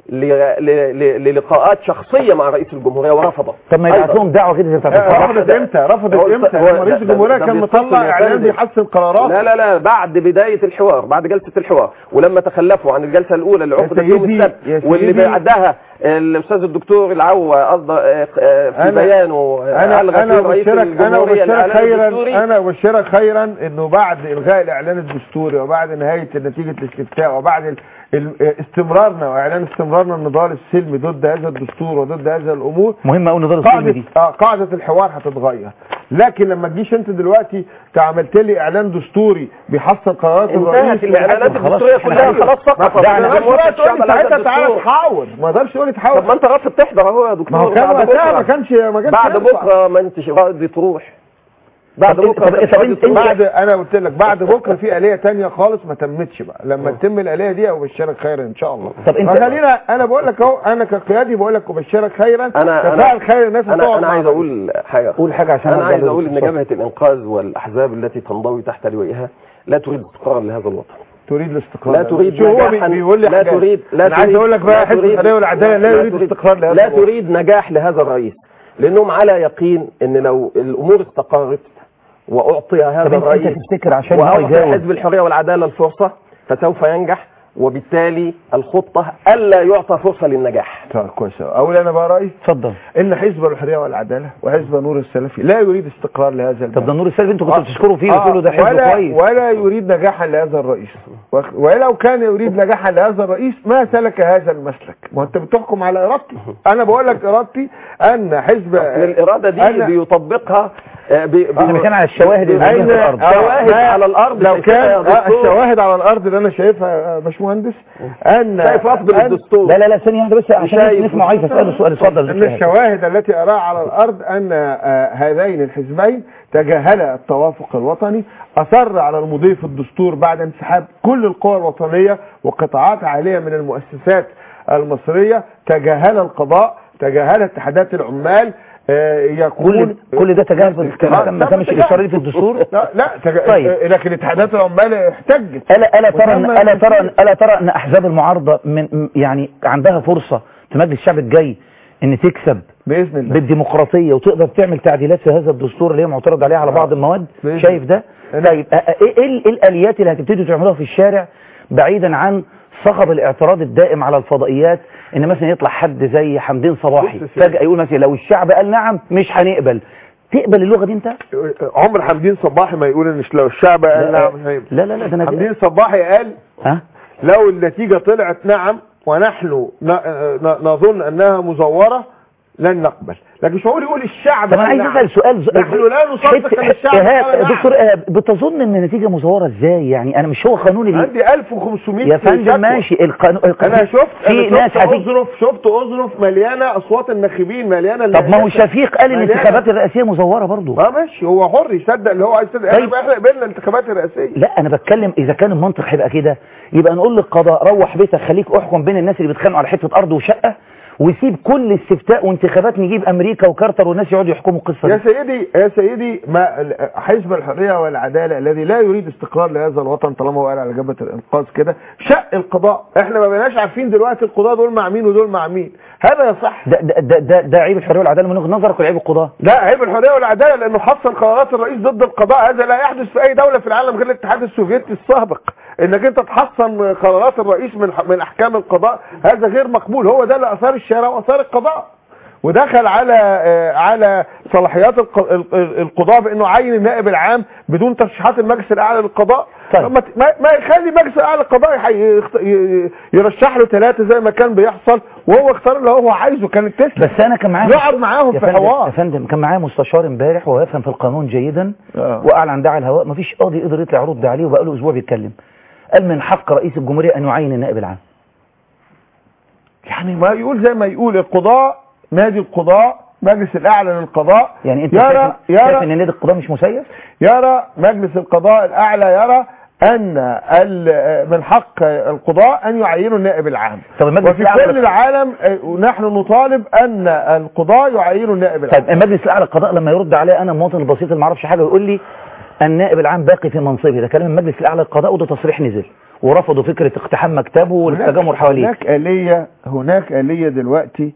ل- ل- ل- للقاءات شخصيه مع رئيس الجمهوريه ورفض طب ما يبعت أيضاً. لهم دعوه كده زي بتاعت آه، الفرح. رفضت امتى رفضت هو- امتى هو- لما رئيس ده- ده- الجمهوريه ده كان بيتصل مطلع يا اعلان فندم. بيحسن قرارات لا لا لا بعد بداية الحوار بعد جلسة الحوار ولما تخلفوا عن الجلسة الأولى اللي يا عقدت يوم سيدي- السبت يا واللي سيدي. بعدها الأستاذ الدكتور العوا قصد آه، آه، في أنا- بيانه آه، انا ألغى انا فيه رئيس ابشرك انا الجمهورية ابشرك الإعلان خيرا الدستوري. انا ابشرك خيرا انه بعد الغاء الاعلان الدستوري وبعد نهايه نتيجه الاستفتاء وبعد ال- ال- استمرارنا واعلان استمرارنا النضال السلمي ضد هذا الدستور وضد هذه الامور مهم قوي نضال السلم قاعدة دي اه قاعدة الحوار هتتغير لكن لما تجيش انت دلوقتي تعملت لي اعلان دستوري بيحسن قرارات انتهت الرئيس الإعلانات خلاص، الدستورية احنا كلها عايزين- خلاص سقطت ما يعني تقدرش موافق بقى تقول الشعب لي على هذا ساعتها تعالى الدستور. تحاور ما تقدرش تقول لي تحاور طب ما أنت رافض تحضر أهو يا دكتور ما هو كان بعد وقتها ما بكرة كانش ما كانش بعد ينفع. بكرة ما أنتش راضي تروح بعد طب- بكرة طب- ما أنتش طب راضي أنت- تروح. بعد انا قلت لك بعد بكره في آلية تانية خالص ما تمتش بقى لما تتم الآلية دي ابشرك خيرا ان شاء الله طب أنت- خلينا انا بقول لك اهو انا كقيادي بقول لك ابشرك خيرا أنا تفاعل خير الناس أنا هتقعد أنا مع عايز بعض. أقول حاجة قول حاجه عشان أنا أرجع عايز أقول إن للدكتور. جبهة الإنقاذ والأحزاب التي تنضوي تحت لوائها لا تريد استقرارا لهذا الوطن تريد الاستقرار لا تريد شو هو نجاحاً- بي- بيقول لي لا حاجات. تريد لا انا عايز تريد- اقول لك بقى لا حزب تريد- الحريه والعداله لا يريد تريد- استقرار لهذا لا الوطن. تريد نجاح لهذا الرئيس لانهم على يقين ان لو الامور استقرت واعطي هذا طب انت الرئيس انت تفتكر عشان هو واعطي يجاوب حزب الحريه والعداله الفرصه فسوف ينجح وبالتالي الخطه الا يعطى فرصه للنجاح طيب كويس أوي. اقول انا بقى رايي اتفضل ان حزب الحريه والعداله وحزب نور السلفي لا يريد استقرار لهذا البلد طب ده النور السلبي انتوا كنتوا آه. بتشكروا فيه آه. وتقولوا ده حزب ولا كويس ولا يريد نجاحا لهذا الرئيس واخ- ولو كان يريد نجاحا لهذا الرئيس ما سلك هذا المسلك ما انت بتحكم على ارادتي انا بقول لك ارادتي ان حزب أصل الاراده دي أنا- بيطبقها آه، ب- ب- احنا بنتكلم على الشواهد اللي موجودة في الارض آه، شواهد ما- على الأرض لو شايفها كان يا آه، دكتور. الشواهد على الارض اللي انا شايفها يا باشمهندس ان شايف رفض أن- للدستور لا لا لا ثانية واحدة بس عشان شايف. نسمع عايز اساله سؤال اتفضل ان دكتور. الشواهد التي اراها على الارض ان آه، هذين الحزبين تجاهلا التوافق الوطني اصر على المضي في الدستور بعد انسحاب كل القوى الوطنيه وقطاعات عاليه من المؤسسات المصريه تجاهل القضاء تجاهل اتحادات العمال آه، يكون كل كل ده تجاهل في الدستور ما كان- ما كانش الاشاره دي في الدستور لا لا تجا... طيب. آه، لكن اتحادات العمال احتجت الا الا ترى وتم إن- الا ترى التنفيذ. الا ترى ان احزاب المعارضه من م- يعني عندها فرصه في مجلس الشعب الجاي ان تكسب باذن الله بالديمقراطيه وتقدر تعمل تعديلات في هذا الدستور اللي هي معترض عليها على بعض المواد بإذن شايف ده الله. طيب أ- أ- ايه إيه ال- إيه الاليات اللي هتبتدوا تعملوها في الشارع بعيدا عن صخب الاعتراض الدائم على الفضائيات ان مثلا يطلع حد زي حمدين صباحي بص يا سيدي. فجاه يقول مثلا لو الشعب قال نعم مش هنقبل تقبل اللغه دي انت عمر حمدين صباحي ما يقول ان لو الشعب قال نعم مش هيبقى. لا لا لا ده انا حمدين صباحي قال ها لو النتيجة طلعت نعم ونحن ن- ن- نظن انها مزورة لن نقبل لكن مش معقول يقول الشعب طب انا قال عايز نعم. اسال سؤال ز- نحن لا نصدق حت- ان الشعب إيهاب، قال نعم. دكتور إيهاب، بتظن ان النتيجه مزوره ازاي يعني انا مش هو قانون اللي عندي 1500 يا فندم شكوى. ماشي القانون انا شفت في أنا ناس شفت هتيجي اظرف شفت اظرف مليانه اصوات الناخبين مليانه طب ما هو الناس- شفيق قال مليانة. الانتخابات الرئاسيه مزوره برضه ما ماشي هو حر يصدق اللي هو عايز يصدق طيب. احنا احنا قبلنا الانتخابات الرئاسيه لا انا بتكلم اذا كان المنطق هيبقى كده يبقى نقول للقضاء روح بيتك خليك احكم بين الناس اللي بيتخانقوا على حته ارض وشقه وسيب كل استفتاء وانتخابات نجيب امريكا وكارتر والناس يقعدوا يحكموا القصه يا دي سيدي يا سيدي ما حزب الحريه والعداله الذي لا يريد استقرار لهذا الوطن طالما هو قال على جبهه الانقاذ كده شق القضاء احنا ما بقيناش عارفين دلوقتي القضاء دول مع مين ودول مع مين هذا يصح ده ده ده, ده, ده عيب الحريه والعداله من وجهه نظرك ولا عيب القضاه لا عيب الحريه والعداله لانه حصل قرارات الرئيس ضد القضاء هذا لا يحدث في اي دوله في العالم غير الاتحاد السوفيتي السابق انك انت تحصن قرارات الرئيس من من احكام القضاء هذا غير مقبول هو ده اللي اثار الشارع واثار القضاء ودخل على آه، على صلاحيات الق- ال- ال- القضاء بانه عين النائب العام بدون ترشيحات المجلس الاعلى للقضاء طيب. طب ما ت- ما ما يخلي المجلس الاعلى للقضاء يح- يخت- ي- يرشح له ثلاثه زي ما كان بيحصل وهو اختار اللي هو عايزه كانت تسلم بس انا كان معايا يقعد معاهم يا في فندم- حوار. يا فندم كان معايا مستشار امبارح وهو يفهم في القانون جيدا آه. واعلن عن ده على الهواء مفيش قاضي قدر يطلع يرد عليه وبقى له اسبوع بيتكلم قال من حق رئيس الجمهوريه ان يعين النائب العام يعني ما يقول زي ما يقول القضاء نادي القضاء مجلس الاعلى للقضاء يعني انت يرى شايف, شايف يرى ان نادي القضاء مش مسيف يرى مجلس القضاء الاعلى يرى ان ال- من حق القضاء ان يعينوا النائب العام طب المجلس وفي الأعلى- كل العالم آه، نحن نطالب ان القضاء يعينوا النائب العام طيب المجلس الاعلى للقضاء لما يرد عليه انا المواطن البسيط اللي ما اعرفش حاجه ويقول لي النائب العام باقي في منصبه ده كلام المجلس الاعلى للقضاء وده تصريح نزل ورفضوا فكره اقتحام مكتبه والتجمهر حواليه هناك آلية هناك آلية دلوقتي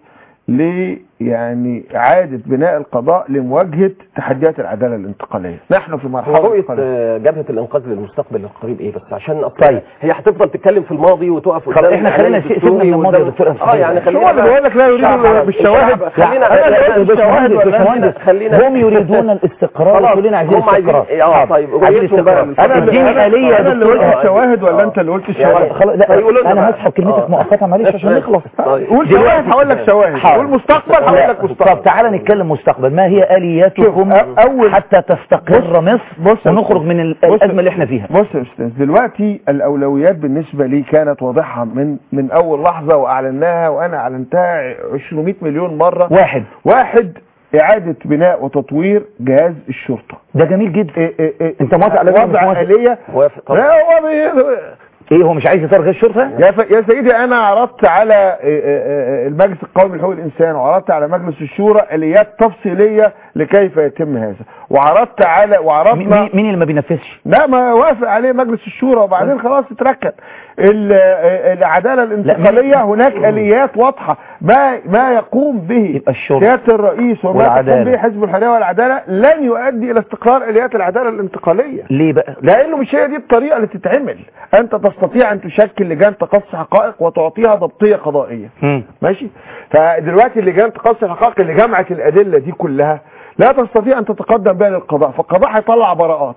ل يعني إعادة بناء القضاء لمواجهة تحديات العدالة الانتقالية نحن في مرحلة رؤية انتقالية. آه، جبهة الإنقاذ للمستقبل القريب إيه بس عشان أصل طيب. هي هتفضل تتكلم في الماضي وتقف خلاص، قدام احنا الإعلام خلينا سي- الدستوري سيبنا من الماضي يا وقدام- دكتور اه أسماعيل. يعني خلينا هو اللي بيقول لك لا يريد الشعب- بالشواهد. الشعب- خلينا لا، أنا خلينا- بقول بالشواهد ولا باشمهندس خلينا هم يريدون الاستقرار خلاص، كلنا عايزين هم عايزين- استقرار اه، حاضر. طيب، عايزين رؤيتهم بقى استقرار للفترة اديني الجاية. آلية يا أنا اللي دكتور قلت آه، الشواهد ولا آه. أنت اللي قلت خلاص الشواهد خلاص لا فيقولوا لنا انا بقى. هسحب كلمتك آه. مؤقتا معلش عشان نخلص طيب. قول شواهد هقول لك شواهد حاضر. قول مستقبل هقول لا، لك مستقبل طب تعالى نتكلم مستقبل ما هي الياتكم شوف، أ- أول- حتى تستقر مصر بص يا ونخرج أستاذ. من ال- بص- الازمه اللي احنا فيها بص يا استاذ دلوقتي الاولويات بالنسبه لي كانت واضحه من من اول لحظه واعلناها وانا اعلنتها 200 مليون مره واحد واحد اعاده بناء وتطوير جهاز الشرطه ده جميل جدا إيه إيه إيه أنت موافق على ده ولا مش وضع موافق؟ آلية موافق طبعا. لا هو بي- ايه هو مش عايز يطار غير الشرطه يا, ف... يا سيدي انا عرضت على إيه إيه إيه المجلس القومي لحقوق الانسان وعرضت على مجلس الشورى اليات تفصيليه لكيف يتم هذا وعرضت على مين- وعرضنا مين مين اللي ما بينفذش لا ما وافق عليه مجلس الشورى وبعدين خلاص اتركن ال- العداله الانتقاليه هناك اليات واضحه ما ما يقوم به يبقى الشرطة سياده الرئيس وما والعدالة. يقوم به حزب الحريه والعداله لن يؤدي الى استقرار اليات العداله الانتقاليه ليه بقى لانه مش هي دي الطريقه اللي تتعمل انت تستطيع ان تشكل لجان تقصي حقائق وتعطيها ضبطيه قضائيه مم. ماشي فدلوقتي لجان تقصي الحقائق اللي جمعت الادله دي كلها لا تستطيع ان تتقدم بها للقضاء فالقضاء هيطلع براءات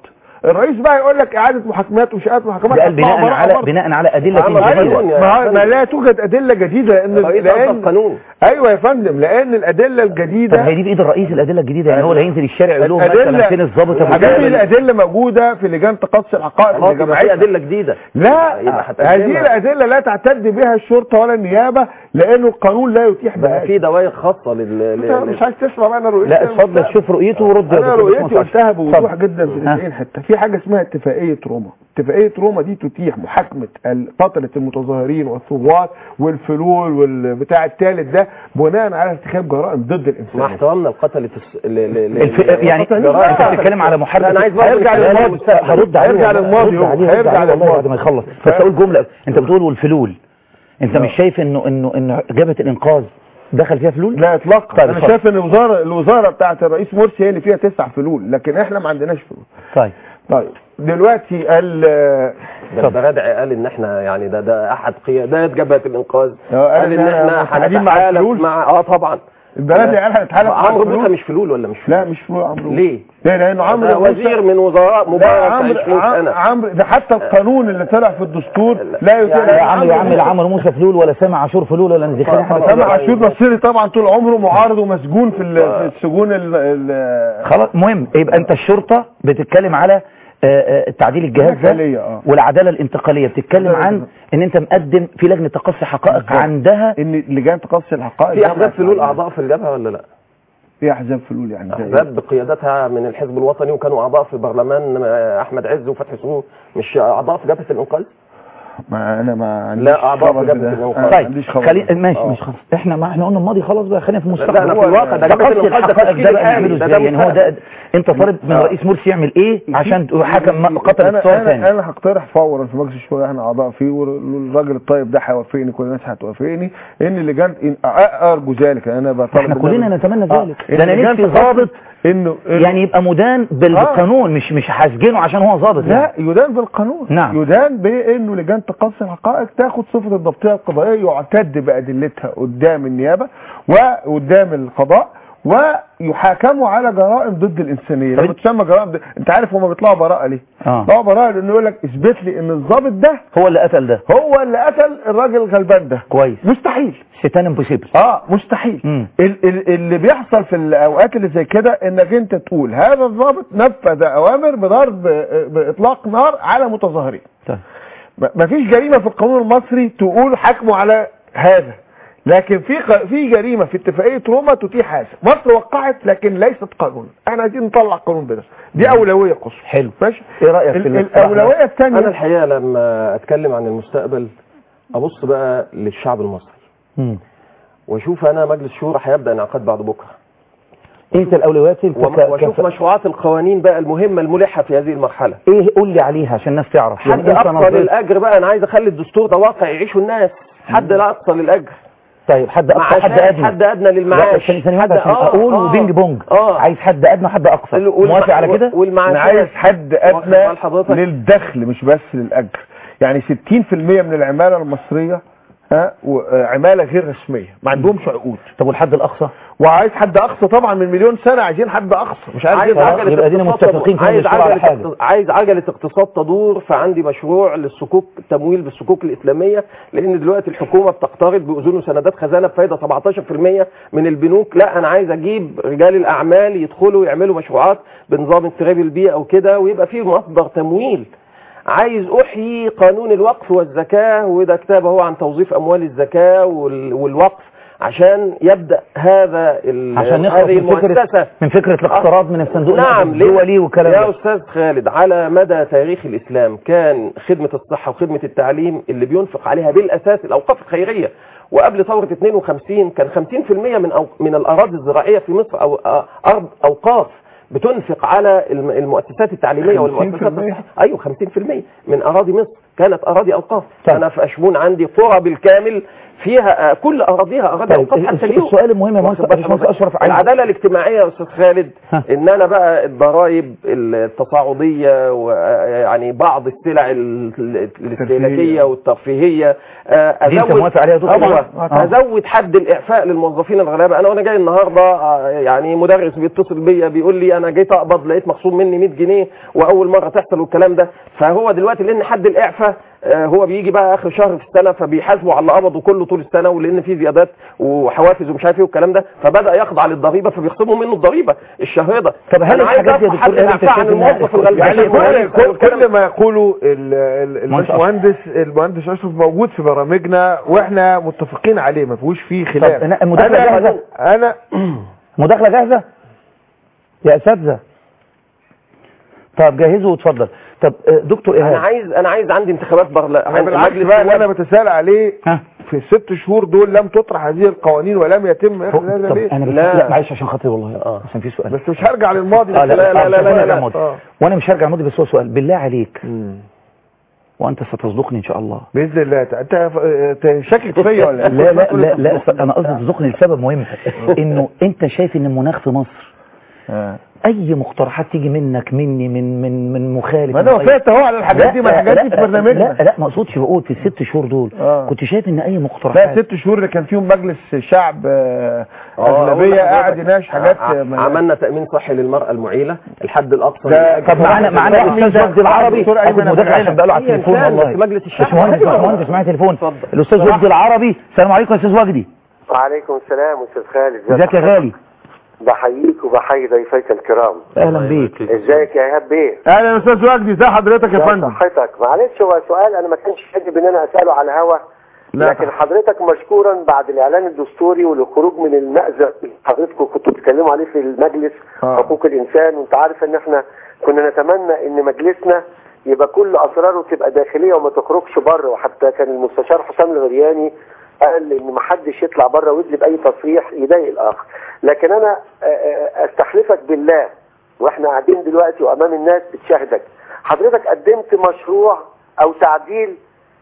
الرئيس بقى يقول لك اعاده محاكمات ومش اعاده محاكمات ده قال هتطلع بناء براءة على برضه. بناء على ادله عمل جديده قانون يعني. ما, ما لا توجد ادله جديده لان الرئيس لان أصدر قانون ايوه يا فندم لان الادله طب الجديده هي دي بايد الرئيس الادله الجديده يعني هو اللي هينزل الشارع يقول لهم مثلا فين الضابط ابو حبيبي جهل الادله موجوده في لجان تقصي الحقائق خلاص اللي يبقى في جمعتها ادله جديده لا يبقى هتقدمها. هذه الادله لا تعتد بها الشرطه ولا النيابه لانه القانون لا يتيح بقى بها في دوائر خاصه لل انت لل- مش عايز تسمع بقى انا رؤيتي لا اتفضل شوف رؤيته ورد يا انا دكتور رؤيتي باشمهندس قلتها عاشور. بوضوح اتفضل. جدا في ها. 90 حته في حاجه اسمها اتفاقيه روما اتفاقيه روما دي تتيح محاكمه ال- قتله المتظاهرين والثوار والفلول والبتاع الثالث ده بناء على ارتكاب جرائم ضد مع الانسان احترامنا القتله الس- ل- ل- ل- الف... يعني جرائم. انت بتتكلم على محاربه لا، أنا عايز برضه هيرجع نتكلم للماضي. عن المستقبل. هرد عليه هيرجع والله. للماضي هرد هو. عليه، هيرجع هرد عليه والله للماضي. بعد ما يخلص بس اقول جمله انت بتقول والفلول انت مش شايف انه انه انه جبهه الانقاذ دخل فيها فلول لا اطلاقا طيب، انا اتفضل. شايف ان الوزاره الوزاره بتاعت الرئيس مرسي هي اللي فيها تسع فلول لكن احنا ما عندناش فلول طيب طيب دلوقتي ال ده البرادعي قال ان احنا يعني ده ده احد قيادات جبهه الانقاذ هو قال قال إن ان إحنا احنا متحالفين مع هنتحالف الفلول؟ مع اه طبعا البلد قال هنتحالف مع عمرو الفلول؟ موسى مش فلول ولا مش فلول لا مش فلول عمرو ليه؟ ليه لانه ده عمرو وزير موسى- من وزراء لا مبارك عمرو 20 عم- سنه عمرو ده حتى القانون اللي طلع في الدستور لا يتيح يعني يا عم يا عم لا عمرو موسى فلول ولا سامع عاشور فلول ولا نزيخان احنا سامع عاشور نصيري طبعا طول عمره معارض ومسجون في ال- في السجون ال- ال- خلاص مهم يبقى انت الشرطه بتتكلم على آه، آه، تعديل الجهاز الانتقالية، ده اه. والعداله الانتقاليه بتتكلم بالظبط. عن ان انت مقدم في لجنه تقصي حقائق بالظبط. عندها ان لجان تقصي الحقائق في احزاب فلول اعضاء في الجبهه ولا لا؟ في احزاب فلول يعني زي إيه؟ احزاب بقيادتها من الحزب الوطني وكانوا اعضاء في برلمان آه، احمد عز وفتحي سرور مش اعضاء في جبهه الانقاذ؟ ما انا ما عنديش لا، أعضاء خبر في جبهة بده. الإنقاذ. أنا ما طيب عنديش خبر خلي بده. ماشي آه. مش خلاص احنا ما احنا قلنا الماضي خلاص بقى خلينا في المستقبل لا، أنا في الواقع ده جبهة تقصي الإنقاذ ده الحقائق تشكيل ده بقى الحالي، نعمله ده- ازاي ده يعني هو ده انت طالب من آه. رئيس مرسي يعمل ايه عشان حكم قتل انا الثوار انا ثاني انا هقترح فورا في مجلس الشورى احنا اعضاء فيه والراجل الطيب ده هيوافقني كل الناس هتوافقني ان اللجان إن- ارجو ذلك انا بطالب احنا بالله كلنا من- نتمنى آه. ذلك إن ده انا اللجان نفسي تقصي ضابط انه إنه- يعني يبقى مدان بالقانون مش مش هسجنه عشان هو ضابط لا يعني. يدان بالقانون نعم. يدان بانه لجان تقصي الحقائق تاخد صفه الضبطيه القضائيه يعتد بادلتها قدام النيابه وقدام القضاء ويحاكموا على جرائم ضد الانسانيه طب لما تسمى جرائم ضد... انت عارف هم بيطلعوا براءه ليه؟ اه بيطلعوا براءه لانه يقول لك اثبت لي ان الضابط ده هو اللي قتل ده هو اللي قتل الراجل الغلبان ده كويس مستحيل شيطان امبوسيبل اه مستحيل مم. ال ال اللي بيحصل في الاوقات اللي زي كده انك انت تقول هذا الضابط نفذ اوامر بضرب آه، باطلاق نار على متظاهرين طيب. م- مفيش جريمه في القانون المصري تقول حكموا على هذا لكن في ق- في جريمه في اتفاقيه روما تتيح هذا مصر وقعت لكن ليست قانون احنا عايزين نطلع قانون بده دي اولويه قصوى حلو ماشي ايه رايك في ال- الاقتراح ده؟ الاولويه انا الثانيه الحقيقه لما اتكلم عن المستقبل ابص بقى للشعب المصري مم. واشوف انا مجلس شورى هيبدا انعقاد بعد بكره انت الاولويات انت وم- ك- واشوف كف- مشروعات القوانين بقى المهمه الملحه في هذه المرحله ايه قول لي عليها عشان الناس تعرف حد يعني انت اقصى نظرت- للاجر بقى انا عايز اخلي الدستور ده واقع يعيشه الناس حد لا اقصى للاجر طيب حد اقصى حد معاشات ادنى حد ادنى للمعاش ثاني ثاني حد- عشان آه، اقول آه، وبينج بونج اه عايز حد ادنى وحد اقصى والم- موافق على كده انا والمعاشات عايز حد واخد بال ادنى حضرتك؟ للدخل مش بس للاجر يعني 60% من العماله المصريه ها وعماله غير رسميه ما عندهمش عقود طب والحد الاقصى وعايز حد اقصى طبعا من مليون سنه عايزين حد اقصى مش عارف عايز ايه خلاص، عجلة يبقى دينا اقتصاد متفقين تدور. في عايز المشروع على عجلة حاجة. اقتص- عايز عجلة اقتصاد تدور فعندي مشروع للصكوك التمويل بالصكوك الإسلامية لأن دلوقتي الحكومة بتقترض بأذون وسندات خزانة بفايدة 17% من البنوك لا أنا عايز أجيب رجال الأعمال يدخلوا يعملوا مشروعات بنظام التريبل بي أو كده ويبقى فيه مصدر تمويل عايز احيي قانون الوقف والزكاه وده كتاب هو عن توظيف اموال الزكاه وال- والوقف عشان يبدا هذا ال- عشان نخلص هذه من فكره المؤسسه من فكره الاقتراض من الصندوق نعم ليه؟ الدولي والكلام يا ده استاذ خالد على مدى تاريخ الاسلام كان خدمه الصحه وخدمه التعليم اللي بينفق عليها بالاساس الاوقاف الخيريه وقبل ثوره 52 كان 50% من أو من الاراضي الزراعيه في مصر او آه، ارض اوقاف بتنفق على الم- المؤسسات التعليميه 50% والمؤسسات الصحية. ايوه 50% من اراضي مصر كانت اراضي اوقاف طيب. انا في اشمون عندي قرى بالكامل فيها آه، كل اراضيها اراضي طيب اوقاف حتى اليوم السؤال المهم يا واخد مهندس بال باشمهندس حضرتك؟ اشرف عايز- العداله الاجتماعيه يا استاذ خالد ها. ان انا بقى الضرائب التصاعديه ويعني بعض السلع ال- ال- الاستهلاكيه والترفيهيه آه، دي أنت ازود موافق عليها يا دكتور؟ طبعا آه. ازود حد الاعفاء للموظفين الغلابه انا وانا جاي النهارده آه، يعني مدرس بيتصل بيا بيقول لي انا جيت اقبض لقيت مخصوم مني 100 جنيه واول مره تحصل والكلام ده فهو دلوقتي لان حد الاعفاء آه، هو بيجي بقى اخر شهر في السنه فبيحاسبوا على اللي قبضه كله طول السنه ولان في زيادات وحوافز ومش عارف ايه والكلام ده فبدا يخضع للضريبه فبيخصموا منه الضريبه الشهر ده طب هل أنا عايز الحاجات دي يا أرفع دكتور حد إيهاب أنت الاعفاء عن شايف إنها- الموظف الغلبان يعني والكلام كل, كل, والكلام كل ما يقوله ال- ال- مهندس الباشمهندس المهندس اشرف موجود في برامجنا واحنا متفقين عليه ما فيهوش فيه خلاف طب أنا- المداخلة انا جاهزة؟ انا مداخلة جاهزة يا أساتذة طب جهزوا واتفضل طب آه، دكتور انا إيهاب عايز انا عايز عندي انتخابات برلا انا بالعكس بقى اللي انا بتساءل عليه ها في الست شهور دول لم تطرح هذه القوانين ولم يتم هو- اخذ هذا طب ليه انا بس لا. لا معلش عشان خاطري والله آه. عشان في سؤال بس مش هرجع للماضي آه لا لا لا لا, لا, لا, لا. الماضي. آه. وانا مش هرجع الماضي بس هو سؤال بالله عليك مم. وانت ستصدقني ان شاء الله باذن الله انت انت شاكك فيا ولا إيه؟ لا لا لا لا انا قصدي تصدقني لسبب مهم انه انت شايف ان المناخ في مصر آه. اي مقترحات تيجي منك مني من من من مخالف ما انا من أي- وافقت اهو على الحاجات دي ما لا، الحاجات لا، دي في لا برنامجنا لا ما اقصدش بقول في الست شهور دول آه. كنت شايف ان اي لا مقترحات ست شهور اللي كان فيهم مجلس شعب آه، آه، أقول اغلبيه لحضرتك، قاعد يناقش حاجات ع- آه، ما- عملنا تأمين صحي للمرأة المعيلة الحد الأقصى ده طب معانا معانا الاستاذ وجدي العربي دكتور اخد أيمن أبو مداخله العلا. عشان بقى له على أيا التليفون كان، والله بس مجلس الشعب باشمهندس أيوة. باشمهندس معايا تليفون اتفضل. الاستاذ وجدي العربي السلام عليكم يا استاذ وجدي وعليكم السلام استاذ خالد ازيك يا غالي بحييك وبحيي ضيفيك الكرام اهلا بيك ازيك يا ايهاب بيه اهلا يا استاذ وجدي ازي حضرتك يا ازي فندم صحتك معلش هو سؤال انا ما كانش حابب ان انا اساله على الهوا لا. لكن حضرتك مشكورا بعد الاعلان الدستوري والخروج من المأزق اللي حضرتكم كنتوا بتتكلموا عليه في المجلس آه. حقوق الانسان وانت عارف ان احنا كنا نتمنى ان مجلسنا يبقى كل اسراره تبقى داخليه وما تخرجش بره وحتى كان المستشار حسام الغرياني قال ان ما حدش يطلع بره ويدلي باي تصريح يضايق الاخر لكن انا آه، آه، استحلفك بالله واحنا قاعدين دلوقتي وامام الناس بتشاهدك حضرتك قدمت مشروع او تعديل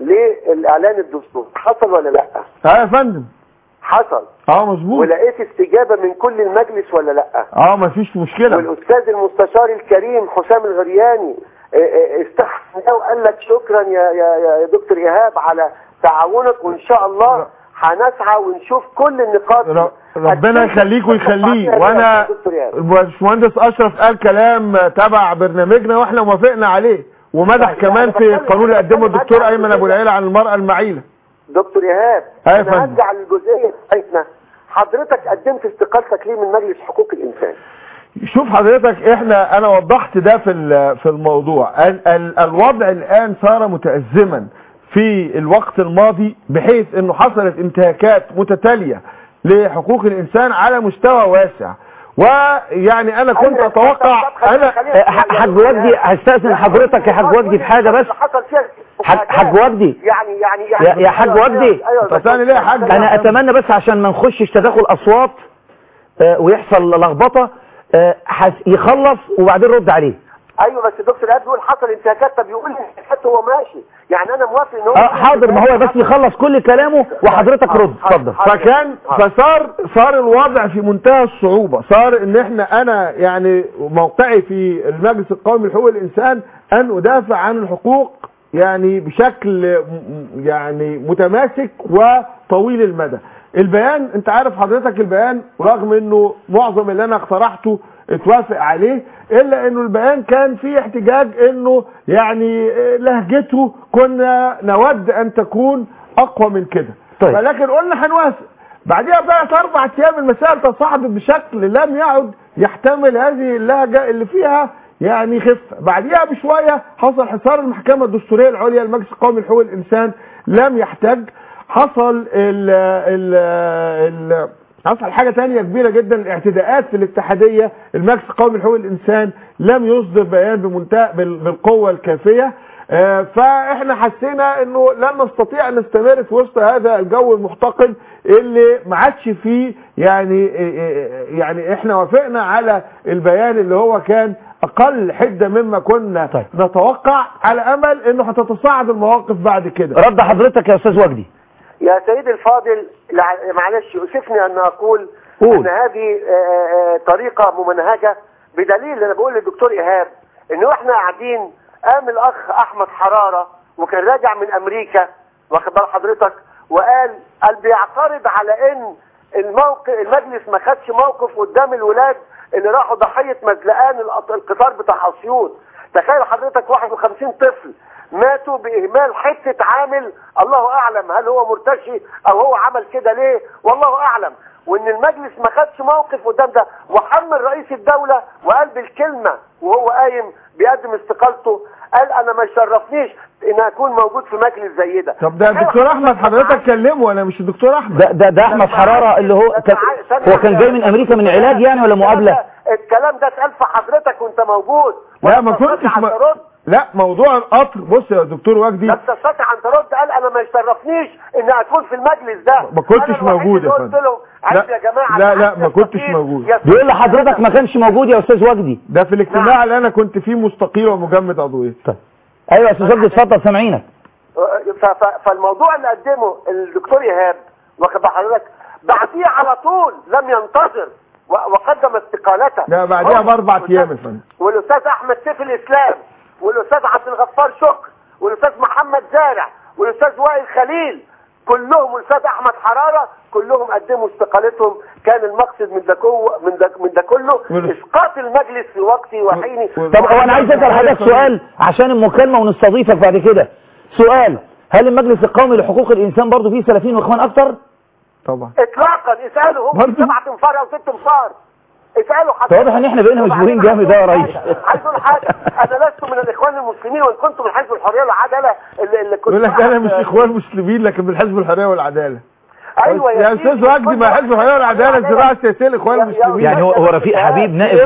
للاعلان الدستوري حصل ولا لا اه يا فندم حصل اه مظبوط ولقيت استجابه من كل المجلس ولا لا اه مفيش مشكله والاستاذ المستشار الكريم حسام الغرياني اه، اه، استحسن ده وقال لك شكرا يا يا يا دكتور ايهاب على تعاونك وان شاء الله هنسعى ونشوف كل النقاط ر- ربنا يخليك ويخليه يا وانا دكتور إيهاب. الباشمهندس اشرف قال كلام تبع برنامجنا واحنا موافقنا عليه ومدح كمان في القانون اللي قدمه الدكتور ايمن ابو العيله عن المراه المعيله دكتور ايهاب أيوة يا انا فندم. هرجع للجزئيه بتاعتنا حضرتك قدمت استقالتك ليه من مجلس حقوق الانسان شوف حضرتك احنا انا وضحت ده في ال- في الموضوع ال ال الوضع الان صار متأزما في الوقت الماضي بحيث انه حصلت انتهاكات متتالية لحقوق الانسان على مستوى واسع ويعني انا كنت اتوقع انا آه، ح- حاج وجدي هستأذن حضرتك يا حاج وجدي في حاجة بس حصل فيها حاج- حاج وجدي. يعني يعني يعني يا- يا حاج وجدي. أيوة، طب ثاني ليه يا حاج؟ انا اتمنى بس عشان ما نخشش تداخل اصوات آه، ويحصل لخبطه آه، حس- يخلص وبعدين رد عليه ايوه بس دكتور ايهاب بيقول حصل انتهاكات طب يقول لي انتهاكات هو ماشي يعني انا موافق ان هو اه حاضر ما هو بس يخلص كل كلامه وحضرتك رد اتفضل فكان فصار صار الوضع في منتهى الصعوبة صار ان احنا انا يعني موقعي في المجلس القومي لحقوق الانسان ان ادافع عن الحقوق يعني بشكل م- يعني متماسك وطويل المدى البيان انت عارف حضرتك البيان رغم انه معظم اللي انا اقترحته اتوافق عليه الا انه البيان كان فيه احتجاج انه يعني اه، لهجته كنا نود ان تكون اقوى من كده طيب. ولكن قلنا هنوافق بعدها بقى اربع ايام المسائل تصاعدت بشكل لم يعد يحتمل هذه اللهجه اللي فيها يعني خفه بعدها بشويه حصل حصار المحكمه الدستوريه العليا المجلس القومي لحقوق الانسان لم يحتج حصل ال ال ال حصل حاجة تانية كبيرة جدا الاعتداءات في الاتحادية المجلس القومي لحقوق الإنسان لم يصدر بيان بمنتهى بال- بالقوة الكافية آه، فاحنا حسينا انه لن نستطيع ان نستمر في وسط هذا الجو المحتقن اللي ما عادش فيه يعني آه، آه، يعني احنا وافقنا على البيان اللي هو كان اقل حده مما كنا طيب. نتوقع على امل انه هتتصاعد المواقف بعد كده رد حضرتك يا استاذ وجدي يا سيدي الفاضل لع- معلش يؤسفني ان اقول قول. ان هذه آه، آه، طريقه ممنهجه بدليل انا بقول للدكتور ايهاب انه احنا قاعدين قام الاخ احمد حراره وكان راجع من امريكا واخد بال حضرتك وقال قال بيعترض على ان الموقف المجلس ما خدش موقف قدام الولاد اللي راحوا ضحيه مزلقان القط- القطار بتاع اسيوط تخيل حضرتك 51 طفل ماتوا باهمال حته عامل الله اعلم هل هو مرتشي او هو عمل كده ليه والله اعلم وان المجلس ما خدش موقف قدام ده وحمل رئيس الدوله وقال بالكلمه وهو قايم بيقدم استقالته قال انا ما يشرفنيش ان اكون موجود في مجلس زي ده طب ده الدكتور احمد حضرتك كلمه انا مش الدكتور احمد ده ده, ده احمد حراره اللي هو كان هو كان جاي من امريكا من علاج يعني ولا مقابله الكلام ده اتقال في حضرتك وانت موجود لا ما ولا كنتش تستطيع ما... أن ترد لا موضوع القطر بص يا دكتور وجدي لم تستطيع ان ترد قال انا ما يشرفنيش ان اكون في المجلس ده ما كنتش أنا الوحيد موجود يا اللي قلت فندم. لهم عايز لا، يا جماعه لا، اللي لا، عايز ما كنتش يستقيل موجود. يستقيل. بيقول لحضرتك ما كانش موجود يا استاذ وجدي ده في الاجتماع اللي انا كنت فيه مستقيل ومجمد عضويه طيب ايوه يا استاذ وجدي اتفضل سامعينك ف- ف- فالموضوع اللي قدمه الدكتور ايهاب واخد بال حضرتك بعديه على طول لم ينتظر و- وقدم استقالته لا بعدها هو باربع والأستاذ- ايام يا فندم والاستاذ احمد سيف الاسلام والاستاذ عبد الغفار شكر والاستاذ محمد زارع والاستاذ وائل خليل كلهم والاستاذ احمد حراره كلهم قدموا استقالتهم كان المقصد من ده كو من ده من ده كله وال- اسقاط المجلس في وقت وحين طب هو انا عايز اسال حضرتك سؤال عشان المكالمه ونستضيفك بعد كده سؤال هل المجلس القومي لحقوق الانسان برضه فيه سلفيين واخوان اكتر طبعا اطلاقا اسالوا هم برضه؟ سبعة انفار او ست انفار اسالوا حضرتك واضح ان احنا بقينا مشبوهين جامد ده يا ريس عايز اقول حاجه انا لست من الاخوان المسلمين وان كنت من حزب الحريه والعداله اللي, اللي كنت يقول لك انا بحث- مش اخوان مسلمين لكن من حزب الحريه والعداله ايوه يا سيدي، استاذ وجدي ما حزب الحريه والعداله الزراعه السياسيه الاخوان يا- يا- المسلمين يعني هو هو رفيق حبيب نائب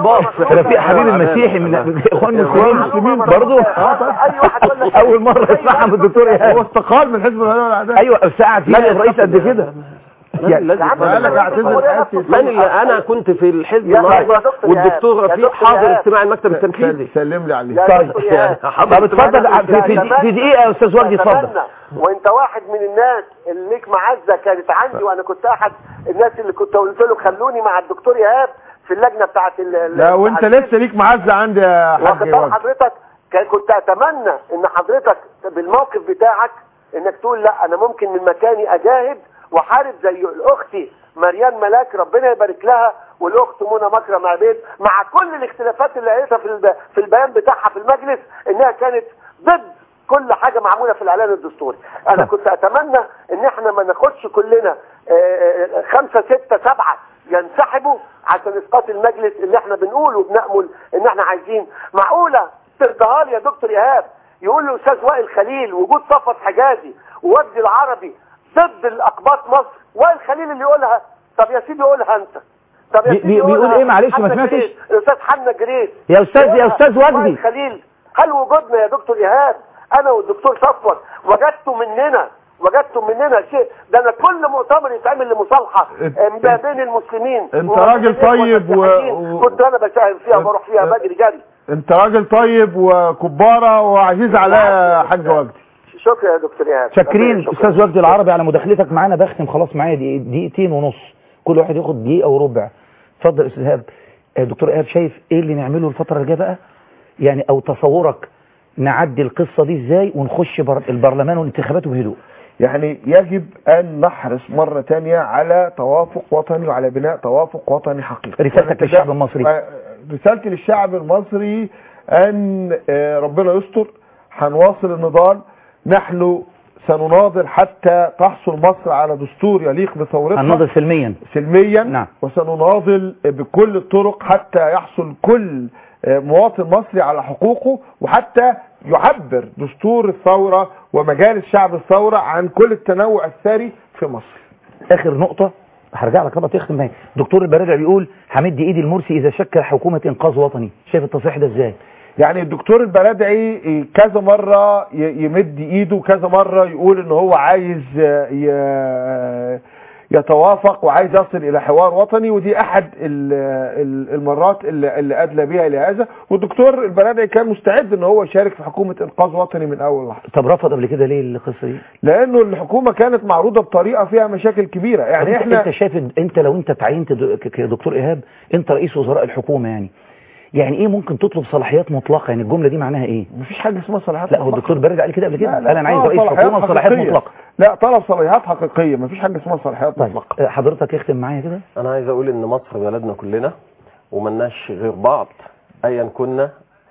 رفيق حبيب المسيحي من اخوان المسلمين برضه اي واحد يقول لك اول مره اسمعها من الدكتور هو ايهاب استقال من حزب الحريه والعداله ايوه ساعة فيها الرئيس قد كده الذي قال لك اعتذر الحياتي من اللي انا كنت في الحزب يا النهارده دكتور والدكتور إيهاب، يا رفيق دكتور حاضر إيهاب. اجتماع المكتب التنفيذي سلم لي عليه يا طيب. دكتور إيهاب. طب اتفضل في, في, في دقيقه يا استاذ وجدي اتفضل أتمنى وانت واحد من الناس اللي ليك معزه كانت عندي وانا كنت احد الناس اللي كنت قلت له خلوني مع الدكتور ايهاب في اللجنه بتاعت ال- ال- لا وانت بتاعت لسه ليك معزه عندي يا واخد حاج بال وجدي حضرتك كان كنت اتمنى ان حضرتك بالموقف بتاعك انك تقول لا انا ممكن من مكاني اجاهد واحارب زي الاختي مريان ملاك ربنا يبارك لها والاخت منى مكرم عبيد مع كل الاختلافات اللي لقيتها في الب... في البيان بتاعها في المجلس انها كانت ضد كل حاجه معموله في الاعلان الدستوري انا كنت اتمنى ان احنا ما ناخدش كلنا آه، آه، خمسة ستة سبعة ينسحبوا عشان اسقاط المجلس اللي احنا بنقوله وبنأمل ان احنا عايزين معقولة ترضاها لي يا دكتور ايهاب يقول له استاذ وائل خليل وجود صفت حجازي ووجدي العربي ضد الاقباط مصر وائل خليل اللي يقولها طب يا سيدي قولها انت طب يا بي- سيدي بي- بيقول قولها إيه معلش ما حنا سمعتش؟ جريس، الاستاذ حنا جريس يا أستاذ- يا يقولها أستاذ وجدي. وائل خليل هل وجودنا يا دكتور ايهاب انا والدكتور صفوت وجدتوا مننا وجدتم مننا شيء ده انا كل مؤتمر يتعمل لمصالحه انت- آه، ما بين المسلمين انت وما راجل بين الإخوة طيب و- المسيحيين. و- كنت انا بشاهد فيها وبروح فيها انت- بجري جري انت راجل طيب وكباره وعزيز عليا يا حاج وجدي شكرا يا دكتور ايهاب شاكرين شكراً. استاذ وجدي العربي على مداخلتك معانا بختم خلاص معايا دقي- دقيقتين ونص كل واحد ياخد دقيقه وربع اتفضل يا استاذ ايهاب آه، دكتور ايهاب شايف ايه اللي نعمله الفتره الجايه بقى يعني او تصورك نعدي القصه دي ازاي ونخش بر... البرلمان والانتخابات بهدوء يعني يجب أن نحرص مرة تانية على توافق وطني وعلى بناء توافق وطني حقيقي رسالتك للشعب المصري. آه، رسالتي للشعب المصري أن آه، ربنا يستر هنواصل النضال نحن سنناضل حتى تحصل مصر على دستور يليق بثورتها هنناضل سلميا سلميا نعم. وسنناضل بكل الطرق حتى يحصل كل آه، مواطن مصري على حقوقه وحتى يعبر دستور الثورة ومجالس شعب الثورة عن كل التنوع الثري في مصر اخر نقطه هرجع لك طبعا تختم معايا دكتور البرادع بيقول همد ايدي المرسي اذا شكل حكومه انقاذ وطني شايف التصريح ده ازاي يعني الدكتور البلدعي كذا مرة ي- يمد ايده كذا مرة يقول ان هو عايز ي- يتوافق وعايز يصل الى حوار وطني ودي احد ال- ال- المرات اللي, اللي ادلى بها الى هذا والدكتور البلدعي كان مستعد ان هو يشارك في حكومة انقاذ وطني من اول لحظة طب رفض قبل كده ليه القصه دي لانه الحكومة كانت معروضة بطريقة فيها مشاكل كبيرة يعني يعني انت, احنا انت شايف إن- انت لو انت تعينت د- ك- كدكتور ايهاب انت رئيس وزراء الحكومه يعني يعني ايه ممكن تطلب صلاحيات مطلقه يعني الجمله دي معناها ايه مفيش حاجة اسمها صلاحيات لا هو الدكتور برد قال كده قبل كده لا، لا، قال انا عايز طلب رئيس صلاحيات حكومه بصلاحيات حقيقية. مطلقه لا طلب صلاحيات حقيقية مفيش حاجة اسمها صلاحيات طيب مطلقة آه، حضرتك اختم معايا كده انا عايز اقول ان مصر بلدنا كلنا وملناش غير بعض ايا كنا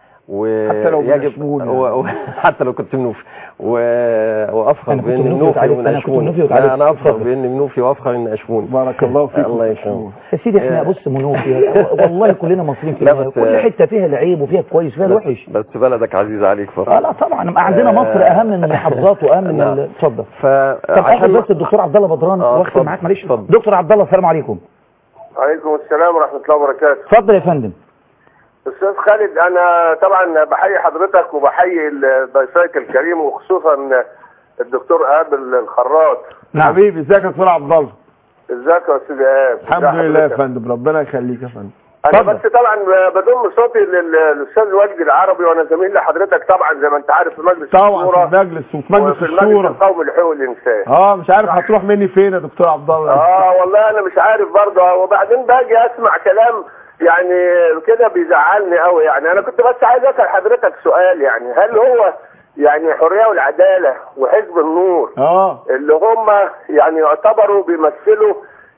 حتى لو ويجب بنشمون يعني. و... و... حتى لو كنت منوفي و... وافخر أنا كنت بان منوفي منوفي وتعالي- ومن أنا كنت اشمون منوفي وتعالي- لا انا افخر اتفضل. بان منوفي وافخر ان اشمون بارك الله فيك الله يكرمك يا سيدي احنا آه. بص منوفي والله كلنا مصريين في لا النهاية. بس- كل حته فيها العيب وفيها الكويس وفيها الوحش بس بلدك عزيز عليك فقط اه لا طبعا عندنا مصر اهم من المحافظات واهم من نعم. ال- اتفضل طب فعشان اخد بس الدكتور عبد الله بدران آه، واختم اتفضل. معاك معلش اتفضل. دكتور عبد الله السلام عليكم عليكم السلام ورحمة الله وبركاته اتفضل يا فندم أستاذ خالد أنا طبعا بحيي حضرتك وبحيي ال- ضيفك الكريم وخصوصا الدكتور إيهاب الخراط حبيبي ازيك يا دكتور عبد الله ازيك يا أستاذ إيهاب الحمد ازي لله يا حضرتك؟ فندم ربنا يخليك يا فندم أنا اتفضل. بس طبعا بضم صوتي لل- للأستاذ وجدي العربي وأنا زميل لحضرتك طبعا زي ما أنت عارف في مجلس طبعا الشورى في المجلس وفي مجلس وفي المجلس الشورى القومي لحقوق الإنسان اه مش عارف هتروح مني فين يا دكتور عبد الله اه والله انا مش عارف برضه وبعدين باجي اسمع كلام يعني كده بيزعلني قوي يعني انا كنت بس عايز اسال حضرتك سؤال يعني هل هو يعني حريه والعداله وحزب النور اه اللي هم يعني يعتبروا بيمثلوا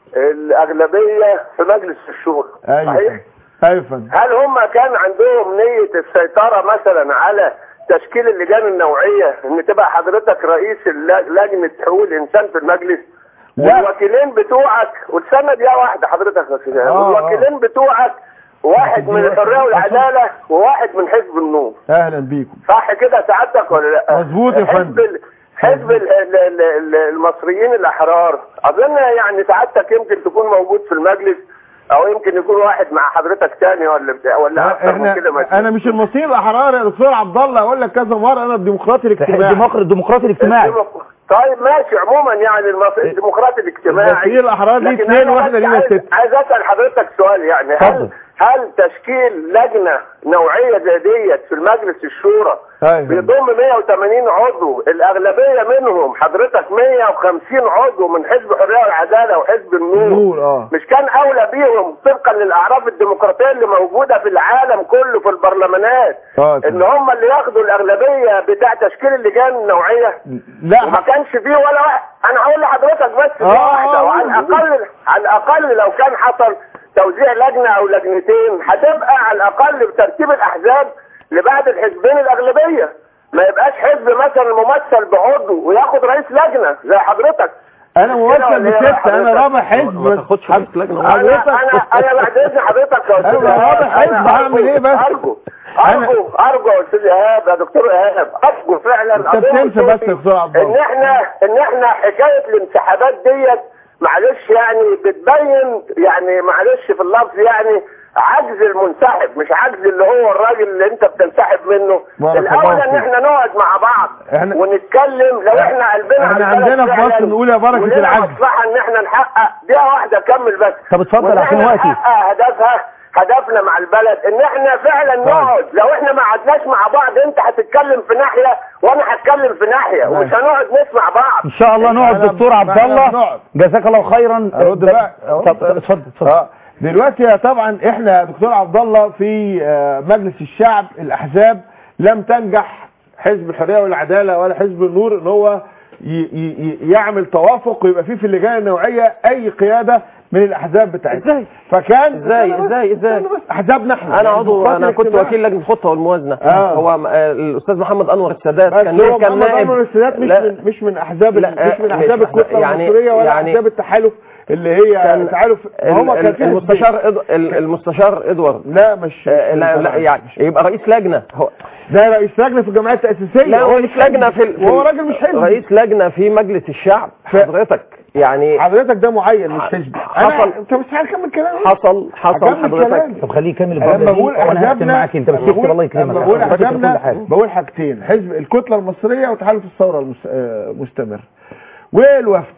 الاغلبيه في مجلس الشورى ايوه صحيح؟ ايوه يا فندم هل هم كان عندهم نية السيطرة مثلا على تشكيل اللجان النوعية ان تبقى حضرتك رئيس اللج- لجنة حقوق الانسان في المجلس لا. والوكيلين بتوعك واستنى دقيقة واحدة حضرتك يا سيدي آه، والوكيلين بتوعك واحد من الحرية والعدالة وواحد من حزب النور اهلا بيكم صح كده سعادتك ولا لا مظبوط يا حزب فندم. ال- حزب ال- ال- ال- ال- المصريين الاحرار اظن يعني سعادتك يمكن تكون موجود في المجلس او يمكن يكون واحد مع حضرتك تاني ولا بتاع ولا اكتر من احنا كده ما انا مش المصريين الاحرار يا دكتور عبد الله اقول لك كذا مره انا الديمقراطي الاجتماعي الديمقراطي الديمقراطي الاجتماعي طيب ماشي عموما يعني المص- الديمقراطي الاجتماعي المصريين الأحرار ليه لكن اتنين أنا واحنا بس لينا عايز- ستة. عايز اسال حضرتك سؤال يعني اتفضل. هل هل تشكيل لجنه نوعيه زي ديت في المجلس الشورى ايوه بيضم 180 عضو الاغلبيه منهم حضرتك 150 عضو من حزب الحريه والعداله وحزب النور نور اه مش كان اولى بيهم طبقا للاعراف الديمقراطيه اللي موجوده في العالم كله في البرلمانات اه ان هم اللي ياخدوا الاغلبيه بتاع تشكيل اللجان النوعيه لا وما كانش فيه ولا واحد انا هقول لحضرتك بس دي آه، واحده آه، وعلى قول، الاقل على الاقل لو كان حصل توزيع لجنه او لجنتين هتبقى على الاقل بترتيب الاحزاب لبعض الحزبين الاغلبيه ما يبقاش حزب مثلا ممثل بعضو وياخد رئيس لجنه زي حضرتك انا كده ممثل ولا إيه بستة حضرتك؟ انا رابع حزب ما تاخدش حض- رئيس لجنة. انا حضرتك انا انا بعد اذن حضرتك يا استاذ أيوة، إيهاب، واضح حزب، أنا هعمل إيه بس؟ ارجو ارجو ارجو يا استاذ ايهاب يا دكتور ايهاب ارجو فعلا انت أضم بتنسى بس صوتي يا دكتور عبد ان الله احنا ان احنا حكايه الانسحابات ديت معلش يعني بتبين يعني معلش في اللفظ يعني عجز المنسحب مش عجز اللي هو الراجل اللي انت بتنسحب منه بارك الله الاول ان فيك. احنا نقعد مع بعض احنا- ونتكلم لو احنا قلبنا احنا على البلد عندنا في فعلاً مصر نقول يا بركة ولنا العجز. مصلحه ان احنا نحقق دقيقه واحده كمل بس طب اتفضل وإن عشان احنا وقتي. نحقق هدفها هدفنا مع البلد ان احنا فعلا نقعد لو احنا ما قعدناش مع بعض انت هتتكلم في ناحيه وانا هتكلم في ناحيه ماشي. ومش هنقعد نسمع بعض ان شاء الله نقعد أنا- دكتور عبد أنا الله نقعد. جزاك الله خيرا ارد بقى طب طب اتفضل اتفضل اه دلوقتي طبعا احنا يا دكتور عبد الله في آه، مجلس الشعب الاحزاب لم تنجح حزب الحريه والعداله ولا حزب النور ان هو ي- ي- ي- يعمل توافق ويبقى فيه في اللجان النوعيه اي قياده من الاحزاب بتاعتها ازاي فكان ازاي ازاي ازاي احزابنا احنا انا عضو الديمقراطي انا كنت الاجتماعي. وكيل لجنه الخطه والموازنه آه. هو م- آه، الاستاذ محمد انور السادات بس كان هو كان محمد نائب انور السادات مش لا. من مش من احزاب لا، مش من آه، احزاب مش- الكتله يعني- المصريه ولا يعني- احزاب التحالف اللي هي كان تعالف هم ال- كان ال- فيها المستشار إد- ال- المستشار ادوارد لا مش آه، مش لا من لا الجماعة. يعني يبقى رئيس لجنه هو ده رئيس لجنه في الجمعيه التاسيسيه لا هو رئيس لجنه في ال- في وهو ال- راجل مش حزب رئيس لجنه في مجلس الشعب ف- حضرتك يعني حضرتك ده معين مش حزبي حصل- انا انت مش هكمل كلامي حصل حصل هكمل حضرتك كلامي. طب خليه يكمل لما الجمله دي بقول وانا هختم احزابنا معاك انت بس لما اكتب الله بقول- يكرمك لما بقول عشان فاكر كل احزابنا حاجه بقول حاجتين حزب الكتله المصريه وتحالف الثوره المس- آه، المستمر والوفد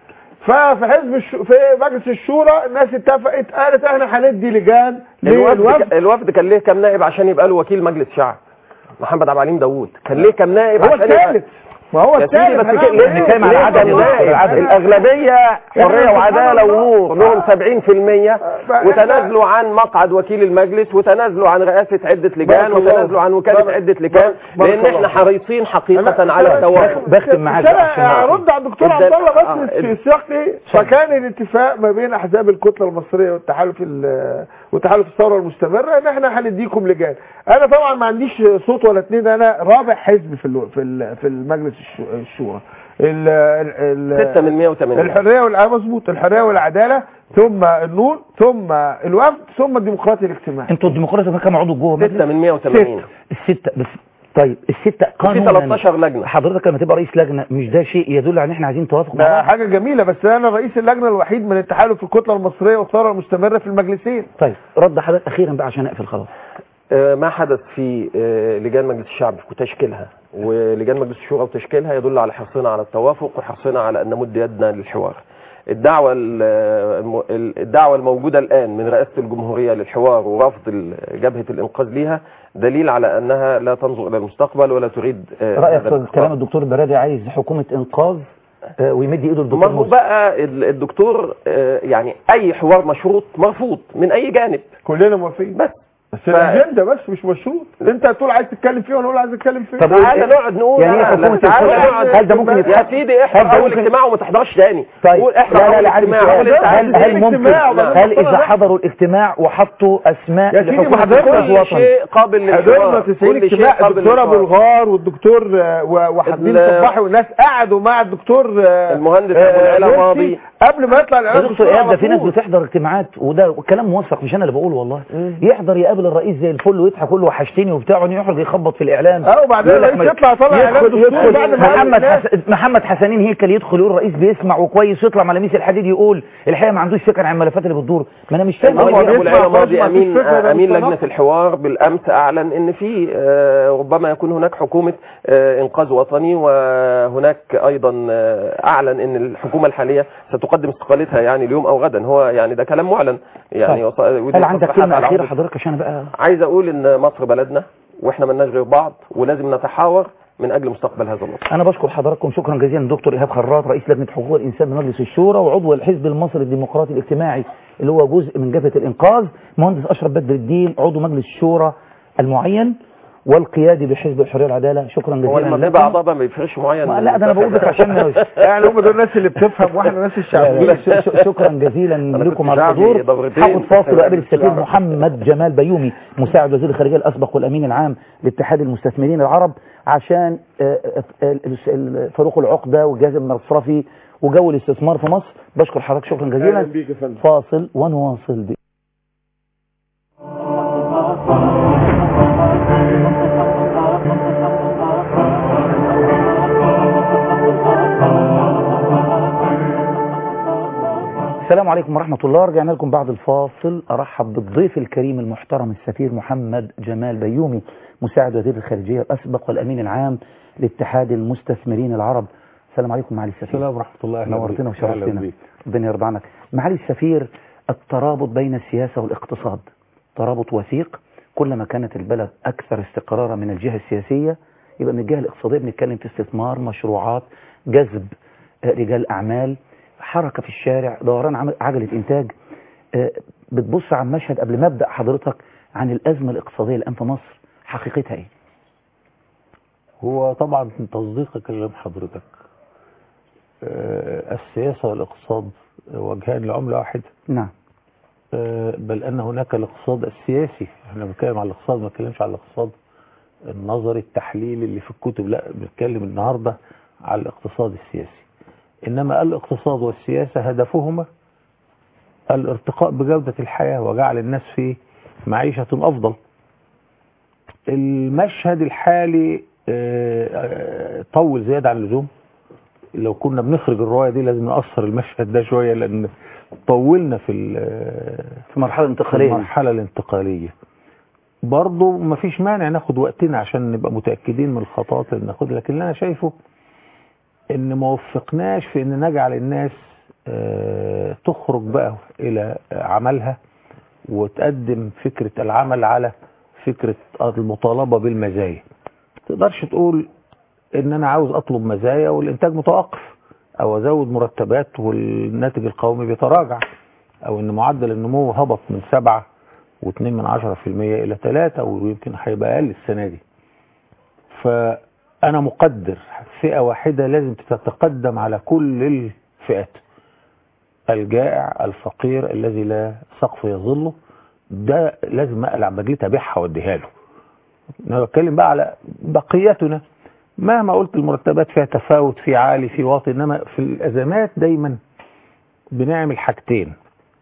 ففي حزب الش... في مجلس الشورى الناس اتفقت قالت احنا هندي لجان الوفد للوفد الوفد كان ليه كام نائب عشان يبقى له وكيل مجلس شعب محمد عبد العليم داوود كان ليه كام نائب هو عشان يبقى الثالث ما هو يا سيدي الثالث بس هنعمل كده- إيه؟ بنتكلم على ليه العدد كام يا دكتور، نائب؟ العدد. الاغلبيه حريه سبحان وعداله الله. ونور لهم 70% بقى وتنازلوا عن مقعد وكيل المجلس وتنازلوا عن رئاسه عده لجان بارك الله. وتنازلوا عن وكاله بارك- عده لجان بارك لان الله. احنا حريصين حقيقه أنا- على أنا- التوافق بختم معاك بس بقى عشان انا نعرف. ارد على الدكتور ادى- عبد الله آه، بس ادى. في سياق ايه فكان الاتفاق ما بين احزاب الكتله المصريه والتحالف ال- وتحالف الثوره المستمره ان احنا هنديكم لجان انا طبعا ما عنديش صوت ولا اتنين انا رابع حزب في الو- في ال- في المجلس الش- الشورى ال- ال- ال- 6 من 180 الحريه والعداله مظبوط الحريه والعداله ثم النور ثم الوفد ثم الديمقراطي الاجتماعي انتوا الديمقراطيه كام عضو جوه 6 من 180 الستة بس طيب الستة وفي قانونا 13 لجنه حضرتك لما تبقى رئيس لجنة مش ده شيء يدل على ان احنا عايزين توافق مع ده بعض حاجه جميله بس انا رئيس اللجنه الوحيد من التحالف الكتله المصريه والثوره المستمره في المجلسين طيب رد حضرتك اخيرا بقى عشان اقفل خلاص آه، ما حدث في آه، لجان مجلس الشعب وتشكيلها ولجان مجلس الشورى وتشكيلها يدل على حرصنا على التوافق وحرصنا على ان نمد يدنا للحوار الدعوة ال- الم- ال- الدعوة الموجودة الآن من رئاسة الجمهورية للحوار ورفض ال- جبهة الإنقاذ ليها دليل على أنها لا تنظر إلى المستقبل ولا تريد آه، رايك هذا في الاستقرار. كلام الدكتور البرادي عايز حكومه انقاذ آه، ويمد ايده ما للدكتور هو مرسي بقى ال- الدكتور آه، يعني أي حوار مشروط مرفوض من أي جانب كلنا موافقين بس بس الاجنده بس مش مشروط انت هتقول عايز تتكلم فيه وانا اقول عايز اتكلم فيه طب تعالى نقعد نقول يعني لا، ايه لا، حكومة تعالى الانقاذ؟ نقعد هل ده ممكن يا يتحط- سيدي هل احضر ده اول ممكن- اجتماع وما تحضرش تاني طيب قول احضر لا لا اول لا عندي اجتماع قول سؤال انت عايز هل ايه هل ممكن اجتماع وبعدين هل اذا رأي. حضروا الاجتماع وحطوا اسماء يا سيدي لحكومة وحضرتك انقاذ كل وطني شيء قابل حضرنا للحوار 90 كل شيء اجتماع قابل الدكتور ابو للحوار. الغار والدكتور آه، و- وحمدين ال- صباحي والناس قعدوا مع الدكتور آه، المهندس آه، أبو العلا مرسي ماضي. قبل ما يطلع يا الاعلان دكتور بالصورة ايهاب ده على في ناس طول. بتحضر اجتماعات وده كلام موثق مش انا اللي بقوله والله يحضر يقابل الرئيس زي الفل ويضحك يقول له وحشتني وبتاع وبعدين يخرج يخبط في الاعلام اه وبعدين يقول لك الرئيس ما- يطلع يطلع اعلان يدخل دستور يدخل بعد ما قال محمد الناس. حس... محمد حسنين هيكل يدخل يقول الرئيس بيسمع وكويس ويطلع مع لميس الحديد يقول الحقيقه ما عندوش فكره عن الملفات اللي بتدور ما انا مش فاهم هو هو المهندس ليه- ابو بيسمع العلا ماضي خالص، ما فيش امين فكرة، ده امين مش لجنه تناقض. الحوار بالامس اعلن ان في آه، ربما يكون هناك حكومه آه، انقاذ وطني وهناك ايضا آه، اعلن ان الحكومه الحاليه ستقدم استقالتها يعني اليوم او غدا هو يعني ده كلام معلن يعني طيب. وص- ودي هل عندك تصريحات كلمه على اخيره عهد حضرتك عشان بقى عايز اقول ان مصر بلدنا واحنا ملناش غير بعض ولازم نتحاور من اجل مستقبل هذا الوطن انا بشكر حضراتكم شكرا جزيلا دكتور ايهاب خراط رئيس لجنه حقوق الانسان بمجلس الشورى وعضو الحزب المصري الديمقراطي الاجتماعي اللي هو جزء من جبهه الانقاذ مهندس اشرف بدر الدين عضو مجلس الشورى المعين والقيادي بحزب الحريه والعداله شكرا هو جزيلا لما لكم. بيبقى اعضاء بقى ما بيفرقش معين ما- لا ده انا بقول بس عشان يعني هم دول الناس اللي بتفهم واحنا الناس لا، لا، الشعبيه ش- ش- شكرا جزيلا أنا لكم كنت على شعبي الحضور دورتين. هاخد فاصل وقابل السفير محمد جمال بيومي مساعد وزير الخارجيه الاسبق والامين العام لاتحاد المستثمرين العرب عشان آه، آه، ال- ال- فاروق العقده والجهاز المصرفي وجو الاستثمار في مصر بشكر حضرتك شكرا اهلا جزيلا بيك يا فندم فاصل ونواصل بي. السلام عليكم ورحمة الله رجعنا لكم بعد الفاصل أرحب بالضيف الكريم المحترم السفير محمد جمال بيومي مساعد وزير الخارجية الأسبق والأمين العام لاتحاد المستثمرين العرب السلام عليكم معالي السفير السلام ورحمة الله أهلا نورتنا بيك. أهلا وشرفتنا بيك. ربنا يرضى عنك معالي السفير الترابط بين السياسة والاقتصاد ترابط وثيق كلما كانت البلد أكثر استقرارا من الجهة السياسية يبقى من الجهة الاقتصادية بنتكلم في استثمار مشروعات جذب آه، رجال أعمال حركة في الشارع دوران عمل- عجلة إنتاج آه، بتبص على المشهد قبل ما أبدأ حضرتك عن الأزمة الاقتصادية الآن في مصر حقيقتها إيه؟ هو طبعا تصديق كلام حضرتك آه، السياسة والاقتصاد وجهان لعملة واحدة نعم آه، بل أن هناك الاقتصاد السياسي احنا بنتكلم على الاقتصاد ما بنتكلمش على الاقتصاد النظري التحليلي اللي في الكتب لا بنتكلم النهاردة على الاقتصاد السياسي إنما الاقتصاد والسياسة هدفهما الارتقاء بجودة الحياة وجعل الناس في معيشة أفضل المشهد الحالي آه، آه، طول زيادة عن اللزوم لو كنا بنخرج الروايه دي لازم نقصر المشهد ده شويه لان طولنا في ال- في مرحله في انتقاليه المرحله الانتقاليه برضه مفيش مانع ناخد وقتنا عشان نبقى متاكدين من الخطوات اللي ناخدها لكن اللي انا شايفه ان ما وفقناش في ان نجعل الناس آه، تخرج بقى الى عملها وتقدم فكره العمل على فكره المطالبه بالمزايا تقدرش تقول ان انا عاوز اطلب مزايا والانتاج متوقف او ازود مرتبات والناتج القومي بيتراجع او ان معدل النمو هبط من سبعة واتنين من عشرة في المية الى ثلاثة ويمكن هيبقى اقل السنة دي فانا مقدر فئة واحدة لازم تتقدم على كل الفئات الجائع الفقير الذي لا سقف يظله ده لازم اقلع بجلتها ابيعها واديها له انا بتكلم بقى على بقيتنا مهما قلت المرتبات فيها تفاوت في عالي في واطي انما في الازمات دايما بنعمل حاجتين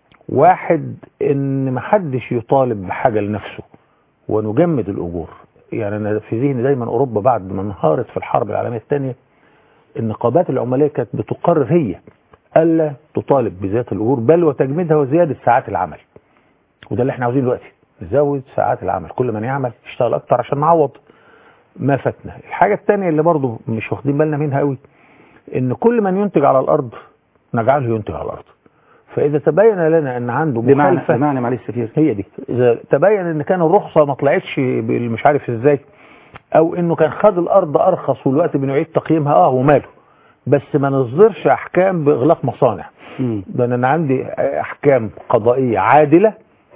واحد ان محدش يطالب بحاجه لنفسه ونجمد الاجور يعني انا في ذهني دايما اوروبا بعد ما انهارت في الحرب العالميه الثانيه النقابات العماليه كانت بتقرر هي الا تطالب بزياده الاجور بل وتجميدها وزياده ساعات العمل وده اللي احنا عاوزينه دلوقتي نزود ساعات العمل كل من يعمل يشتغل اكتر عشان نعوض ما فاتنا الحاجه الثانيه اللي برضو مش واخدين بالنا منها قوي ان كل من ينتج على الارض نجعله ينتج على الارض فاذا تبين لنا ان عنده بمعنى مخالفه بمعنى معلش سفير هي دي اذا تبين ان كان الرخصه ما طلعتش بال- مش عارف ازاي او انه كان خد الارض ارخص والوقت بنعيد تقييمها اه وماله بس ما نصدرش احكام باغلاق مصانع مم. ده انا عندي احكام قضائيه عادله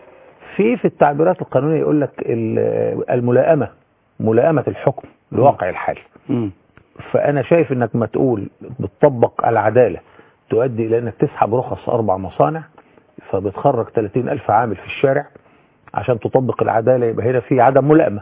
في في التعبيرات القانونيه يقول لك ال- الملائمه ملائمه الحكم لواقع الحال مم. فانا شايف انك ما تقول بتطبق العداله تؤدي الى انك تسحب رخص اربع مصانع فبتخرج 30 الف عامل في الشارع عشان تطبق العداله يبقى هنا في عدم ملائمه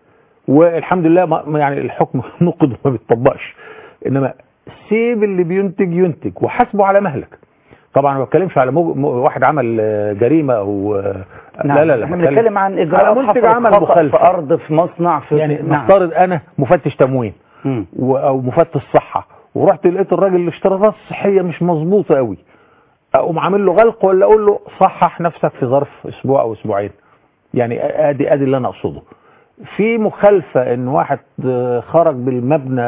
والحمد لله ما ما يعني الحكم نقد وما بيتطبقش انما سيب اللي بينتج ينتج وحاسبه على مهلك طبعا ما بتكلمش على مج... م- واحد عمل آه، جريمه او آه، نعم. لا لا لا احنا بتكلم بنتكلم عن على اجراءات منتج حصلت عمل خطأ مخالفه في ارض في مصنع في يعني نعم. نفترض انا مفتش تموين مم. و- او مفتش صحه ورحت لقيت الراجل الاشتراطات الصحيه مش مظبوطه قوي اقوم عامل له غلق ولا اقول له صحح نفسك في ظرف اسبوع او اسبوعين يعني ادي ادي اللي انا اقصده في مخالفه ان واحد آه، خرج بالمبنى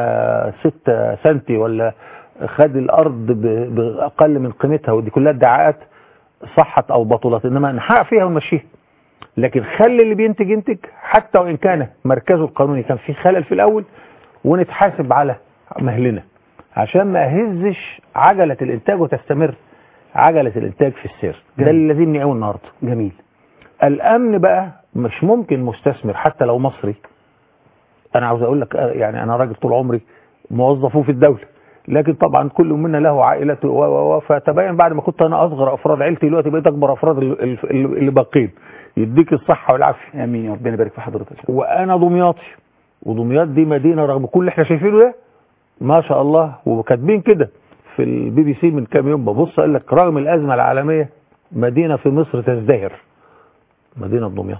6 سنتي ولا خد الارض ب- باقل من قيمتها ودي كلها ادعاءات صحت او بطلت انما نحقق فيها ونمشيها لكن خلي اللي بينتج ينتج حتى وان كان مركزه القانوني كان فيه خلل في الاول ونتحاسب على مهلنا عشان ما اهزش عجله الانتاج وتستمر عجله الانتاج في السير ده اللي لازمني قوي النهارده جميل الامن بقى مش ممكن مستثمر حتى لو مصري انا عاوز اقول لك آه، يعني انا راجل طول عمري موظفه في الدوله لكن طبعا كل منا له عائلته و و و فتبين بعد ما كنت انا اصغر افراد عيلتي دلوقتي بقيت اكبر افراد ال- ال- ال- اللي باقين يديك الصحه والعافيه امين يا ربنا يبارك في حضرتك وانا دمياطي ودمياط دي مدينه رغم كل اللي احنا شايفينه ده ما شاء الله وكاتبين كده في البي بي سي من كام يوم ببص قال لك رغم الازمه العالميه مدينه في مصر تزدهر مدينه دمياط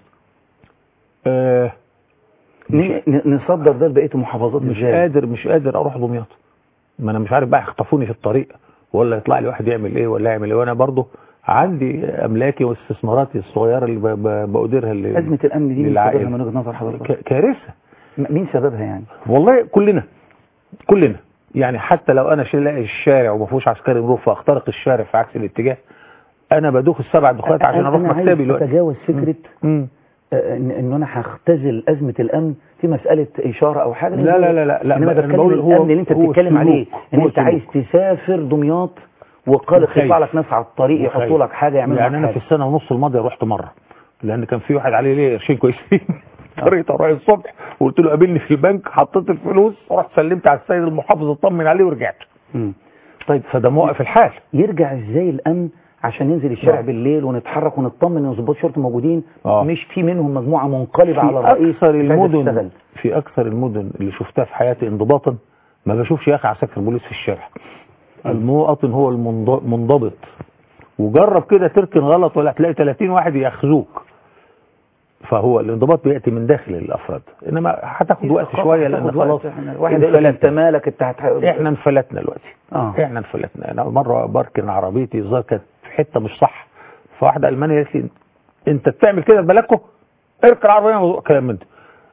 آه ن- ن- نصدر ده لبقيه المحافظات مش ازاي قادر مش قادر اروح دمياط ما انا مش عارف بقى يخطفوني في الطريق ولا يطلع لي واحد يعمل ايه ولا يعمل ايه وانا برضه عندي املاكي واستثماراتي الصغيره اللي ب- ب- باديرها لل- ازمه الامن دي مين للعائلة. سببها من وجهه نظر حضرتك ك- كارثه م- مين سببها يعني والله كلنا كلنا يعني حتى لو انا شايل الشارع وما فيهوش عسكري مرور فاخترق الشارع في عكس الاتجاه انا بدوخ السبع دخات عشان أنا- اروح أنا عايز مكتبي دلوقتي اتجاوز فكره مم. آه، ان ان انا هختزل ازمه الامن في مساله اشاره او حاجه لا لا لا لا لا انما أنا بتكلم بقول هو- الامن اللي انت هو بتتكلم عليه السلوك. ان هو انت عايز السلوك. تسافر دمياط وقالت وخايف. يطلع لك ناس على الطريق يحطوا لك حاجه يعملوا يعني لك انا في حاجه السنه ونص الماضيه رحت مره لان كان في واحد عليه ليه قرشين كويسين اضطريت اروح الصبح وقلت له قابلني في البنك حطيت الفلوس رحت سلمت على السيد المحافظ اطمن عليه ورجعت مم. طيب فده موقف الحال يرجع ازاي الامن عشان ننزل الشارع نعم. بالليل ونتحرك ونطمن ان ضباط شرطه موجودين آه. مش في منهم مجموعه منقلبه على في الرئيس اكثر مش عايزة المدن تشتغل. في اكثر المدن اللي شفتها في حياتي انضباطا ما بشوفش يا اخي عساكر بوليس في الشارع المواطن هو المنضبط وجرب كده تركن غلط ولا هتلاقي 30 واحد ياخذوك فهو الانضباط بياتي من داخل الافراد انما هتاخد وقت شويه لان هتاخد وقت. خلاص إحنا الواحد يقول لك انت انفلتنا مالك انت هتح... احنا انفلتنا دلوقتي اه احنا انفلتنا انا مره بركن عربيتي الظاهر كانت في حته مش صح فواحده المانيه قالت لي انت بتعمل كده في بلدكم اركن العربيه موضوع كلام من ده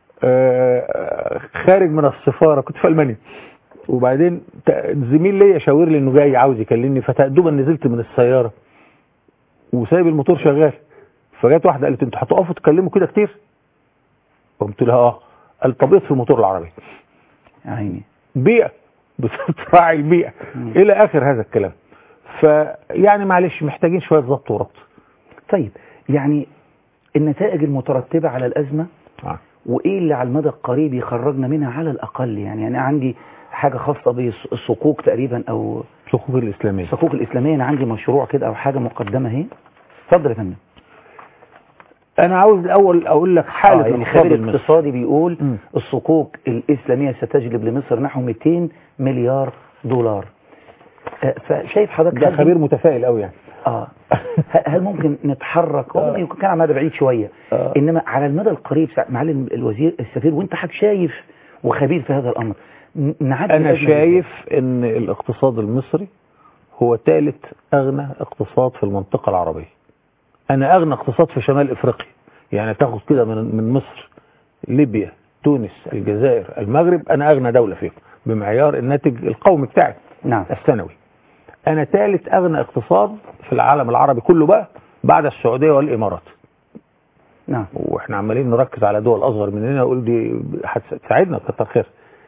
آه، خارج من السفاره كنت في المانيا وبعدين ت- زميل ليا شاور لي انه جاي عاوز يكلمني فتأدبا نزلت من السياره وسايب الموتور شغال فجت واحده قالت انتوا هتقفوا تتكلموا كده كتير قلت لها اه قال طب اطفي موتور العربيه يا عيني بيئة بتراعي البيئة إلى آخر هذا الكلام فيعني معلش محتاجين شوية ضبط وربط طيب يعني النتائج المترتبة على الأزمة آه. وإيه اللي على المدى القريب يخرجنا منها على الأقل يعني أنا عندي حاجة خاصة بالصكوك تقريبا أو صكوك الإسلامية الصكوك الإسلامية أنا عندي مشروع كده أو حاجة مقدمة اهي اتفضل يا فندم أنا عاوز الأول أقول لك حالة آه يعني الاقتصاد خبير المصري اقتصادي بيقول مم. الصكوك الإسلامية ستجلب لمصر نحو 200 مليار دولار آه، فشايف حضرتك ده هل دي- خبير متفائل قوي يعني اه ه- هل ممكن نتحرك هو ممكن يكون كان على مدى بعيد شويه آه. انما على المدى القريب سع- معالي الوزير السفير وانت حضرتك شايف وخبير في هذا الامر ن- نعدي أنا الأزمة شايف إن الاقتصاد المصري هو ثالث أغنى اقتصاد في المنطقة العربية أنا أغنى اقتصاد في شمال إفريقيا يعني تاخد كده من من مصر ليبيا تونس الجزائر المغرب أنا أغنى دولة فيهم بمعيار الناتج القومي بتاعي نعم السنوي انا ثالث اغنى اقتصاد في العالم العربي كله بقى بعد السعوديه والامارات نعم واحنا عمالين نركز على دول اصغر مننا نقول دي هتساعدنا كتر خير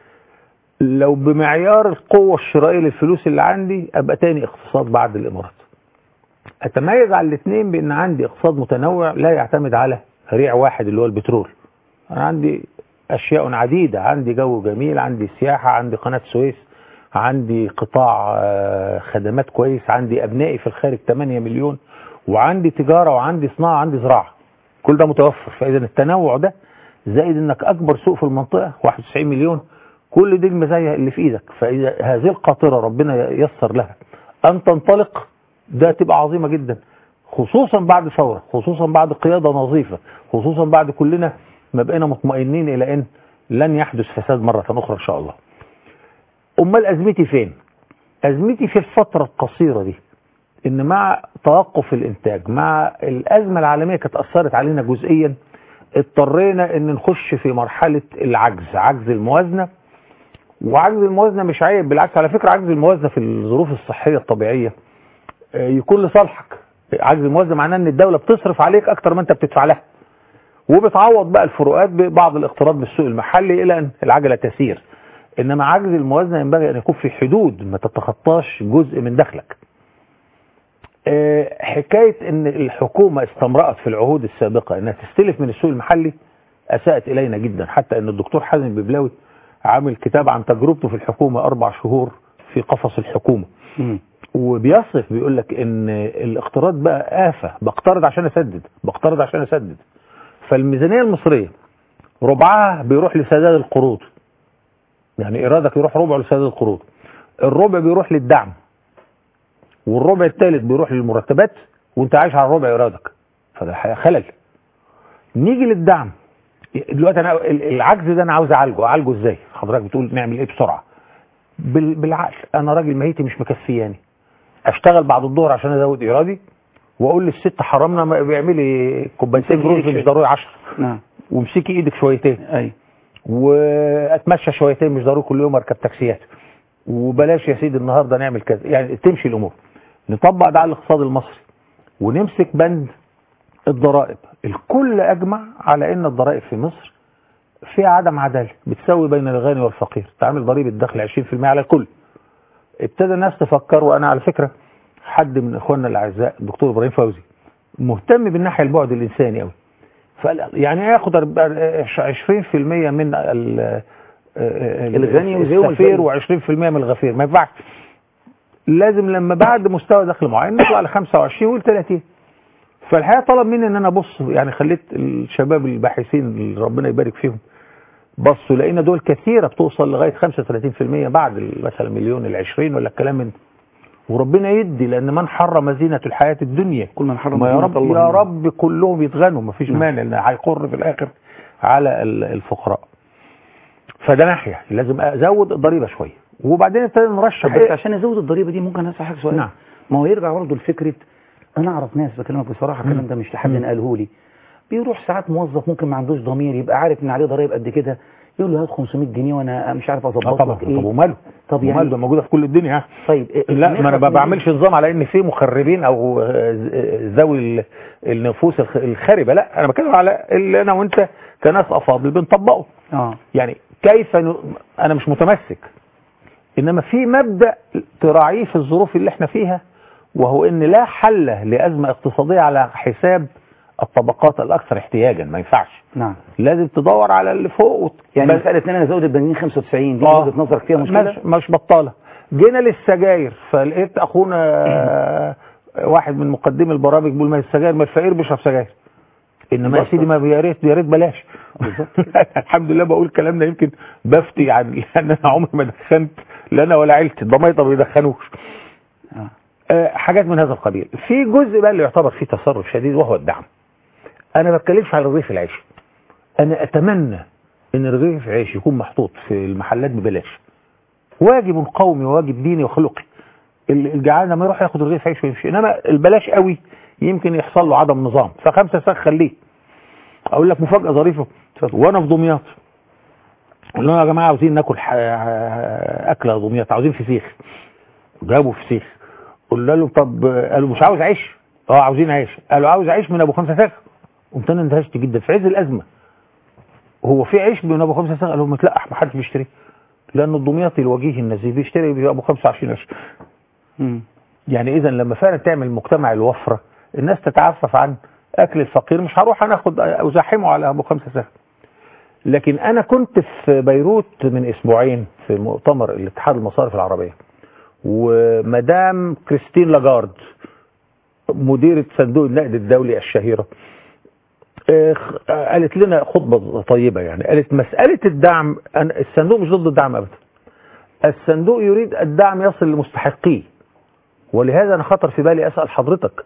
لو بمعيار القوه الشرائيه للفلوس اللي عندي ابقى تاني اقتصاد بعد الامارات اتميز على الاثنين بان عندي اقتصاد متنوع لا يعتمد على ريع واحد اللي هو البترول انا عندي اشياء عديده عندي جو جميل عندي سياحه عندي قناه سويس عندي قطاع آه، خدمات كويس عندي ابنائي في الخارج 8 مليون وعندي تجاره وعندي صناعه وعندي زراعه كل ده متوفر فاذا التنوع ده زائد انك اكبر سوق في المنطقه 91 مليون كل دي المزايا اللي في ايدك فاذا هذه القاطره ربنا ييسر لها ان تنطلق ده تبقى عظيمه جدا خصوصا بعد ثوره خصوصا بعد قياده نظيفه خصوصا بعد كلنا ما بقينا مطمئنين الى ان لن يحدث فساد مره اخرى ان شاء الله امال ازمتي فين ازمتي في الفتره القصيره دي ان مع توقف الانتاج مع الازمه العالميه كانت اثرت علينا جزئيا اضطرينا ان نخش في مرحله العجز عجز الموازنه وعجز الموازنه مش عيب بالعكس على فكره عجز الموازنه في الظروف الصحيه الطبيعيه آه، يكون لصالحك عجز الموازنه معناه ان الدوله بتصرف عليك اكتر ما انت بتدفع لها وبتعوض بقى الفروقات ببعض الاقتراض بالسوق المحلي الى ان العجله تسير انما عجز الموازنه ينبغي ان يكون في حدود ما تتخطاش جزء من دخلك آه، حكايه ان الحكومه استمرأت في العهود السابقه انها تستلف من السوق المحلي اساءت الينا جدا حتى ان الدكتور حازم الببلاوي عامل كتاب عن تجربته في الحكومه اربع شهور في قفص الحكومه مم. وبيصف بيقول لك ان الاقتراض بقى آفة بقترض عشان اسدد بقترض عشان اسدد فالميزانية المصرية ربعها بيروح لسداد القروض يعني ايرادك يروح ربعه لسداد القروض الربع بيروح للدعم والربع الثالث بيروح للمرتبات وانت عايش على ربع ايرادك فده الحقيقة خلل نيجي للدعم دلوقتي انا العجز ده انا عاوز اعالجه اعالجه ازاي حضرتك بتقول نعمل ايه بسرعه بال- بالعقل انا راجل مهيتي مش مكفياني اشتغل بعد الظهر عشان ازود ايرادي واقول للست حرامنا ما بيعملي كوبايتين امسكي رز إيدك. مش ضروري 10 نعم وامسكي ايدك شويتين اي واتمشى شويتين مش ضروري كل يوم اركب تاكسيات وبلاش يا سيدي النهارده نعمل كذا يعني تمشي الامور نطبق ده على الاقتصاد المصري ونمسك بند الضرائب الكل اجمع على ان الضرائب في مصر فيها عدم عداله بتساوي بين الغني والفقير تعمل ضريبه دخل 20% على الكل ابتدى الناس تفكر وانا على فكره حد من اخواننا الاعزاء الدكتور ابراهيم فوزي مهتم بالناحيه البعد الانساني قوي فقال يعني ياخد 20% من ال- الغني وزيهم السفير و20% من الغفير ما ينفعش لازم لما بعد مستوى دخل معين نطلع ل 25 وال 30 فالحقيقه طلب مني ان انا ابص يعني خليت الشباب الباحثين اللي ربنا يبارك فيهم بصوا لقينا دول كثيره بتوصل لغايه 35% بعد ال- مثلا مليون ال 20 ولا الكلام من ده. وربنا يدي لان من حرم زينة الحياة الدنيا كل من حرم ما يا زينة رب الله يا منها. رب كلهم يتغنوا مفيش نعم. مانع لان هيقر في الاخر على ال- الفقراء فده ناحية لازم ازود الضريبة شوية وبعدين ابتدي نرشح بس عشان ازود الضريبه دي ممكن اسال حضرتك سؤال نعم. ما هو يرجع برضه لفكره انا اعرف ناس بكلمك بصراحه الكلام ده مش لحد مم. قاله لي بيروح ساعات موظف ممكن ما عندوش ضمير يبقى عارف ان عليه ضرايب قد كده يقول له هات 500 جنيه وانا مش عارف اه اظبط طبعا لك ايه طب وماله طب وماله يعني ده موجودة في كل الدنيا ها طيب إيه- لا ما انا نخلص ما من بعملش نظام على ان في مخربين او آه، ز- ذوي ال- النفوس الخ- الخاربه لا انا بتكلم على اللي انا وانت كناس افاضل بنطبقه اه يعني كيف ن... انا مش متمسك انما في مبدا تراعيه في الظروف اللي احنا فيها وهو ان لا حل لازمه اقتصاديه على حساب الطبقات الاكثر احتياجا ما ينفعش نعم لازم تدور على اللي فوق وت... يعني بس- مساله ان انا ازود البنزين 95 دي آه. وجهه نظرك فيها مشكله مش, مش بطاله جينا للسجاير فلقيت اخونا آه، واحد من مقدمي البرامج بيقول ما السجاير ما الفقير بيشرب سجاير انما يا بالظبط. سيدي ما يا ريت يا ريت بلاش الحمد لله بقول الكلام ده يمكن بفتي عن لان انا عمري ما دخنت لا انا ولا عيلتي الضمايطه ما بيدخنوش آه. آه، حاجات من هذا القبيل في جزء بقى اللي يعتبر فيه تصرف شديد وهو الدعم انا ما بتكلمش على رغيف العيش انا اتمنى ان رغيف العيش يكون محطوط في المحلات ببلاش واجب قومي وواجب ديني وخلقي ال- الجعان لما يروح ياخد رغيف عيش ويمشي انما البلاش قوي يمكن يحصل له عدم نظام فخمسة ساخ خليه اقول لك مفاجاه ظريفه وانا في دمياط قلنا لهم يا جماعه عاوزين ناكل ح- اكله دمياط عاوزين فسيخ جابوا فسيخ قلنا له طب قالوا مش عاوز عيش اه عاوزين عيش قالوا عاوز عيش من ابو خمسه ساخ قمت انا اندهشت جدا في عز الازمه هو في عيش من ابو خمسه ساخ قالوا ما لا ما حدش بيشتري لان الدمياطي الوجيه النزيه بيشتري ابو 25 قرش مم. يعني اذا لما فعلا تعمل مجتمع الوفره الناس تتعفف عن اكل الفقير مش هروح انا اخد ازاحمه على ابو خمسه ساخ لكن انا كنت في بيروت من اسبوعين في مؤتمر الاتحاد المصارف العربيه ومدام كريستين لاجارد مديرة صندوق النقد الدولي الشهيرة آه، خ- آه، قالت لنا خطبة طيبة يعني قالت مسألة الدعم أنا الصندوق مش ضد الدعم أبدا الصندوق يريد الدعم يصل لمستحقيه ولهذا أنا خطر في بالي أسأل حضرتك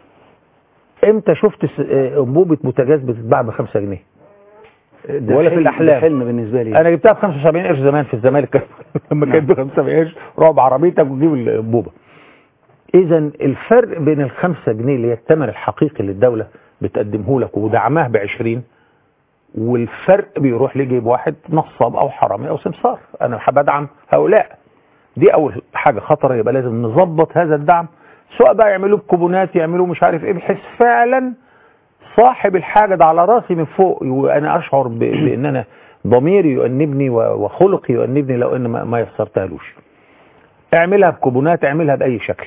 امتى شفت س- آه، انبوبة بوتاجاز بتتباع بخمسة جنيه ده ولا في حلم- الأحلام. ده حلم بالنسبه لي انا جبتها ب 75 قرش زمان في الزمالك لما كانت ب 75 قرش روح بعربيتك وتجيب الانبوبه اذا الفرق بين الخمسة جنيه اللي هي الثمن الحقيقي اللي الدوله بتقدمه لك ودعمها ب 20 والفرق بيروح لجيب واحد نصاب او حرامي او سمسار انا حابب ادعم هؤلاء دي اول حاجه خطره يبقى لازم نظبط هذا الدعم سواء بقى يعملوه بكوبونات يعملوه مش عارف ايه بحيث فعلا صاحب الحاجة ده على راسي من فوق وانا اشعر ب- بان انا ضميري يؤنبني و- وخلقي يؤنبني لو ان ما ما يسرتهالوش اعملها بكوبونات اعملها باي شكل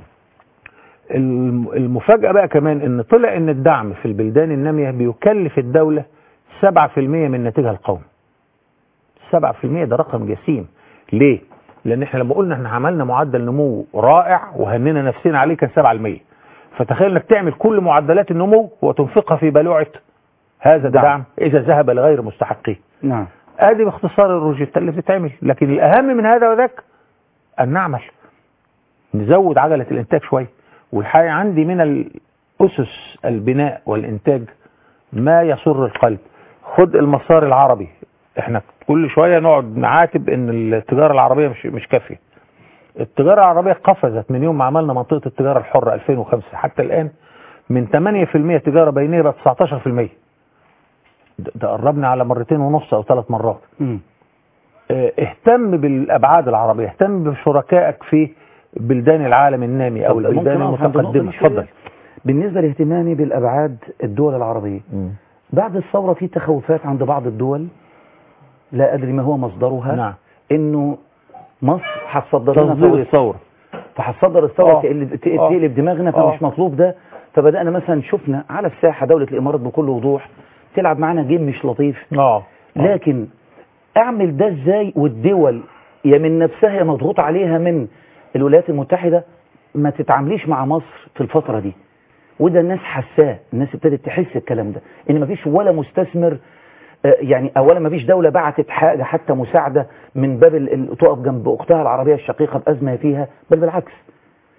الم- المفاجأة بقى كمان ان طلع ان الدعم في البلدان النامية بيكلف الدولة 7% من ناتجها القومي 7% ده رقم جسيم ليه؟ لان احنا لما قلنا احنا عملنا معدل نمو رائع وهننا نفسنا عليه كان 7% فتخيل انك تعمل كل معدلات النمو وتنفقها في بلوعة هذا الدعم اذا ذهب لغير مستحقيه نعم ادي باختصار الروجيتا اللي بتتعمل لكن الاهم من هذا وذاك ان نعمل نزود عجلة الانتاج شوية والحقيقة عندي من الاسس البناء والانتاج ما يسر القلب خد المسار العربي احنا كل شوية نقعد نعاتب ان التجارة العربية مش مش كافية التجارة العربية قفزت من يوم ما عملنا منطقة التجارة الحرة 2005 حتى الآن من 8% تجارة بينية بقت 19% ده ده قربنا على مرتين ونص أو ثلاث مرات مم. اه، اهتم بالأبعاد العربية اهتم بشركائك في بلدان العالم النامي أو طب البلدان ممكن أقف عند النقطة المتقدمة دي شوية؟ اتفضل بالنسبة لاهتمامي بالأبعاد الدول العربية بعد الثورة في تخوفات عند بعض الدول لا أدري ما هو مصدرها نعم إنه مصر هتصدر لنا تصدير ثورة الثورة فهتصدر الثورة آه. تقلب ت- آه. تقلب دماغنا فمش آه. مطلوب ده فبدأنا مثلا شفنا على الساحة دولة الإمارات بكل وضوح تلعب معانا جيم مش لطيف اه لكن اعمل ده ازاي والدول يا من نفسها يا مضغوط عليها من الولايات المتحدة ما تتعامليش مع مصر في الفترة دي وده الناس حساه الناس ابتدت تحس الكلام ده ان مفيش ولا مستثمر آه، يعني اولا مفيش دولة بعتت حاجة حتى مساعدة من باب ال- ال- تقف جنب اختها العربية الشقيقة بأزمة فيها بل بالعكس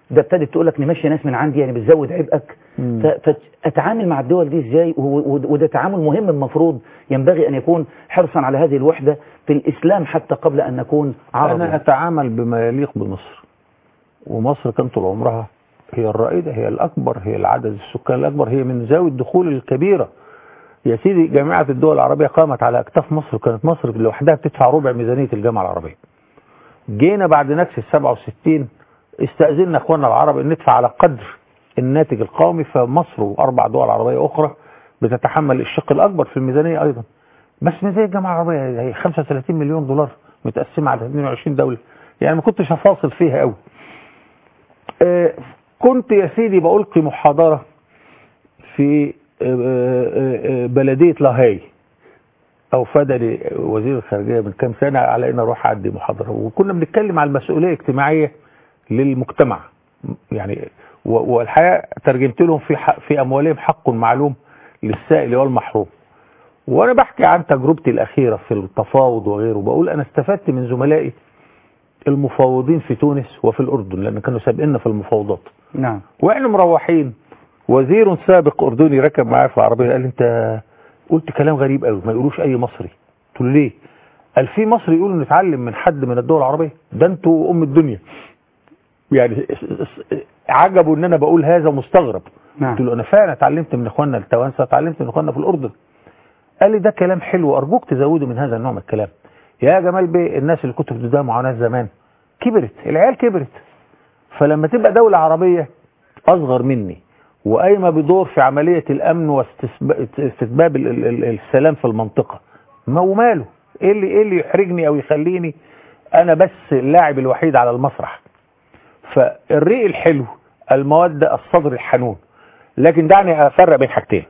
ده ابتدت تقول لك نمشي ناس من عندي يعني بتزود عبئك ف- فاتعامل مع الدول دي ازاي و- و- وده تعامل مهم المفروض ينبغي ان يكون حرصا على هذه الوحده في الاسلام حتى قبل ان نكون عرب أنا أتعامل بما يليق بمصر ومصر كان طول عمرها هي الرائدة هي الأكبر هي العدد السكان الأكبر هي من ذوي الدخول الكبيرة يا سيدي جامعة الدول العربية قامت على أكتاف مصر وكانت مصر لوحدها بتدفع ربع ميزانية الجامعة العربية جينا بعد نكسة 67 استأذنا أخواننا العرب أن ندفع على قدر الناتج القومي فمصر وأربع دول عربية أخرى بتتحمل الشق الأكبر في الميزانية أيضا بس ميزانية الجامعة العربية هي 35 مليون دولار متقسمة على 22 دولة يعني ما كنتش هفاصل فيها قوي آه، كنت يا سيدي بألقي محاضرة في آه، آه، آه، بلدية لاهاي أو فدني وزير الخارجية من كام سنة على إن أروح أدي محاضرة وكنا بنتكلم على المسؤولية الاجتماعية للمجتمع يعني و- والحقيقة ترجمت لهم في حق في أموالهم حق معلوم للسائل والمحروم وانا بحكي عن تجربتي الاخيره في التفاوض وغيره بقول انا استفدت من زملائي المفاوضين في تونس وفي الاردن لان كانوا سابقنا في المفاوضات نعم واحنا مروحين وزير سابق اردني ركب معايا في العربيه قال لي انت قلت كلام غريب قوي ما يقولوش اي مصري قلت له ليه قال في مصري يقولوا نتعلم من حد من الدول العربيه ده انتوا ام الدنيا يعني عجبوا ان انا بقول هذا مستغرب نعم. قلت له انا فعلا اتعلمت من اخواننا التوانسه اتعلمت من اخواننا في الاردن قال لي ده كلام حلو ارجوك تزودوا من هذا النوع من الكلام يا جمال بيه الناس اللي كنتوا بتدوها معاناه زمان كبرت العيال كبرت فلما تبقى دولة عربية أصغر مني وقايمة بدور في عملية الأمن واستتباب ال- ال- ال- السلام في المنطقة ما وماله إيه اللي, إيه اللي يحرجني أو يخليني أنا بس اللاعب الوحيد على المسرح فالريق الحلو المودة الصدر الحنون لكن دعني أفرق بين حاجتين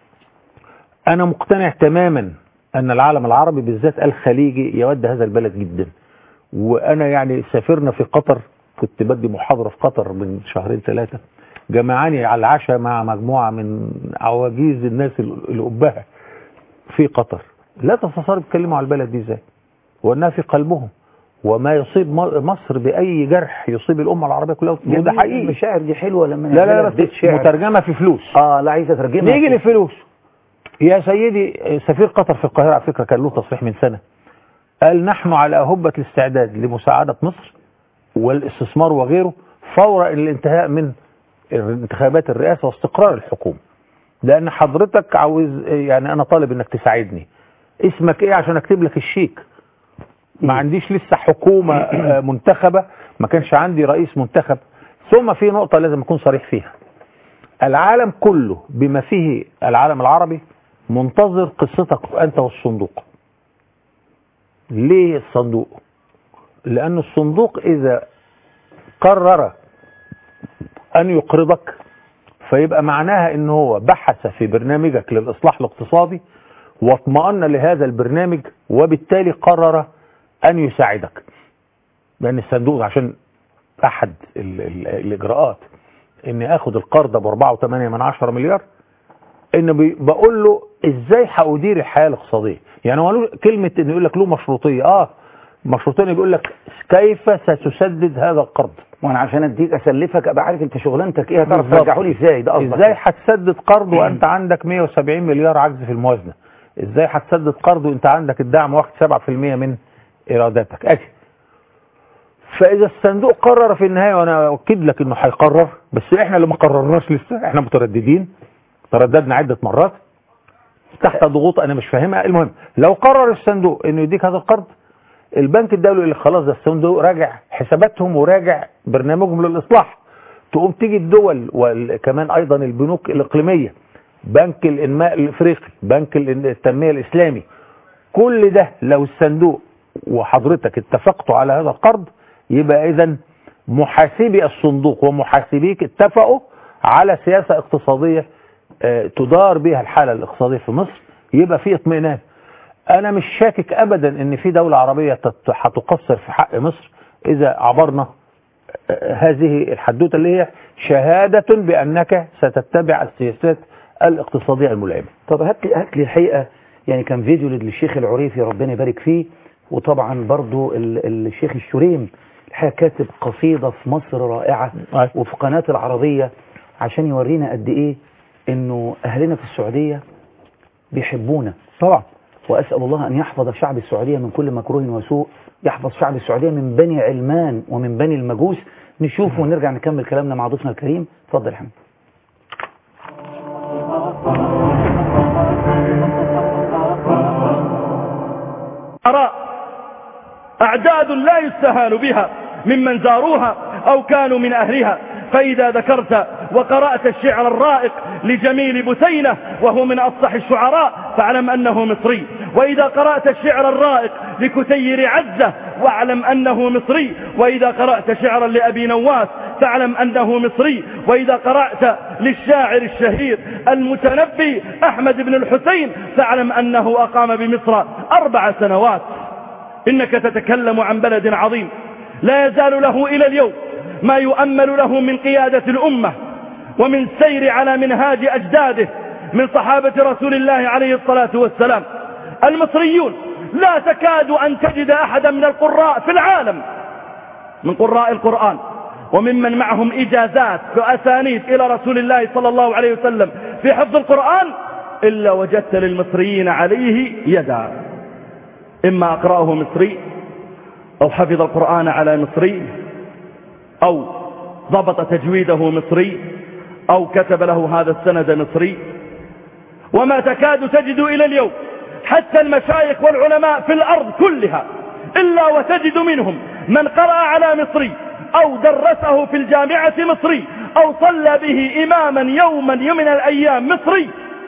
أنا مقتنع تماما أن العالم العربي بالذات الخليجي يود هذا البلد جدا وأنا يعني سافرنا في قطر كنت بدي محاضرة في قطر من شهرين ثلاثة جمعاني على العشاء مع مجموعة من عواجيز الناس الأبهة في قطر لا تتصور بيتكلموا على البلد دي ازاي وانها في قلبهم وما يصيب م- مصر باي جرح يصيب الامه العربيه كلها وده حقيقي المشاعر دي حلوه لما لا لا لا نعملها في بيت بس شعر. مترجمه في فلوس اه لا عايز اترجمها نيجي للفلوس يا سيدي سفير قطر في القاهره على فكره كان له تصريح من سنه قال نحن على اهبه الاستعداد لمساعده مصر والاستثمار وغيره فور الانتهاء من انتخابات الرئاسه واستقرار الحكومه لان حضرتك عاوز يعني انا طالب انك تساعدني اسمك ايه عشان اكتب لك الشيك ما عنديش لسه حكومه آه، منتخبه ما كانش عندي رئيس منتخب ثم في نقطه لازم اكون صريح فيها العالم كله بما فيه العالم العربي منتظر قصتك انت والصندوق ليه الصندوق لان الصندوق اذا قرر ان يقرضك فيبقى معناها ان هو بحث في برنامجك للاصلاح الاقتصادي واطمأن لهذا البرنامج وبالتالي قرر ان يساعدك لان الصندوق عشان احد ال ال الاجراءات اني اخد القرض ب 4.8 من 10 مليار ان بي- بقول له ازاي هادير الحياه الاقتصاديه يعني هو له كلمه انه يقول لك له مشروطيه اه مشروطين بيقول لك كيف ستسدد هذا القرض وانا عشان اديك اسلفك ابقى عارف انت شغلانتك ايه هتعرف بالظبط. ترجعه لي ازاي ده قصدك ازاي هتسدد قرض وانت عندك 170 مليار عجز في الموازنه ازاي هتسدد قرض وانت عندك الدعم واخد 7% من ايراداتك ادي فاذا الصندوق قرر في النهايه وانا اؤكد لك انه هيقرر بس احنا اللي ما قررناش لسه احنا مترددين ترددنا عده مرات تحت ضغوط انا مش فاهمها المهم لو قرر الصندوق انه يديك هذا القرض البنك الدولي اللي خلاص ده الصندوق راجع حساباتهم وراجع برنامجهم للاصلاح تقوم تيجي الدول وكمان ايضا البنوك الاقليميه بنك الانماء الافريقي بنك التنميه الاسلامي كل ده لو الصندوق وحضرتك اتفقتوا على هذا القرض يبقى اذا محاسبي الصندوق ومحاسبيك اتفقوا على سياسه اقتصاديه آه، تدار بها الحاله الاقتصاديه في مصر يبقى في اطمئنان انا مش شاكك ابدا ان في دوله عربيه تت- هتقصر في حق مصر اذا عبرنا آه، هذه الحدوته اللي هي شهاده بانك ستتبع السياسات الاقتصاديه الملائمه طب هات لي هات لي الحقيقه يعني كان فيديو للشيخ العريفي ربنا يبارك فيه وطبعا برضو ال- الشيخ الشريم الحقيقة كاتب قصيدة في مصر رائعة وفي قناة العربية عشان يورينا قد ايه انه اهلنا في السعودية بيحبونا طبعا واسأل الله ان يحفظ شعب السعودية من كل مكروه وسوء يحفظ شعب السعودية من بني علمان ومن بني المجوس نشوف ونرجع نكمل كلامنا مع ضيفنا الكريم اتفضل يا حمد آراء أعداد لا يستهان بها ممن زاروها أو كانوا من أهلها فإذا ذكرت وقرأت الشعر الرائق لجميل بثينة وهو من أفصح الشعراء فاعلم أنه مصري وإذا قرأت الشعر الرائق لكتير عزة واعلم أنه مصري وإذا قرأت شعرا لأبي نواس فاعلم أنه مصري وإذا قرأت للشاعر الشهير المتنبي أحمد بن الحسين فاعلم أنه أقام بمصر أربع سنوات إنك تتكلم عن بلد عظيم لا يزال له إلى اليوم ما يؤمل له من قيادة الأمة ومن سير على منهاج أجداده من صحابة رسول الله عليه الصلاة والسلام المصريون لا تكاد أن تجد أحدا من القراء في العالم من قراء القرآن وممن معهم إجازات وأسانيد إلى رسول الله صلى الله عليه وسلم في حفظ القرآن إلا وجدت للمصريين عليه يدا إما أقرأه مصري أو حفظ القرآن على مصري أو ضبط تجويده مصري أو كتب له هذا السند مصري وما تكاد تجد إلى اليوم حتى المشايخ والعلماء في الأرض كلها إلا وتجد منهم من قرأ على مصري أو درسه في الجامعة مصري أو صلى به إماما يوما من الأيام مصري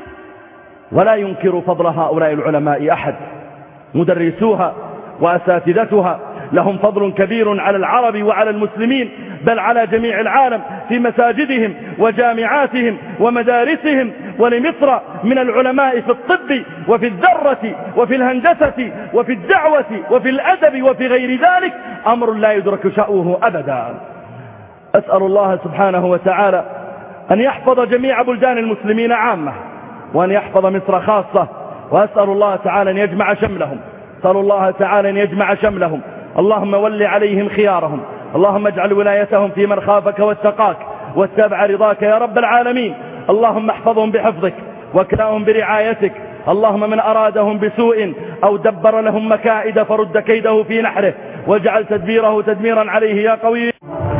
ولا ينكر فضل هؤلاء العلماء أحد مدرسوها وأساتذتها لهم فضل كبير على العرب وعلى المسلمين بل على جميع العالم في مساجدهم وجامعاتهم ومدارسهم ولمصر من العلماء في الطب وفي الذرة وفي الهندسة وفي الدعوة وفي الأدب وفي غير ذلك أمر لا يدرك شأوه أبدا أسأل الله سبحانه وتعالى أن يحفظ جميع بلدان المسلمين عامة وأن يحفظ مصر خاصة وأسأل الله تعالى أن يجمع شملهم أسأل الله تعالى أن يجمع شملهم اللهم ول عليهم خيارهم اللهم اجعل ولايتهم في من خافك واتقاك واتبع رضاك يا رب العالمين اللهم احفظهم بحفظك واكلاهم برعايتك اللهم من أرادهم بسوء أو دبر لهم مكائد فرد كيده في نحره واجعل تدبيره تدميرا عليه يا قوي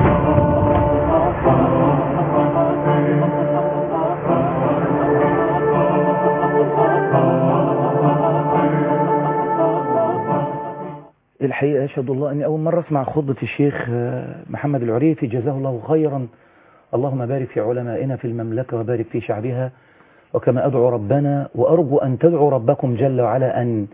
الحقيقة أشهد الله أني أول مرة أسمع خطبة الشيخ محمد العريفي جزاه الله خيرا اللهم بارك في علمائنا في المملكة وبارك في شعبها وكما أدعو ربنا وأرجو أن تدعو ربكم جل وعلا أن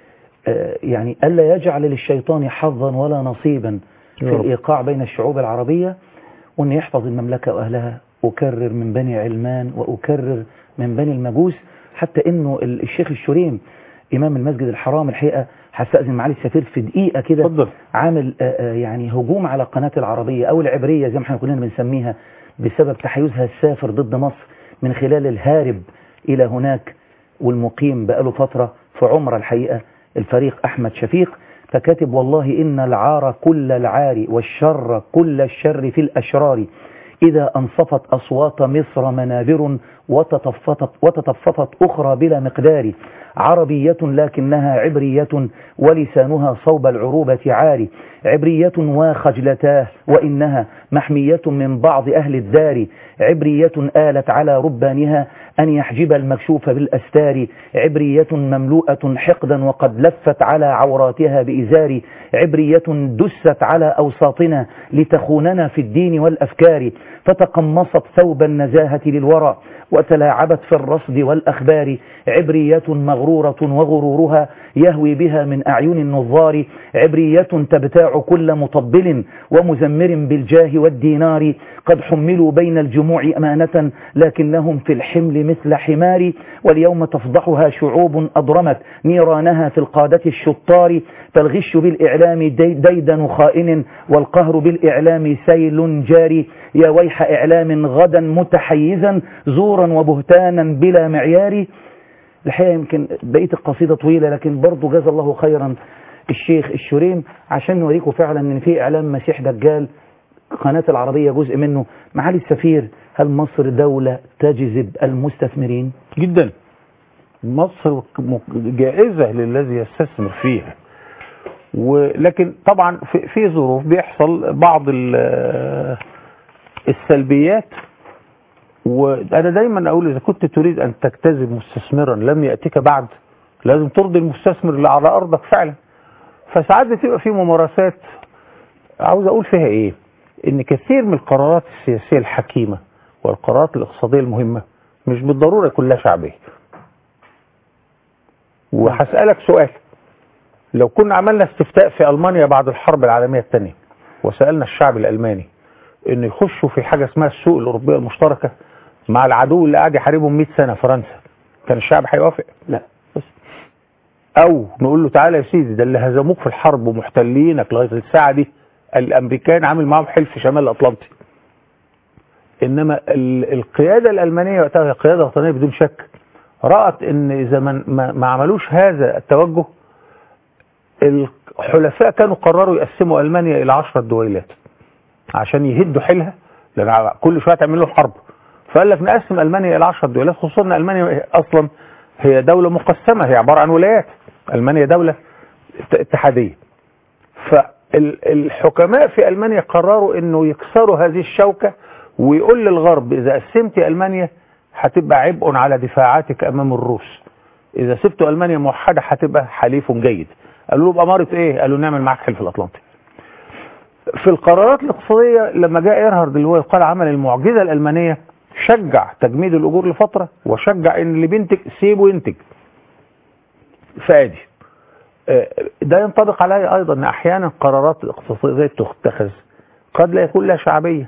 يعني ألا يجعل للشيطان حظا ولا نصيبا في الإيقاع بين الشعوب العربية وأن يحفظ المملكة وأهلها أكرر من بني علمان وأكرر من بني المجوس حتى أنه الشيخ الشريم إمام المسجد الحرام الحقيقة هستأذن معالي السفير في دقيقة كده عامل يعني هجوم على قناة العربية أو العبرية زي ما احنا كلنا بنسميها بسبب تحيزها السافر ضد مصر من خلال الهارب إلى هناك والمقيم بقاله فترة في عمرة الحقيقة الفريق أحمد شفيق فكاتب والله إن العار كل العار والشر كل الشر في الأشرار إذا أنصفت أصوات مصر منابر وتطفطت, وتطفطت أخرى بلا مقدار عربية لكنها عبرية ولسانها صوب العروبة عاري عبرية وخجلتاه وإنها محمية من بعض أهل الدار عبرية آلت على ربانها أن يحجب المكشوف بالأستار عبرية مملوءة حقدا وقد لفت على عوراتها بإزار عبرية دست على أوساطنا لتخوننا في الدين والأفكار فتقمصت ثوب النزاهة للورى وتلاعبت في الرصد والأخبار عبرية مغرورة وغرورها يهوي بها من أعين النظار عبرية تبتاع كل مطبل ومزمر بالجاه والدينار قد حملوا بين الجموع أمانة لكنهم في الحمل مثل حمار واليوم تفضحها شعوب أضرمت نيرانها في القادة الشطار فالغش بالإعلام دي ديدن خائن والقهر بالإعلام سيل جاري يا ويح إعلام غدا متحيزا زورا وبهتانا بلا معيار الحقيقة يمكن بقية القصيدة طويلة لكن برضو جزا الله خيرا الشيخ الشريم عشان نوريكم فعلا ان في اعلام مسيح دجال قناة العربية جزء منه معالي السفير هل مصر دولة تجذب المستثمرين جدا مصر م- جائزة للذي يستثمر فيها ولكن طبعا في, في ظروف بيحصل بعض ال- السلبيات وانا دايما اقول اذا كنت تريد ان تجتذب مستثمرا لم ياتيك بعد لازم ترضي المستثمر اللي على ارضك فعلا فساعات بتبقى في ممارسات عاوز اقول فيها ايه ان كثير من القرارات السياسيه الحكيمه والقرارات الاقتصاديه المهمه مش بالضروره كلها شعبيه وهسالك سؤال لو كنا عملنا استفتاء في المانيا بعد الحرب العالميه الثانيه وسالنا الشعب الالماني انه يخشوا في حاجه اسمها السوق الاوروبيه المشتركه مع العدو اللي قاعد يحاربهم 100 سنه فرنسا كان الشعب هيوافق لا بس او نقول له تعالى يا سيدي ده اللي هزموك في الحرب ومحتلينك لغايه الساعه دي الامريكان عامل معاهم حلف شمال الاطلنطي انما ال- القياده الالمانيه وقتها هي قياده وطنيه بدون شك رات ان اذا ما, ما, ما عملوش هذا التوجه الحلفاء كانوا قرروا يقسموا المانيا الى 10 دويلات عشان يهدوا حيلها لان كل شويه تعمل لهم حرب فقال لك نقسم المانيا الى 10 دويلات خصوصا ان المانيا اصلا هي دوله مقسمه هي عباره عن ولايات المانيا دوله ات- اتحاديه فالحكماء في المانيا قرروا انه يكسروا هذه الشوكه ويقول للغرب اذا قسمت المانيا هتبقى عبء على دفاعاتك امام الروس اذا سبت المانيا موحده هتبقى حليف جيد قالوا له بأمارة ايه قالوا نعمل معاك حلف الاطلنطي في القرارات الاقتصاديه لما جاء ايرهارد اللي هو يقال عمل المعجزه الالمانيه شجع تجميد الاجور لفتره وشجع ان اللي بينتج سيبه ينتج فادي آه، ده ينطبق عليا ايضا ان احيانا قرارات اقتصاديه تتخذ قد لا يكون لها شعبيه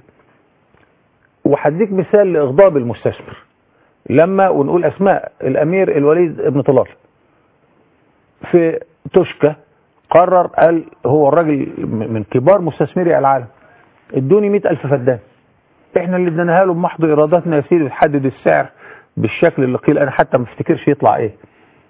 وهديك مثال لاغضاب المستثمر لما ونقول اسماء الامير الوليد ابن طلال في توشكا قرر قال هو الراجل من كبار مستثمري العالم ادوني مئة ألف فدان احنا اللي اديناها له بمحض اراداتنا يا سيدي بتحدد السعر بالشكل اللي قيل انا حتى ما افتكرش يطلع ايه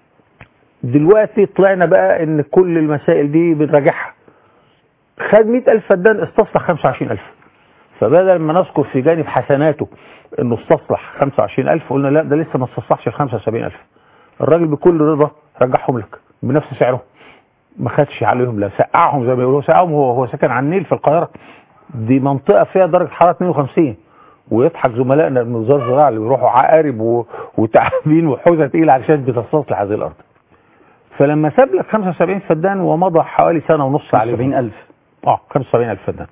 دلوقتي طلعنا بقى ان كل المسائل دي بنراجعها خد مئة ألف فدان استصلح 25000 فبدل ما نذكر في جانب حسناته انه استصلح 25000 قلنا لا ده لسه ما استصلحش ال 75000 الراجل بكل رضا رجعهم لك بنفس سعرهم ما خدش عليهم لا سقعهم زي ما بيقولوا سقعهم هو هو ساكن على النيل في القاهره دي منطقه فيها درجه حراره 52 ويضحك زملائنا من وزاره الزراعه اللي بيروحوا عقارب و... وتعابين وحوزه تقيله علشان بتستصلح هذه الارض فلما ساب لك 75 فدان ومضى حوالي سنه ونص عليه 70000 اه 75000 فدان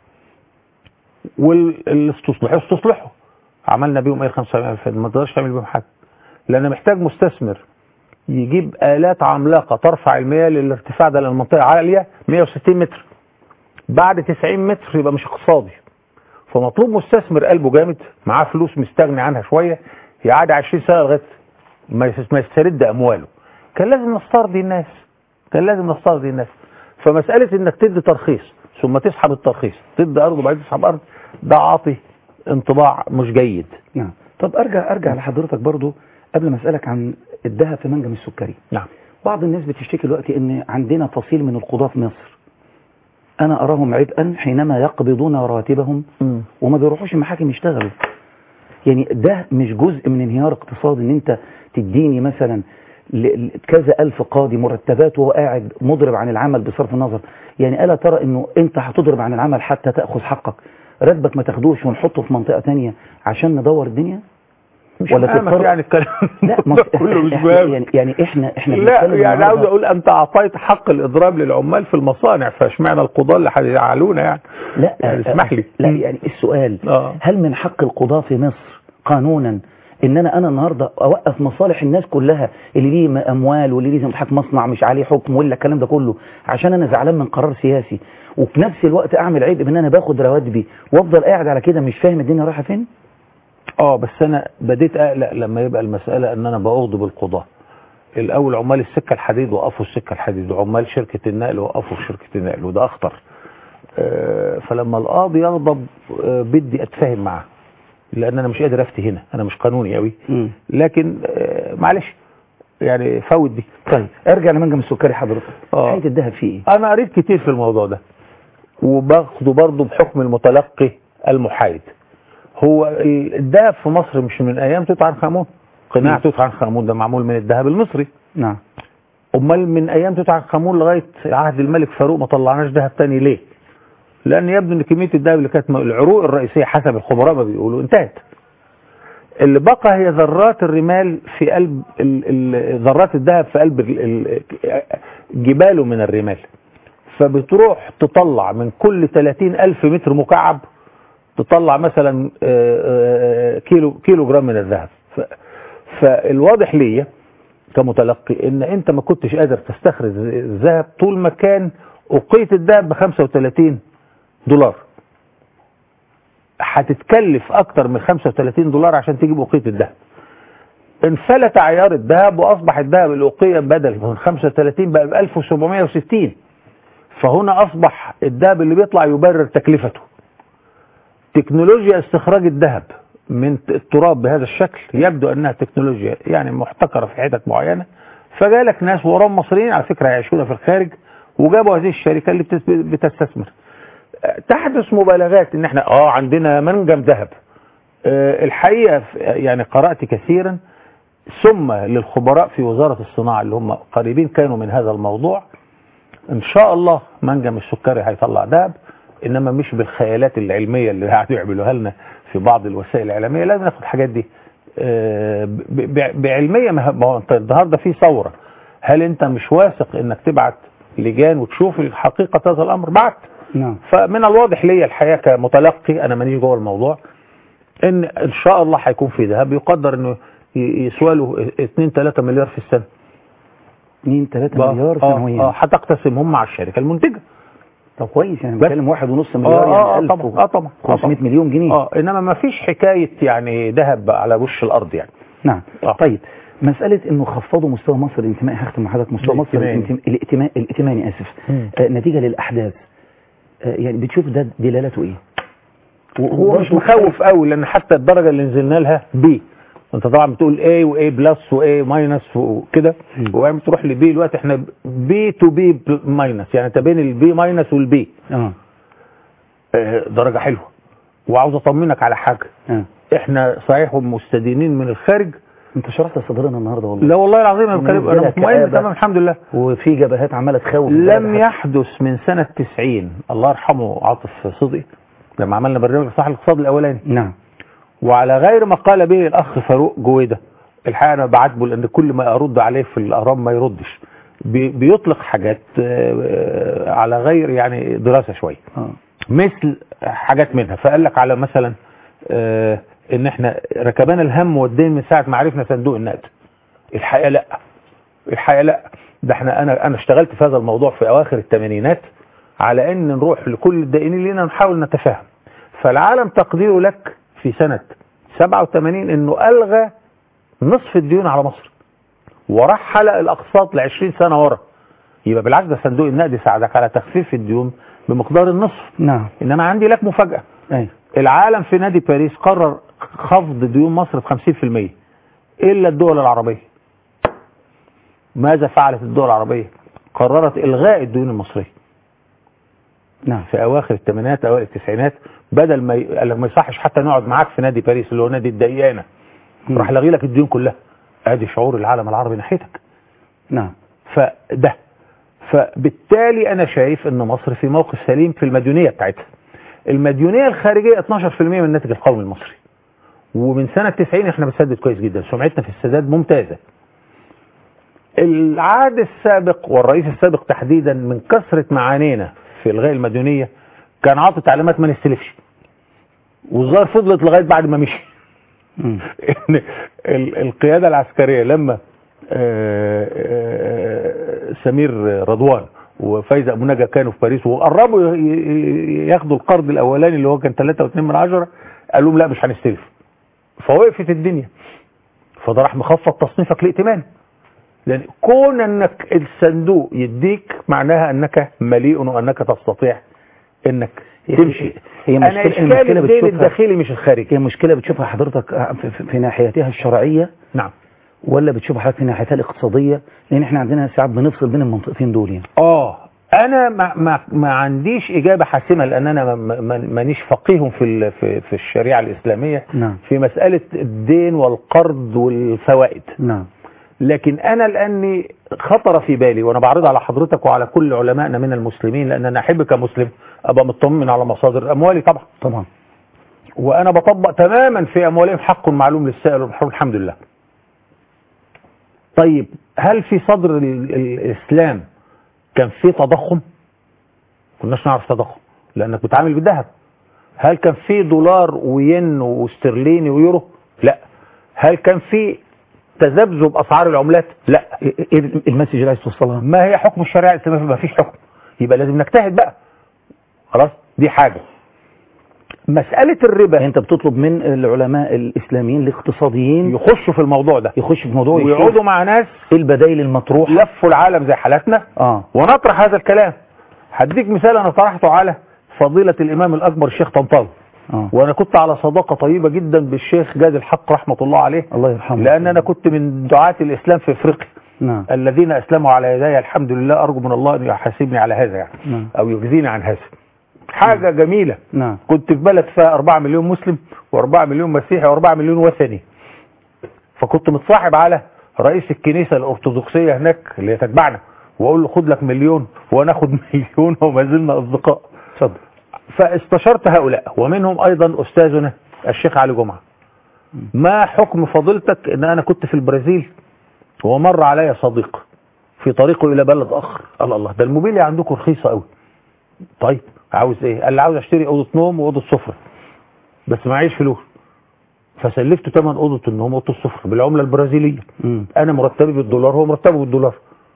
واللي استصلحوا استصلحوا عملنا بيهم ايه 75000 فدان ما تقدرش تعمل بيهم حاجه لان محتاج مستثمر يجيب آلات عملاقة ترفع المياه للارتفاع ده للمنطقة عالية 160 متر بعد 90 متر يبقى مش اقتصادي فمطلوب مستثمر قلبه جامد معاه فلوس مستغني عنها شوية يقعد 20 سنة لغاية ما يس- ما يسترد أمواله كان لازم نسترضي الناس كان لازم نسترضي الناس فمسألة انك تدي ترخيص ثم تسحب الترخيص تدي أرض وبعدين تسحب أرض ده عاطي انطباع مش جيد نعم طب ارجع ارجع لحضرتك برضو قبل ما اسالك عن الذهب في منجم السكري نعم بعض الناس بتشتكي دلوقتي ان عندنا فصيل من القضاة في مصر انا اراهم عبئا حينما يقبضون رواتبهم وما بيروحوش المحاكم يشتغلوا يعني ده مش جزء من انهيار اقتصادي ان انت تديني مثلا ل- ل- كذا ألف قاضي مرتبات وهو قاعد مضرب عن العمل بصرف النظر يعني ألا ترى أنه أنت هتضرب عن العمل حتى تأخذ حقك راتبك ما تاخدوش ونحطه في منطقة تانية عشان ندور الدنيا مش ولا فاهمك تضطر يعني الكلام لا ما كله مش إحنا- فاهم يعني, يعني احنا احنا لا بنتكلم يعني النهاردة- عاوز اقول انت اعطيت حق الاضراب للعمال في المصانع فاشمعنى القضاة اللي هيزعلونا يعني لا يعني اسمح لي لا يعني السؤال آه. هل من حق القضاة في مصر قانونا ان انا انا النهارده اوقف مصالح الناس كلها اللي ليه م- اموال واللي ليه زي ما قلت لحضرتك مصنع مش عليه حكم ولا الكلام ده كله عشان انا زعلان من قرار سياسي وفي نفس الوقت اعمل عيب بان انا باخد رواتبي وافضل قاعد على كده مش فاهم الدنيا رايحه فين اه بس انا بديت اقلق لما يبقى المسألة ان انا بأغضب القضاة الاول عمال السكة الحديد وقفوا السكة الحديد وعمال شركة النقل وقفوا شركة النقل وده اخطر آه، فلما القاضي يغضب آه، بدي اتفاهم معاه لان انا مش قادر افتي هنا انا مش قانوني قوي لكن آه، معلش يعني فوت دي طيب ارجع لمنجم السكري حضرتك آه. حقيقة الذهب فيه ايه انا قريت كتير في الموضوع ده وباخده برضه بحكم المتلقي المحايد هو ال- الذهب في مصر مش من ايام توت عنخ امون قناع توت عنخ امون ده معمول من الذهب المصري نعم امال من ايام توت عنخ امون لغايه عهد الملك فاروق ما طلعناش ذهب تاني ليه لان يبدو ان كميه الذهب اللي كانت م- العروق الرئيسيه حسب الخبراء ما بيقولوا انتهت اللي بقى هي ذرات الرمال في قلب ال- ال- ذرات الذهب في قلب ال- ال- جباله من الرمال فبتروح تطلع من كل 30 ألف متر مكعب تطلع مثلا آه، آه، كيلو كيلو جرام من الذهب ف- فالواضح ليا كمتلقي ان انت ما كنتش قادر تستخرج الذهب طول ما كان أقية الذهب ب 35 دولار هتتكلف اكتر من 35 دولار عشان تجيب أقية الذهب انفلت عيار الذهب واصبح الذهب الأقية بدل من 35 بقى ب 1760 فهنا اصبح الذهب اللي بيطلع يبرر تكلفته تكنولوجيا استخراج الذهب من التراب بهذا الشكل يبدو انها تكنولوجيا يعني محتكره في حتت معينه فجالك ناس وراهم مصريين على فكره يعيشون في الخارج وجابوا هذه الشركه اللي بتس- بتستثمر آه، تحدث مبالغات ان احنا اه عندنا منجم ذهب آه، الحقيقه ف- يعني قرات كثيرا ثم للخبراء في وزاره الصناعه اللي هم قريبين كانوا من هذا الموضوع ان شاء الله منجم السكري هيطلع ذهب انما مش بالخيالات العلميه اللي قاعدوا يعملوها لنا في بعض الوسائل الاعلاميه لازم ناخد الحاجات دي آه، ب- ب- بعلميه ما ما هو انت النهارده في ثوره هل انت مش واثق انك تبعت لجان وتشوف حقيقه هذا الامر بعت نعم فمن الواضح ليا الحقيقه كمتلقي انا مانيش جوه الموضوع ان ان شاء الله هيكون في ذهب يقدر انه ي- يسوى له 2 3 مليار في السنه 2 3 آه، مليار آه، سنويا اه هتقتسمهم مع الشركه المنتجه طب كويس يعني بس. بتكلم واحد ونص مليار آه، آه، يعني طبعا، آه، طبعا، آه، 500 طبعا. مليون جنيه اه انما ما فيش حكايه يعني ذهب على وش الارض يعني نعم آه. طيب مسألة انه خفضوا مستوى مصر الانتمائي هختم مع حضرتك مستوى مصر الائتماني. الانتم- الائتما- الائتماني اسف مم. آه نتيجة للاحداث آه يعني بتشوف ده دلالته ايه هو مش مخوف قوي لان حتى الدرجه اللي نزلنا لها بي انت طبعا بتقول A واي بلس واي ماينس وكده وبعدين تروح لبي دلوقتي احنا بي تو بي ماينس يعني انت بين البي ماينس والبي اه آه، درجه حلوه وعاوز اطمنك على حاجه اه احنا صحيح مستدينين من الخارج انت شرحت صدرنا النهارده والله لا والله العظيم انا بتكلم انا منزلة مطمئن كآبة. تمام الحمد لله وفي جبهات عماله تخوف لم البلد. يحدث من سنة 90 الله يرحمه عاطف صدقي لما عملنا برنامج صح الاقتصاد الاولاني نعم وعلى غير ما قال به الاخ فاروق جويده الحقيقه انا بعاتبه لان كل ما ارد عليه في الاهرام ما يردش بي- بيطلق حاجات آه، على غير يعني دراسه شويه اه مثل حاجات منها فقال لك على مثلا آه، ان احنا ركبان الهم والدين من ساعه ما عرفنا صندوق النقد الحقيقه لا الحقيقه لا ده احنا انا انا اشتغلت في هذا الموضوع في اواخر الثمانينات على ان نروح لكل الدائنين لنا نحاول نتفاهم فالعالم تقديره لك في سنه 87 انه الغى نصف الديون على مصر وراح حلق الاقساط ل 20 سنه ورا يبقى بالعكس ده صندوق النقد ساعدك على تخفيف الديون بمقدار النصف نعم انما عندي لك مفاجاه ايوه العالم في نادي باريس قرر خفض ديون مصر ب 50% الا الدول العربيه ماذا فعلت الدول العربيه قررت الغاء الديون المصريه نعم في اواخر الثمانينات اوائل التسعينات بدل ما ي... قال لك ما يصحش حتى نقعد معاك في نادي باريس اللي هو نادي الديانه مم. راح لغي لك الديون كلها ادي شعور العالم العربي ناحيتك نعم فده فبالتالي انا شايف ان مصر في موقف سليم في المديونيه بتاعتها المديونيه الخارجيه 12% من الناتج القومي المصري ومن سنه 90 احنا بنسدد كويس جدا سمعتنا في السداد ممتازه العهد السابق والرئيس السابق تحديدا من كثره معانينا في الغاء المديونيه كان عاطي تعليمات ما نستلفش والظاهر فضلت لغايه بعد ما مشي مم. ان ال- القياده العسكريه لما آه، آه، سمير رضوان وفايزه ابو نجا كانوا في باريس وقربوا ي- ي- ياخدوا القرض الاولاني اللي هو كان 3.2 من عشرة قال لهم لا مش هنستلف فوقفت الدنيا فده راح مخفض تصنيفك لائتمان لان كون انك الصندوق يديك معناها انك مليء وانك تستطيع انك هي- تمشي هي انا مشكلة- اشكال المشكلة الدين بتشوفها- الداخلي مش الخارجي هي مشكلة بتشوفها حضرتك في, في, في ناحيتها الشرعية نعم ولا بتشوف حضرتك الناحيتها الاقتصاديه لان احنا عندنا ساعات بنفصل بين المنطقتين دول يعني اه انا ما, ما, ما عنديش اجابه حاسمه لان انا ما- ما- ما- مانيش فقيه في ال- في في الشريعه الاسلاميه نعم في مساله الدين والقرض والفوائد نعم لكن انا لاني خطر في بالي وانا بعرض على حضرتك وعلى كل علمائنا من المسلمين لان انا احب كمسلم ابقى مطمن على مصادر اموالي طبعا طبعا وانا بطبق تماما في اموالهم حق معلوم للسائل والمحروم الحمد لله طيب هل في صدر ال- ال- الاسلام كان في تضخم كناش نعرف تضخم لانك بتعامل بالذهب هل كان في دولار وين واسترليني ويورو لا هل كان في تذبذب اسعار العملات لا ايه المسج اللي عايز توصلها ما هي حكم الشريعه الاسلاميه ما فيش حكم يبقى لازم نجتهد بقى خلاص دي حاجه مساله الربا انت بتطلب من العلماء الاسلاميين الاقتصاديين يخشوا في الموضوع ده يخشوا في الموضوع ويقعدوا مع ناس ايه البدائل المطروحه لفوا العالم زي حالاتنا اه ونطرح هذا الكلام هديك مثال انا طرحته على فضيلة الامام الاكبر الشيخ طنطاوي اه وانا كنت على صداقة طيبة جدا بالشيخ جاد الحق رحمة الله عليه الله يرحمه لان انا كنت من دعاة الاسلام في افريقيا نعم الذين اسلموا على يدي الحمد لله ارجو من الله ان يحاسبني على هذا يعني نعم او يجزيني عن هذا حاجة جميلة نعم كنت في بلد فيها 4 مليون مسلم و4 مليون مسيحي و4 مليون وثني فكنت متصاحب على رئيس الكنيسة الأرثوذكسية هناك اللي هي تتبعنا وأقول له خد لك مليون وأنا أخد مليون وما زلنا أصدقاء اتفضل فاستشرت هؤلاء ومنهم أيضا أستاذنا الشيخ علي جمعة ما حكم فضيلتك ان انا كنت في البرازيل ومر عليا صديق في طريقه الى بلد اخر قال الله ده الموبيليا عندكم رخيصه قوي طيب عاوز ايه قال لي عاوز اشتري اوضه نوم واوضه سفره بس معيش فلوس فسلفته ثمن اوضه النوم واوضه السفره بالعمله البرازيليه مم. انا مرتبي بالدولار هو مرتبه بالدولار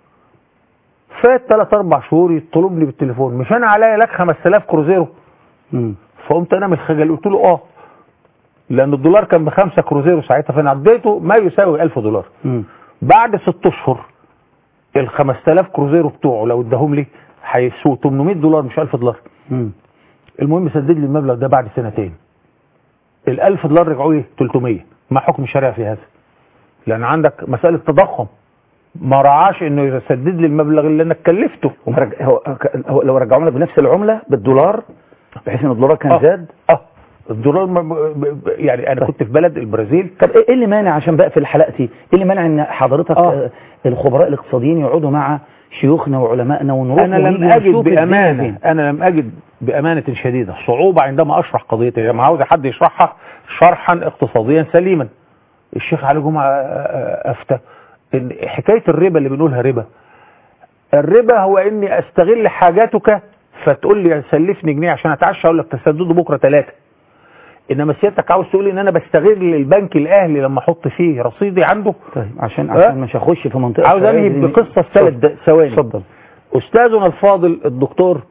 فات ثلاث اربع شهور يطلب لي بالتليفون مش انا عليا لك 5000 كروزيرو مم. فقمت انا من الخجل قلت له اه لان الدولار كان بخمسة كروزيرو ساعتها فانا اديته ما يساوي 1000 دولار مم. بعد ست اشهر ال 5000 كروزيرو بتوعه لو اداهم لي هيسووا 800 دولار مش 1000 دولار مم. المهم سدد لي المبلغ ده بعد سنتين ال 1000 دولار رجعوا لي 300 ما حكم الشريعه في هذا لان عندك مساله تضخم ما رعاش انه يسدد لي المبلغ اللي انا كلفته وما رج- هو هو لو رجعوا لك بنفس العمله بالدولار بحيث ان الدولار كان آه. زاد اه الدولار م- م- ب- يعني انا كنت في بلد البرازيل طب ايه إيه اللي مانع عشان بقى في حلقتي ايه اللي مانع ان حضرتك آه. آه. الخبراء الاقتصاديين يقعدوا مع شيوخنا وعلمائنا ونروح انا لم ونيجي اجد ونشوف الدنيا بامانه فين. انا لم اجد بامانه شديده صعوبه عندما اشرح قضيتي لما عاوز حد يشرحها شرحا اقتصاديا سليما الشيخ علي جمعه آه، آه، افتى ان حكايه الربا اللي بنقولها ربا الربا هو اني استغل حاجاتك فتقول لي سلفني جنيه عشان اتعشى اقول لك تسدده بكره ثلاثه انما سيادتك عاوز تقول لي ان انا بستغل البنك الاهلي لما احط فيه رصيدي عنده طيب عشان آه. عشان مش هخش في منطقه عاوز انهي خيال دي. بقصه في ثلاث د- ثواني اتفضل استاذنا الفاضل الدكتور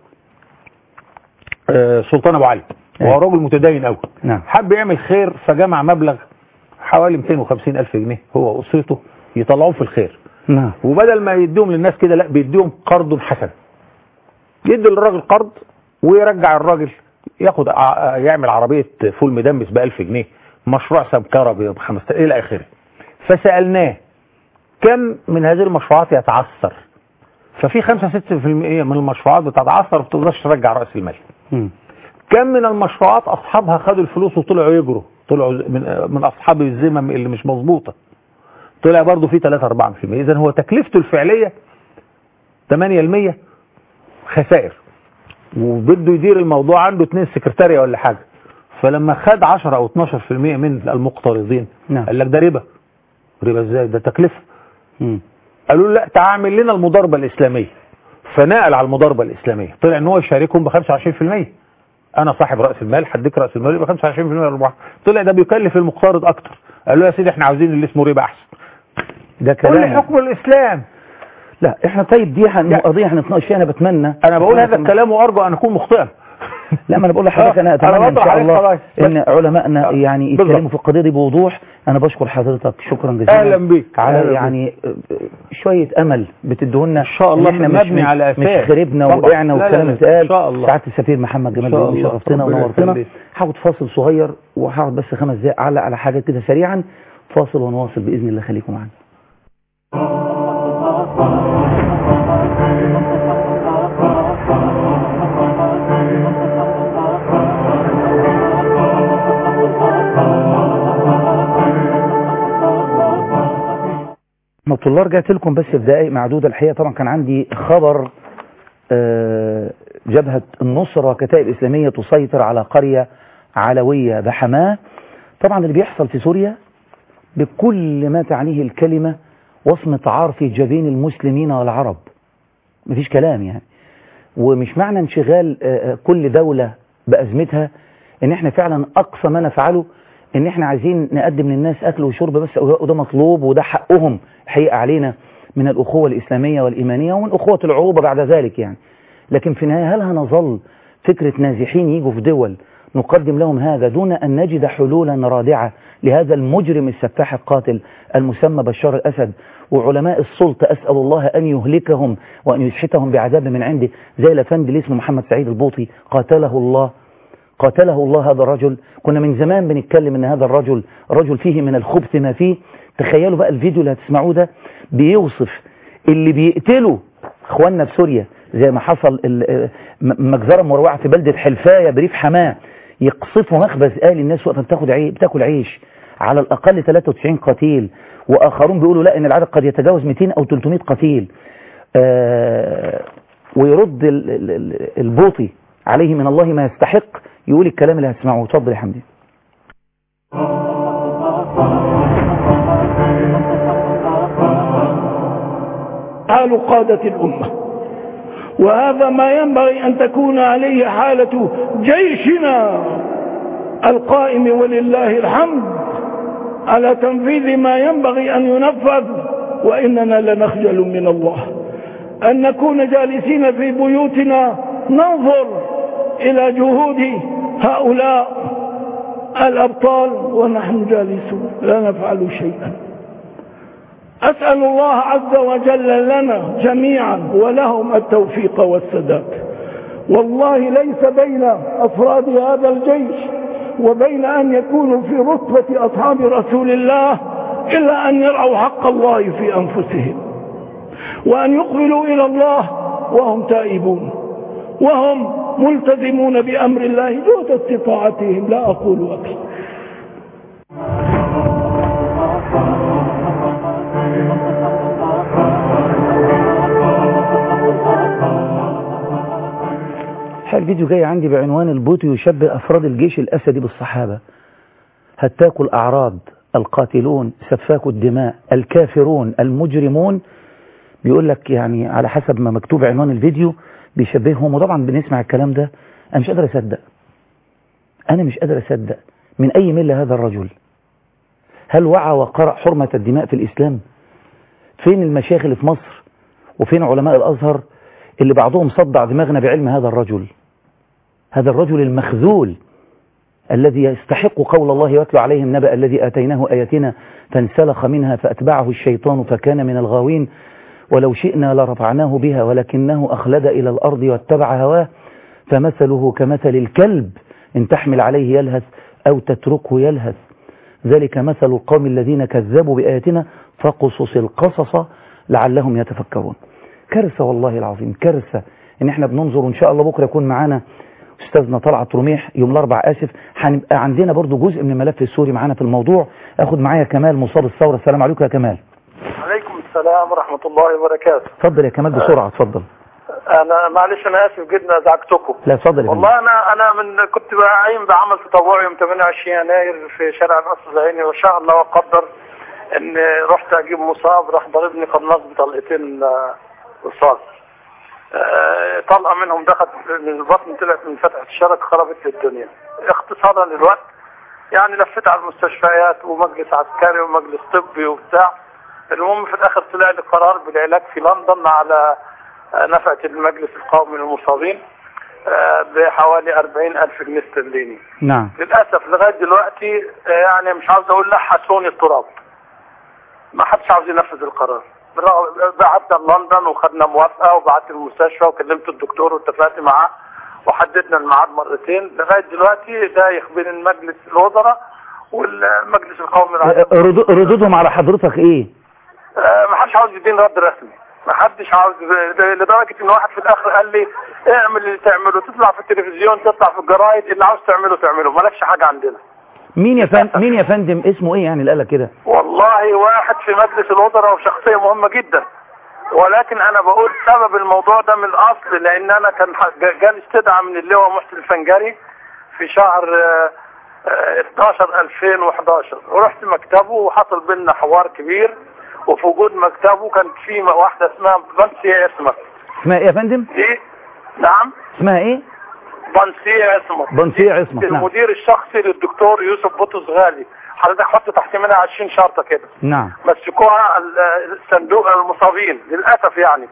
آه، سلطان ابو علي أيوة. وهو راجل متدين قوي نعم حب يعمل خير فجمع مبلغ حوالي 250 الف جنيه هو واسرته يطلعوه في الخير نعم وبدل ما يديهم للناس كده لا بيديهم قرض حسن يدي للراجل قرض ويرجع الراجل ياخد ع- يعمل عربيه فول مدمس ب 1000 جنيه مشروع سمكره ب 5000 الى اخره فسالناه كم من هذه المشروعات يتعثر ففي 5 6% من المشروعات بتتعثر وما بتقدرش ترجع راس المال مم. كم من المشروعات اصحابها خدوا الفلوس وطلعوا يجروا طلعوا من من اصحاب الذمم اللي مش مظبوطه طلع برضه في 3 4% اذا هو تكلفته الفعليه 8% خسائر وبده يدير الموضوع عنده اتنين سكرتارية ولا حاجه فلما خد 10 او 12% من المقترضين نعم. قال لك ده ربا ربا ازاي ده تكلفه مم. قالوا له لا تعال لنا المضاربه الاسلاميه فنقل على المضاربه الاسلاميه طلع ان هو يشاركهم ب 25% انا صاحب راس المال هديك راس المال يبقى 25% ربح طلع ده بيكلف المقترض اكتر قالوا له يا سيدي احنا عاوزين اللي اسمه ربا احسن ده قول لي كلام حكم الاسلام لا احنا طيب دي هن- قضيه هنتناقش فيها انا بتمنى انا بقول هذا الكلام وارجو ان اكون مخطئا لا ما انا بقول لحضرتك انا آه، اتمنى أنا ان بطرح شاء عليك الله خلاص. ان علمائنا آه، يعني بالظبط. يتكلموا في القضيه دي بوضوح انا بشكر حضرتك شكرا جزيلا أهلا بيك. على أهلا يعني آه، شويه امل بتدهولنا إن شاء الله إن احنا مش مبني على مش أساس. خربنا طبعا. وقعنا لا، لا، والكلام لا. اللي اتقال إن شاء الله. سعاده السفير محمد جمال إن شاء بيومي الله. شرفتنا ربنا ونورتنا يخليك. هاخد فاصل صغير وهقعد بس خمس دقايق اعلق على حاجه كده سريعا فاصل ونواصل باذن الله خليكم معانا ورحمة الله رجعت لكم بس في دقائق معدودة الحقيقة طبعا كان عندي خبر آه، جبهة النصرة كتائب إسلامية تسيطر على قرية علوية بحماه طبعا اللي بيحصل في سوريا بكل ما تعنيه الكلمة وصمة عار في جبين المسلمين والعرب مفيش كلام يعني ومش معنى انشغال آه، آه، كل دولة بأزمتها ان احنا فعلا اقصى ما نفعله ان احنا عايزين نقدم للناس اكل وشرب بس وده مطلوب وده حقهم الحقيقة علينا من الاخوة الاسلامية والايمانية ومن اخوة العروبة بعد ذلك يعني لكن في النهاية هل هنظل فكرة نازحين يجوا في دول نقدم لهم هذا دون أن نجد حلولا رادعة لهذا المجرم السفاح القاتل المسمى بشار الأسد وعلماء السلطة أسأل الله أن يهلكهم وأن يسحتهم بعذاب من عنده زي الأفندي اللي اسمه محمد سعيد البوطي قاتله الله قاتله الله هذا الرجل كنا من زمان بنتكلم ان هذا الرجل رجل فيه من الخبث ما فيه تخيلوا بقى الفيديو اللي هتسمعوه ده بيوصف اللي بيقتلوا اخواننا في سوريا زي ما حصل ال- م- مجزرة مروعة في بلدة حلفاية بريف حماه يقصفوا مخبز آلي الناس واقفة بتاخد عيش بتاكل عيش على الأقل 93 قتيل وآخرون بيقولوا لا إن العدد قد يتجاوز 200 أو 300 قتيل آه ويرد ال- ال- ال- البوطي عليه من الله ما يستحق يقول الكلام اللي هتسمعه اتفضل يا حمدي حال قادة الأمة وهذا ما ينبغي أن تكون عليه حالة جيشنا القائم ولله الحمد على تنفيذ ما ينبغي أن ينفذ وإننا لنخجل من الله أن نكون جالسين في بيوتنا ننظر إلى جهود هؤلاء الأبطال ونحن جالسون لا نفعل شيئا أسأل الله عز وجل لنا جميعا ولهم التوفيق والسداد والله ليس بين أفراد هذا الجيش وبين أن يكونوا في رتبة أصحاب رسول الله إلا أن يرعوا حق الله في أنفسهم وأن يقبلوا إلى الله وهم تائبون وهم ملتزمون بأمر الله جهد استطاعتهم لا أقول أكثر الحقيقة الفيديو جاي عندي بعنوان البوت يشبه أفراد الجيش الأسدي بالصحابة هتاك الأعراض القاتلون سفاك الدماء الكافرون المجرمون بيقول لك يعني على حسب ما مكتوب عنوان الفيديو بيشبههم وطبعا بنسمع الكلام ده أنا مش قادر أصدق أنا مش قادر أصدق من أي ملة هذا الرجل هل وعى وقرأ حرمة الدماء في الإسلام فين المشايخ اللي في مصر وفين علماء الأزهر اللي بعضهم صدع دماغنا بعلم هذا الرجل هذا الرجل المخذول الذي يستحق قول الله واتلو عليهم نبأ الذي آتيناه آياتنا فانسلخ منها فأتبعه الشيطان فكان من الغاوين ولو شئنا لرفعناه بها ولكنه أخلد إلى الأرض واتبع هواه فمثله كمثل الكلب إن تحمل عليه يلهث أو تتركه يلهث ذلك مثل القوم الذين كذبوا بآياتنا فقصص القصص لعلهم يتفكرون كارثة والله العظيم كارثة ان احنا بننظر وان شاء الله بكرة يكون معانا استاذنا طلعت رميح يوم الاربع اسف هنبقى عندنا برضو جزء من الملف السوري معانا في الموضوع اخد معايا كمال مصاب الثورة السلام عليكم يا كمال عليكم السلام ورحمة الله وبركاته اتفضل يا كمال بسرعة اتفضل أنا معلش أنا آسف جدا أزعجتكم لا اتفضل يا فندم والله أنا أنا من كنت قايم بعمل تطوعي يوم 28 يناير في شارع القصر العيني وشاء الله وقدر إن رحت أجيب مصاب راح ضربني قناص بطلقتين آه، رصاص آه، طلقة منهم دخلت من البطن طلعت من فتحة الشرج خربت لي الدنيا اختصارا للوقت يعني لفيت على المستشفيات ومجلس عسكري ومجلس طبي وبتاع المهم في الاخر طلع لي قرار بالعلاج في لندن على آه، نفقة المجلس القومي للمصابين آه، بحوالي 40 ألف جنيه استرليني نعم للأسف لغاية دلوقتي آه، يعني مش عاوز أقول لحسوني التراب ما حدش عاوز ينفذ القرار بالرغم- بعتنا لندن وخدنا موافقة وبعت المستشفى وكلمت الدكتور واتفقت معاه وحددنا الميعاد مرتين لغاية دلوقتي دايخ بين المجلس الوزراء والمجلس القومي العام ردو- ردودهم على حضرتك ايه آه، ما حدش عاوز يديني رد رسمي ما حدش عاوز لدرجة ان واحد في الاخر قال لي اعمل اللي تعمله تطلع في التلفزيون تطلع في الجرايد اللي عاوز تعمله تعمله مالكش حاجة عندنا مين يا فندم مين يا فندم اسمه ايه يعني اللي قالك كده والله واحد في مجلس الوزراء وشخصية مهمة جدا ولكن انا بقول سبب الموضوع ده من الاصل لان انا كان ح- جا- جالي استدعاء من اللواء محسن الفنجري في شهر آه، آه، 12 2011 ورحت مكتبه وحصل بينا حوار كبير وفي وجود مكتبه كانت في واحدة اسمها بنسي اسمك اسمها ايه يا فندم دي نعم اسمها ايه بنسي اسمك بنسيع عصمت نعم المدير الشخصي للدكتور يوسف بطرس غالي حضرتك حط تحت منها 20 شرطة كده نعم مسكوها ال- الصندوق المصابين للأسف يعني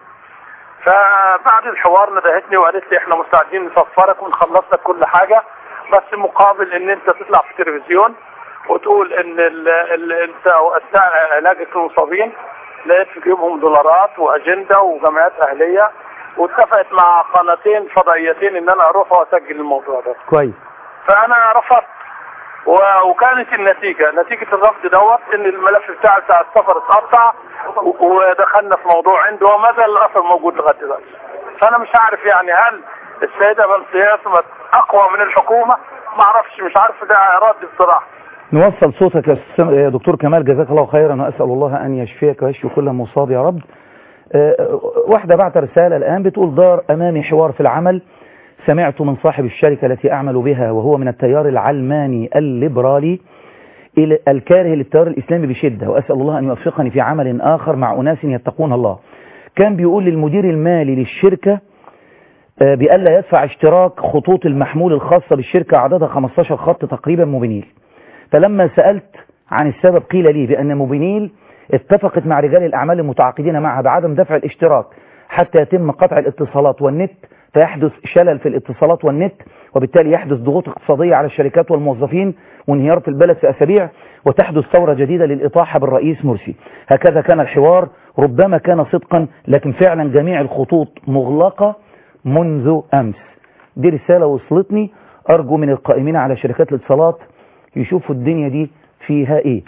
فبعد الحوار ندهتني وقالت لي احنا مستعدين نسفرك ونخلص لك كل حاجة بس مقابل ان انت تطلع في التلفزيون وتقول ان ال ال انت اثناء علاجك للمصابين لقيت في جيبهم دولارات واجندة وجمعيات اهلية واتفقت مع قناتين فضائيتين ان انا اروح واسجل الموضوع ده كويس فانا رفضت و- وكانت النتيجة نتيجة الرفض دوت ان الملف بتاع بتاع السفر اتقطع و- ودخلنا في موضوع عنده وما زال الاثر موجود لغاية دلوقتي فانا مش عارف يعني هل السيدة بنسياسة اقوى من الحكومة ما اعرفش مش عارف ده رد بصراحة نوصل صوتك يا أستاذ- يا دكتور كمال جزاك الله خيرا واسال الله ان يشفيك ويشفي كل مصاب يا رب آه، واحدة بعت رسالة الآن بتقول دار أمامي حوار في العمل سمعت من صاحب الشركة التي أعمل بها وهو من التيار العلماني الليبرالي إلى الكاره للتيار الإسلامي بشدة وأسأل الله أن يوفقني في عمل آخر مع أناس يتقون الله كان بيقول للمدير المالي للشركة آه، بألا يدفع اشتراك خطوط المحمول الخاصة بالشركة عددها 15 خط تقريبا موبينيل فلما سألت عن السبب قيل لي بأن موبينيل اتفقت مع رجال الأعمال المتعاقدين معها بعدم دفع الاشتراك حتى يتم قطع الاتصالات والنت فيحدث شلل في الاتصالات والنت وبالتالي يحدث ضغوط اقتصادية على الشركات والموظفين وانهيار في البلد في أسابيع وتحدث ثورة جديدة للإطاحة بالرئيس مرسي هكذا كان الحوار ربما كان صدقا لكن فعلا جميع الخطوط مغلقة منذ أمس دي رسالة وصلتني أرجو من القائمين على شركات الاتصالات يشوفوا الدنيا دي فيها إيه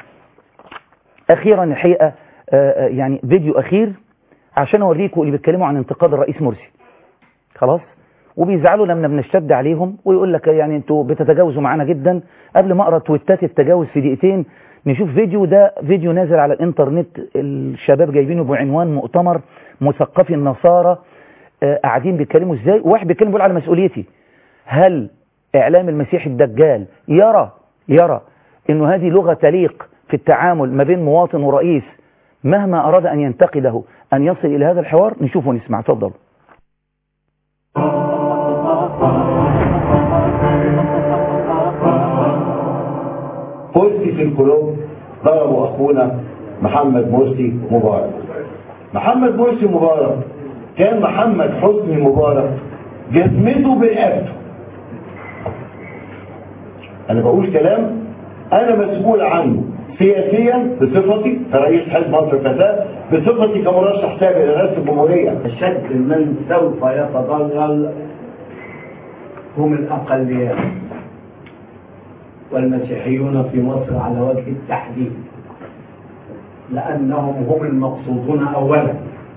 أخيرا الحقيقة آه، آه، يعني فيديو أخير عشان أوريكم اللي بيتكلموا عن انتقاد الرئيس مرسي خلاص وبيزعلوا لما بنشتد عليهم ويقول لك يعني انتوا بتتجاوزوا معانا جدا قبل ما اقرا تويتات التجاوز في دقيقتين نشوف فيديو ده فيديو نازل على الانترنت الشباب جايبينه بعنوان مؤتمر مثقفي النصارى آه، قاعدين بيتكلموا ازاي وواحد بيتكلم بيقول على مسؤوليتي هل اعلام المسيح الدجال يرى يرى انه هذه لغة تليق في التعامل ما بين مواطن ورئيس مهما اراد ان ينتقده ان يصل الى هذا الحوار نشوف ونسمع اتفضل قلت في القلوب ضربوا اخونا محمد مرسي مبارك محمد مرسي مبارك كان محمد حسني مبارك جزمته برقبته انا بقول كلام انا مسؤول عنه سياسيا بصفتي كرئيس حزب مصر الفتاه بصفتي كمرشح سابق لرئاسه الجمهوريه الشكل من سوف يتضلل هم الأقليات والمسيحيون في مصر على وجه التحديد لأنهم هم المقصودون أولا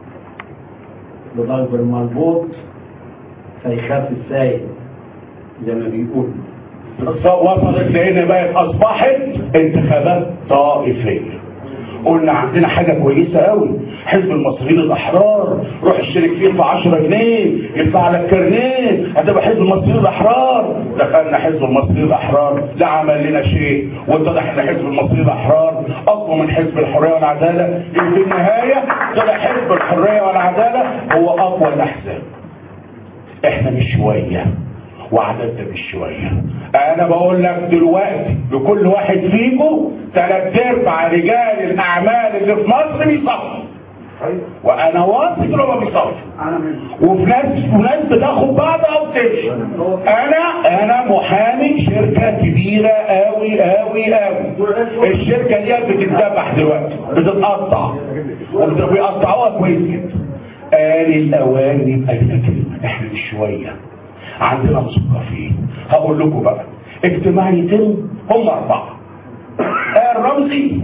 بضرب المربوط فيخاف السائل زي ما بيقولوا وصلت لان بقت اصبحت انتخابات طائفيه قلنا عندنا حاجة كويسة قوي حزب المصريين الأحرار روح اشترك فيه في 10 جنيه يدفع لك كارنيه هتبقى حزب المصريين الأحرار دخلنا حزب المصريين الأحرار لا عمل لنا شيء واتضح ان حزب المصريين الأحرار أقوى من حزب الحرية والعدالة في النهاية طلع حزب الحرية والعدالة هو أقوى الأحزاب احنا مش شوية وعددنا مش شوية انا بقول لك دلوقتي لكل واحد فيكم ثلاث ارباع رجال الاعمال اللي في مصر بيصفوا وانا واثق ان هم بيصفوا وفي ناس وناس بتاخد بعض او تمشي انا انا محامي شركه كبيره قوي قوي قوي الشركه دي بتتذبح دلوقتي بتتقطع وبيقطعوها كويس جدا آن الأوان يبقى لنا كلمة احنا مش شوية عندنا مثقفين هقول لكم بقى اجتماع يتم هم أربعة قال رمزي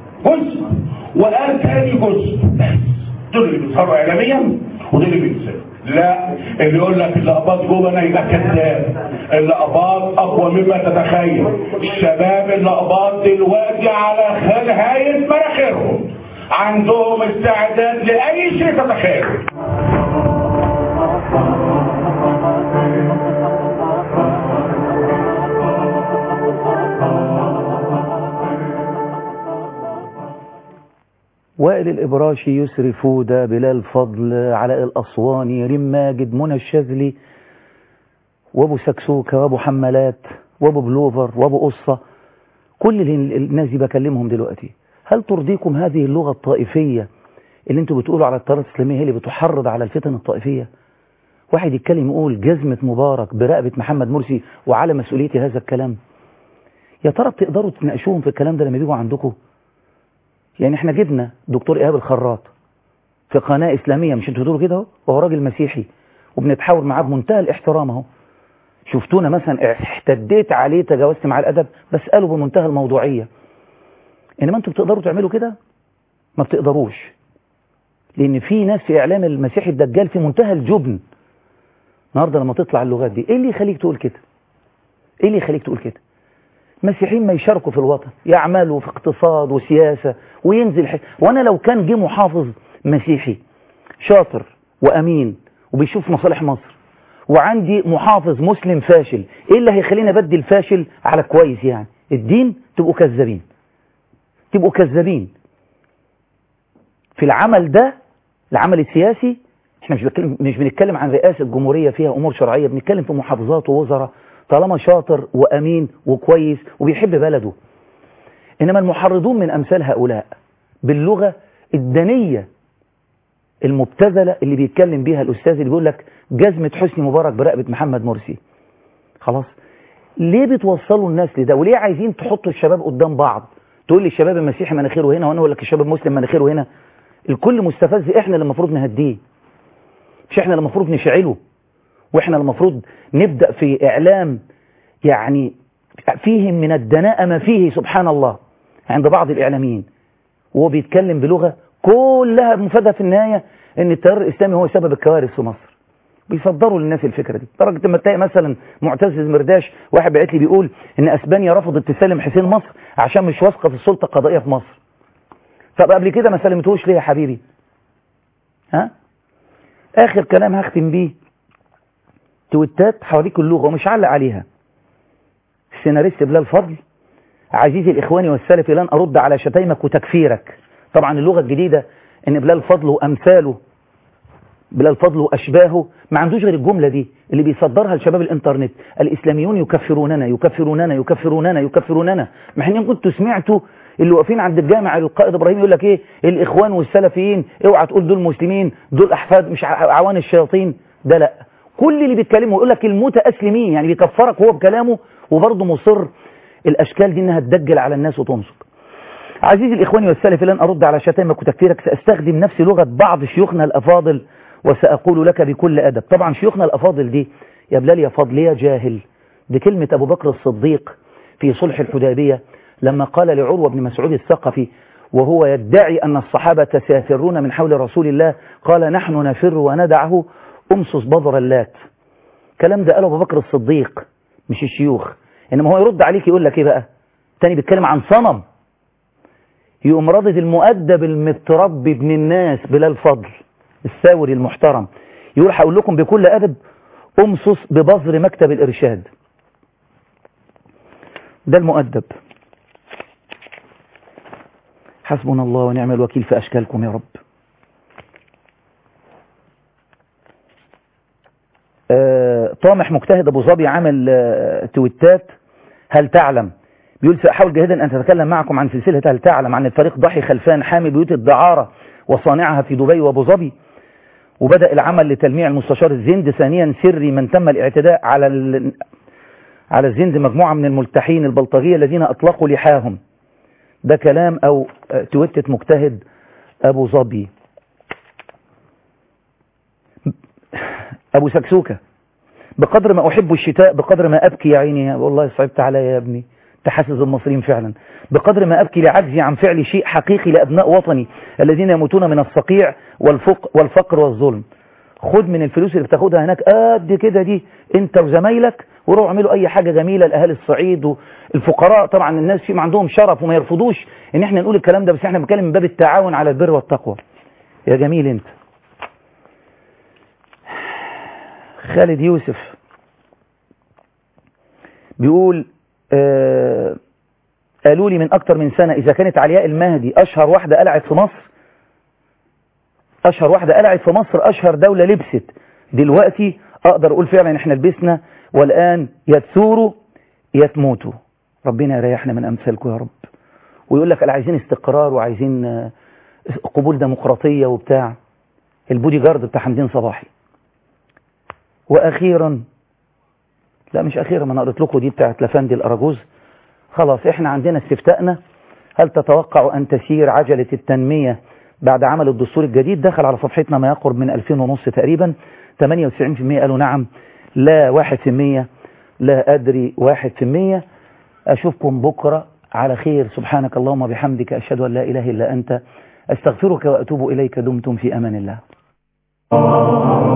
جزء وقال تاني جزء بس دول اللي بيظهروا إعلاميا ودول اللي بينزلوا لا اللي يقول لك اللقبات جبنة يبقى كذاب اللقبات اقوى مما تتخيل الشباب اللقبات دلوقتي على نهاية مناخيرهم عندهم استعداد لاي شيء تتخيله وائل الإبراشي يسري فودة بلال فضل علاء الأسواني ريم ماجد منى الشاذلي وابو سكسوكة وابو حمالات وابو بلوفر وابو قصة كل ال- الناس دي بكلمهم دلوقتي هل ترضيكم هذه اللغة الطائفية اللي انتوا بتقولوا على التيارات الإسلامية هي اللي بتحرض على الفتن الطائفية واحد يتكلم يقول جزمة مبارك برقبة محمد مرسي وعلى مسؤوليتي هذا الكلام يا ترى بتقدروا تناقشوهم في الكلام ده لما بيجوا عندكم يعني احنا جبنا دكتور ايهاب الخراط في قناة اسلامية مش انتوا بتقولوا كده اهو وهو راجل مسيحي وبنتحاور معاه بمنتهى الاحترام اهو شفتونا مثلا احتديت عليه تجاوزت مع الادب بساله بمنتهى الموضوعية انما انتوا بتقدروا تعملوا كده ما بتقدروش لان في ناس في اعلام المسيحي الدجال في منتهى الجبن النهارده لما تطلع اللغات دي ايه اللي يخليك تقول كده ايه اللي يخليك تقول كده مسيحيين ما يشاركوا في الوطن يعملوا في اقتصاد وسياسة وينزل حي... وانا لو كان جه محافظ مسيحي شاطر وامين وبيشوف مصالح مصر وعندي محافظ مسلم فاشل ايه اللي هيخليني ابدي الفاشل على كويس يعني الدين تبقوا كذابين تبقوا كذابين في العمل ده العمل السياسي احنا مش بنتكلم مش بنتكلم عن رئاسة جمهورية فيها امور شرعية بنتكلم في محافظات ووزراء طالما شاطر وامين وكويس وبيحب بلده انما المحرضون من امثال هؤلاء باللغة الدنية المبتذلة اللي بيتكلم بيها الاستاذ اللي بيقول لك جزمة حسني مبارك برقبة محمد مرسي خلاص ليه بتوصلوا الناس لده وليه عايزين تحطوا الشباب قدام بعض تقول لي الشباب المسيحي مناخيره هنا وانا اقول لك الشباب المسلم مناخيره هنا الكل مستفز احنا اللي المفروض نهديه مش احنا اللي المفروض نشعله واحنا المفروض نبدأ في اعلام يعني فيه من الدناءة ما فيه سبحان الله عند بعض الاعلاميين وهو بيتكلم بلغة كلها مفادها في النهاية ان التيار الاسلامي هو سبب الكوارث في مصر بيصدروا للناس الفكرة دي لدرجة لما تلاقي مثلا معتز المرداش واحد بعت لي بيقول ان اسبانيا رفضت تسلم حسين مصر عشان مش واثقة في السلطة القضائية في مصر طب قبل كده ما سلمتوش ليه يا حبيبي ها اخر كلام هختم بيه تويتات حواليك اللغة ومش علق عليها السيناريست بلال فضل عزيزي الإخواني والسلفي لن أرد على شتيمك وتكفيرك طبعا اللغة الجديدة ان بلال فضل وأمثاله بلال فضل وأشباهه ما عندوش غير الجملة دي اللي بيصدرها لشباب الانترنت الإسلاميون يكفروننا يكفروننا يكفروننا يكفروننا ما احنا كنتوا سمعتوا اللي واقفين عند الجامع القائد ابراهيم يقول لك ايه الاخوان والسلفيين اوعى تقول دول مسلمين دول احفاد مش عوان الشياطين ده لا كل اللي بيتكلموا يقول لك المتاسلمين يعني بيكفرك هو بكلامه وبرضه مصر الاشكال دي انها تدجل على الناس وتنصب عزيزي الاخواني والسلفي لن ارد على شتائمك وتكفيرك ساستخدم نفس لغه بعض شيوخنا الافاضل وساقول لك بكل ادب طبعا شيوخنا الافاضل دي يا بلال يا فضل يا جاهل دي كلمه ابو بكر الصديق في صلح الحديبيه لما قال لعروة بن مسعود الثقفي وهو يدعي أن الصحابة سيفرون من حول رسول الله قال نحن نفر وندعه أمسس بضر اللات كلام ده قاله أبو بكر الصديق مش الشيوخ إنما هو يرد عليك يقول لك إيه بقى تاني بيتكلم عن صنم يقوم رادد المؤدب المتربي ابن الناس بلال فضل الثاوري المحترم يقول هقول لكم بكل أدب أمسس ببذر مكتب الإرشاد ده المؤدب حسبنا الله ونعم الوكيل في أشكالكم يا رب آه طامح مجتهد أبو ظبي عامل آه تويتات هل تعلم بيقول سأحاول جاهدا أن تتكلم معكم عن سلسلة هل تعلم عن الفريق ضحي خلفان حامي بيوت الدعارة وصانعها في دبي وابو ظبي وبدأ العمل لتلميع المستشار الزند ثانيا سري من تم الاعتداء على ال... على الزند مجموعة من الملتحين البلطجية الذين أطلقوا لحاهم ده كلام او تويتة مجتهد ابو ظبي ابو سكسوكة بقدر ما احب الشتاء بقدر ما ابكي يا عيني والله صعبت عليا يا ابني تحسس المصريين فعلا بقدر ما ابكي لعجزي عن فعل شيء حقيقي لابناء وطني الذين يموتون من الصقيع والفق والفقر والظلم خد من الفلوس اللي بتاخدها هناك قد كده دي انت وزمايلك وروحوا اعملوا اي حاجة جميلة لاهالي الصعيد والفقراء طبعا الناس فيهم عندهم شرف وما يرفضوش ان احنا نقول الكلام ده بس احنا بنتكلم من باب التعاون على البر والتقوى يا جميل انت خالد يوسف بيقول آه قالوا لي من اكتر من سنة اذا كانت علياء المهدي اشهر واحدة قلعت في مصر اشهر واحدة قلعت في مصر اشهر دولة لبست دلوقتي اقدر اقول فعلا احنا لبسنا والان يا تثوروا يا تموتوا ربنا يريحنا من امثالكم يا رب ويقول لك عايزين استقرار وعايزين قبول ديمقراطية وبتاع البودي جارد بتاع حمدين صباحي واخيرا لا مش اخيرا ما انا قلت لكم دي بتاعت لفندي الاراجوز خلاص احنا عندنا استفتاءنا هل تتوقع ان تسير عجلة التنمية بعد عمل الدستور الجديد دخل على صفحتنا ما يقرب من 2000 ونص تقريبا 98% قالوا نعم لا 1% لا أدري 1% أشوفكم بكرة على خير سبحانك اللهم وبحمدك أشهد أن لا إله إلا أنت أستغفرك وأتوب إليك دمتم في أمان الله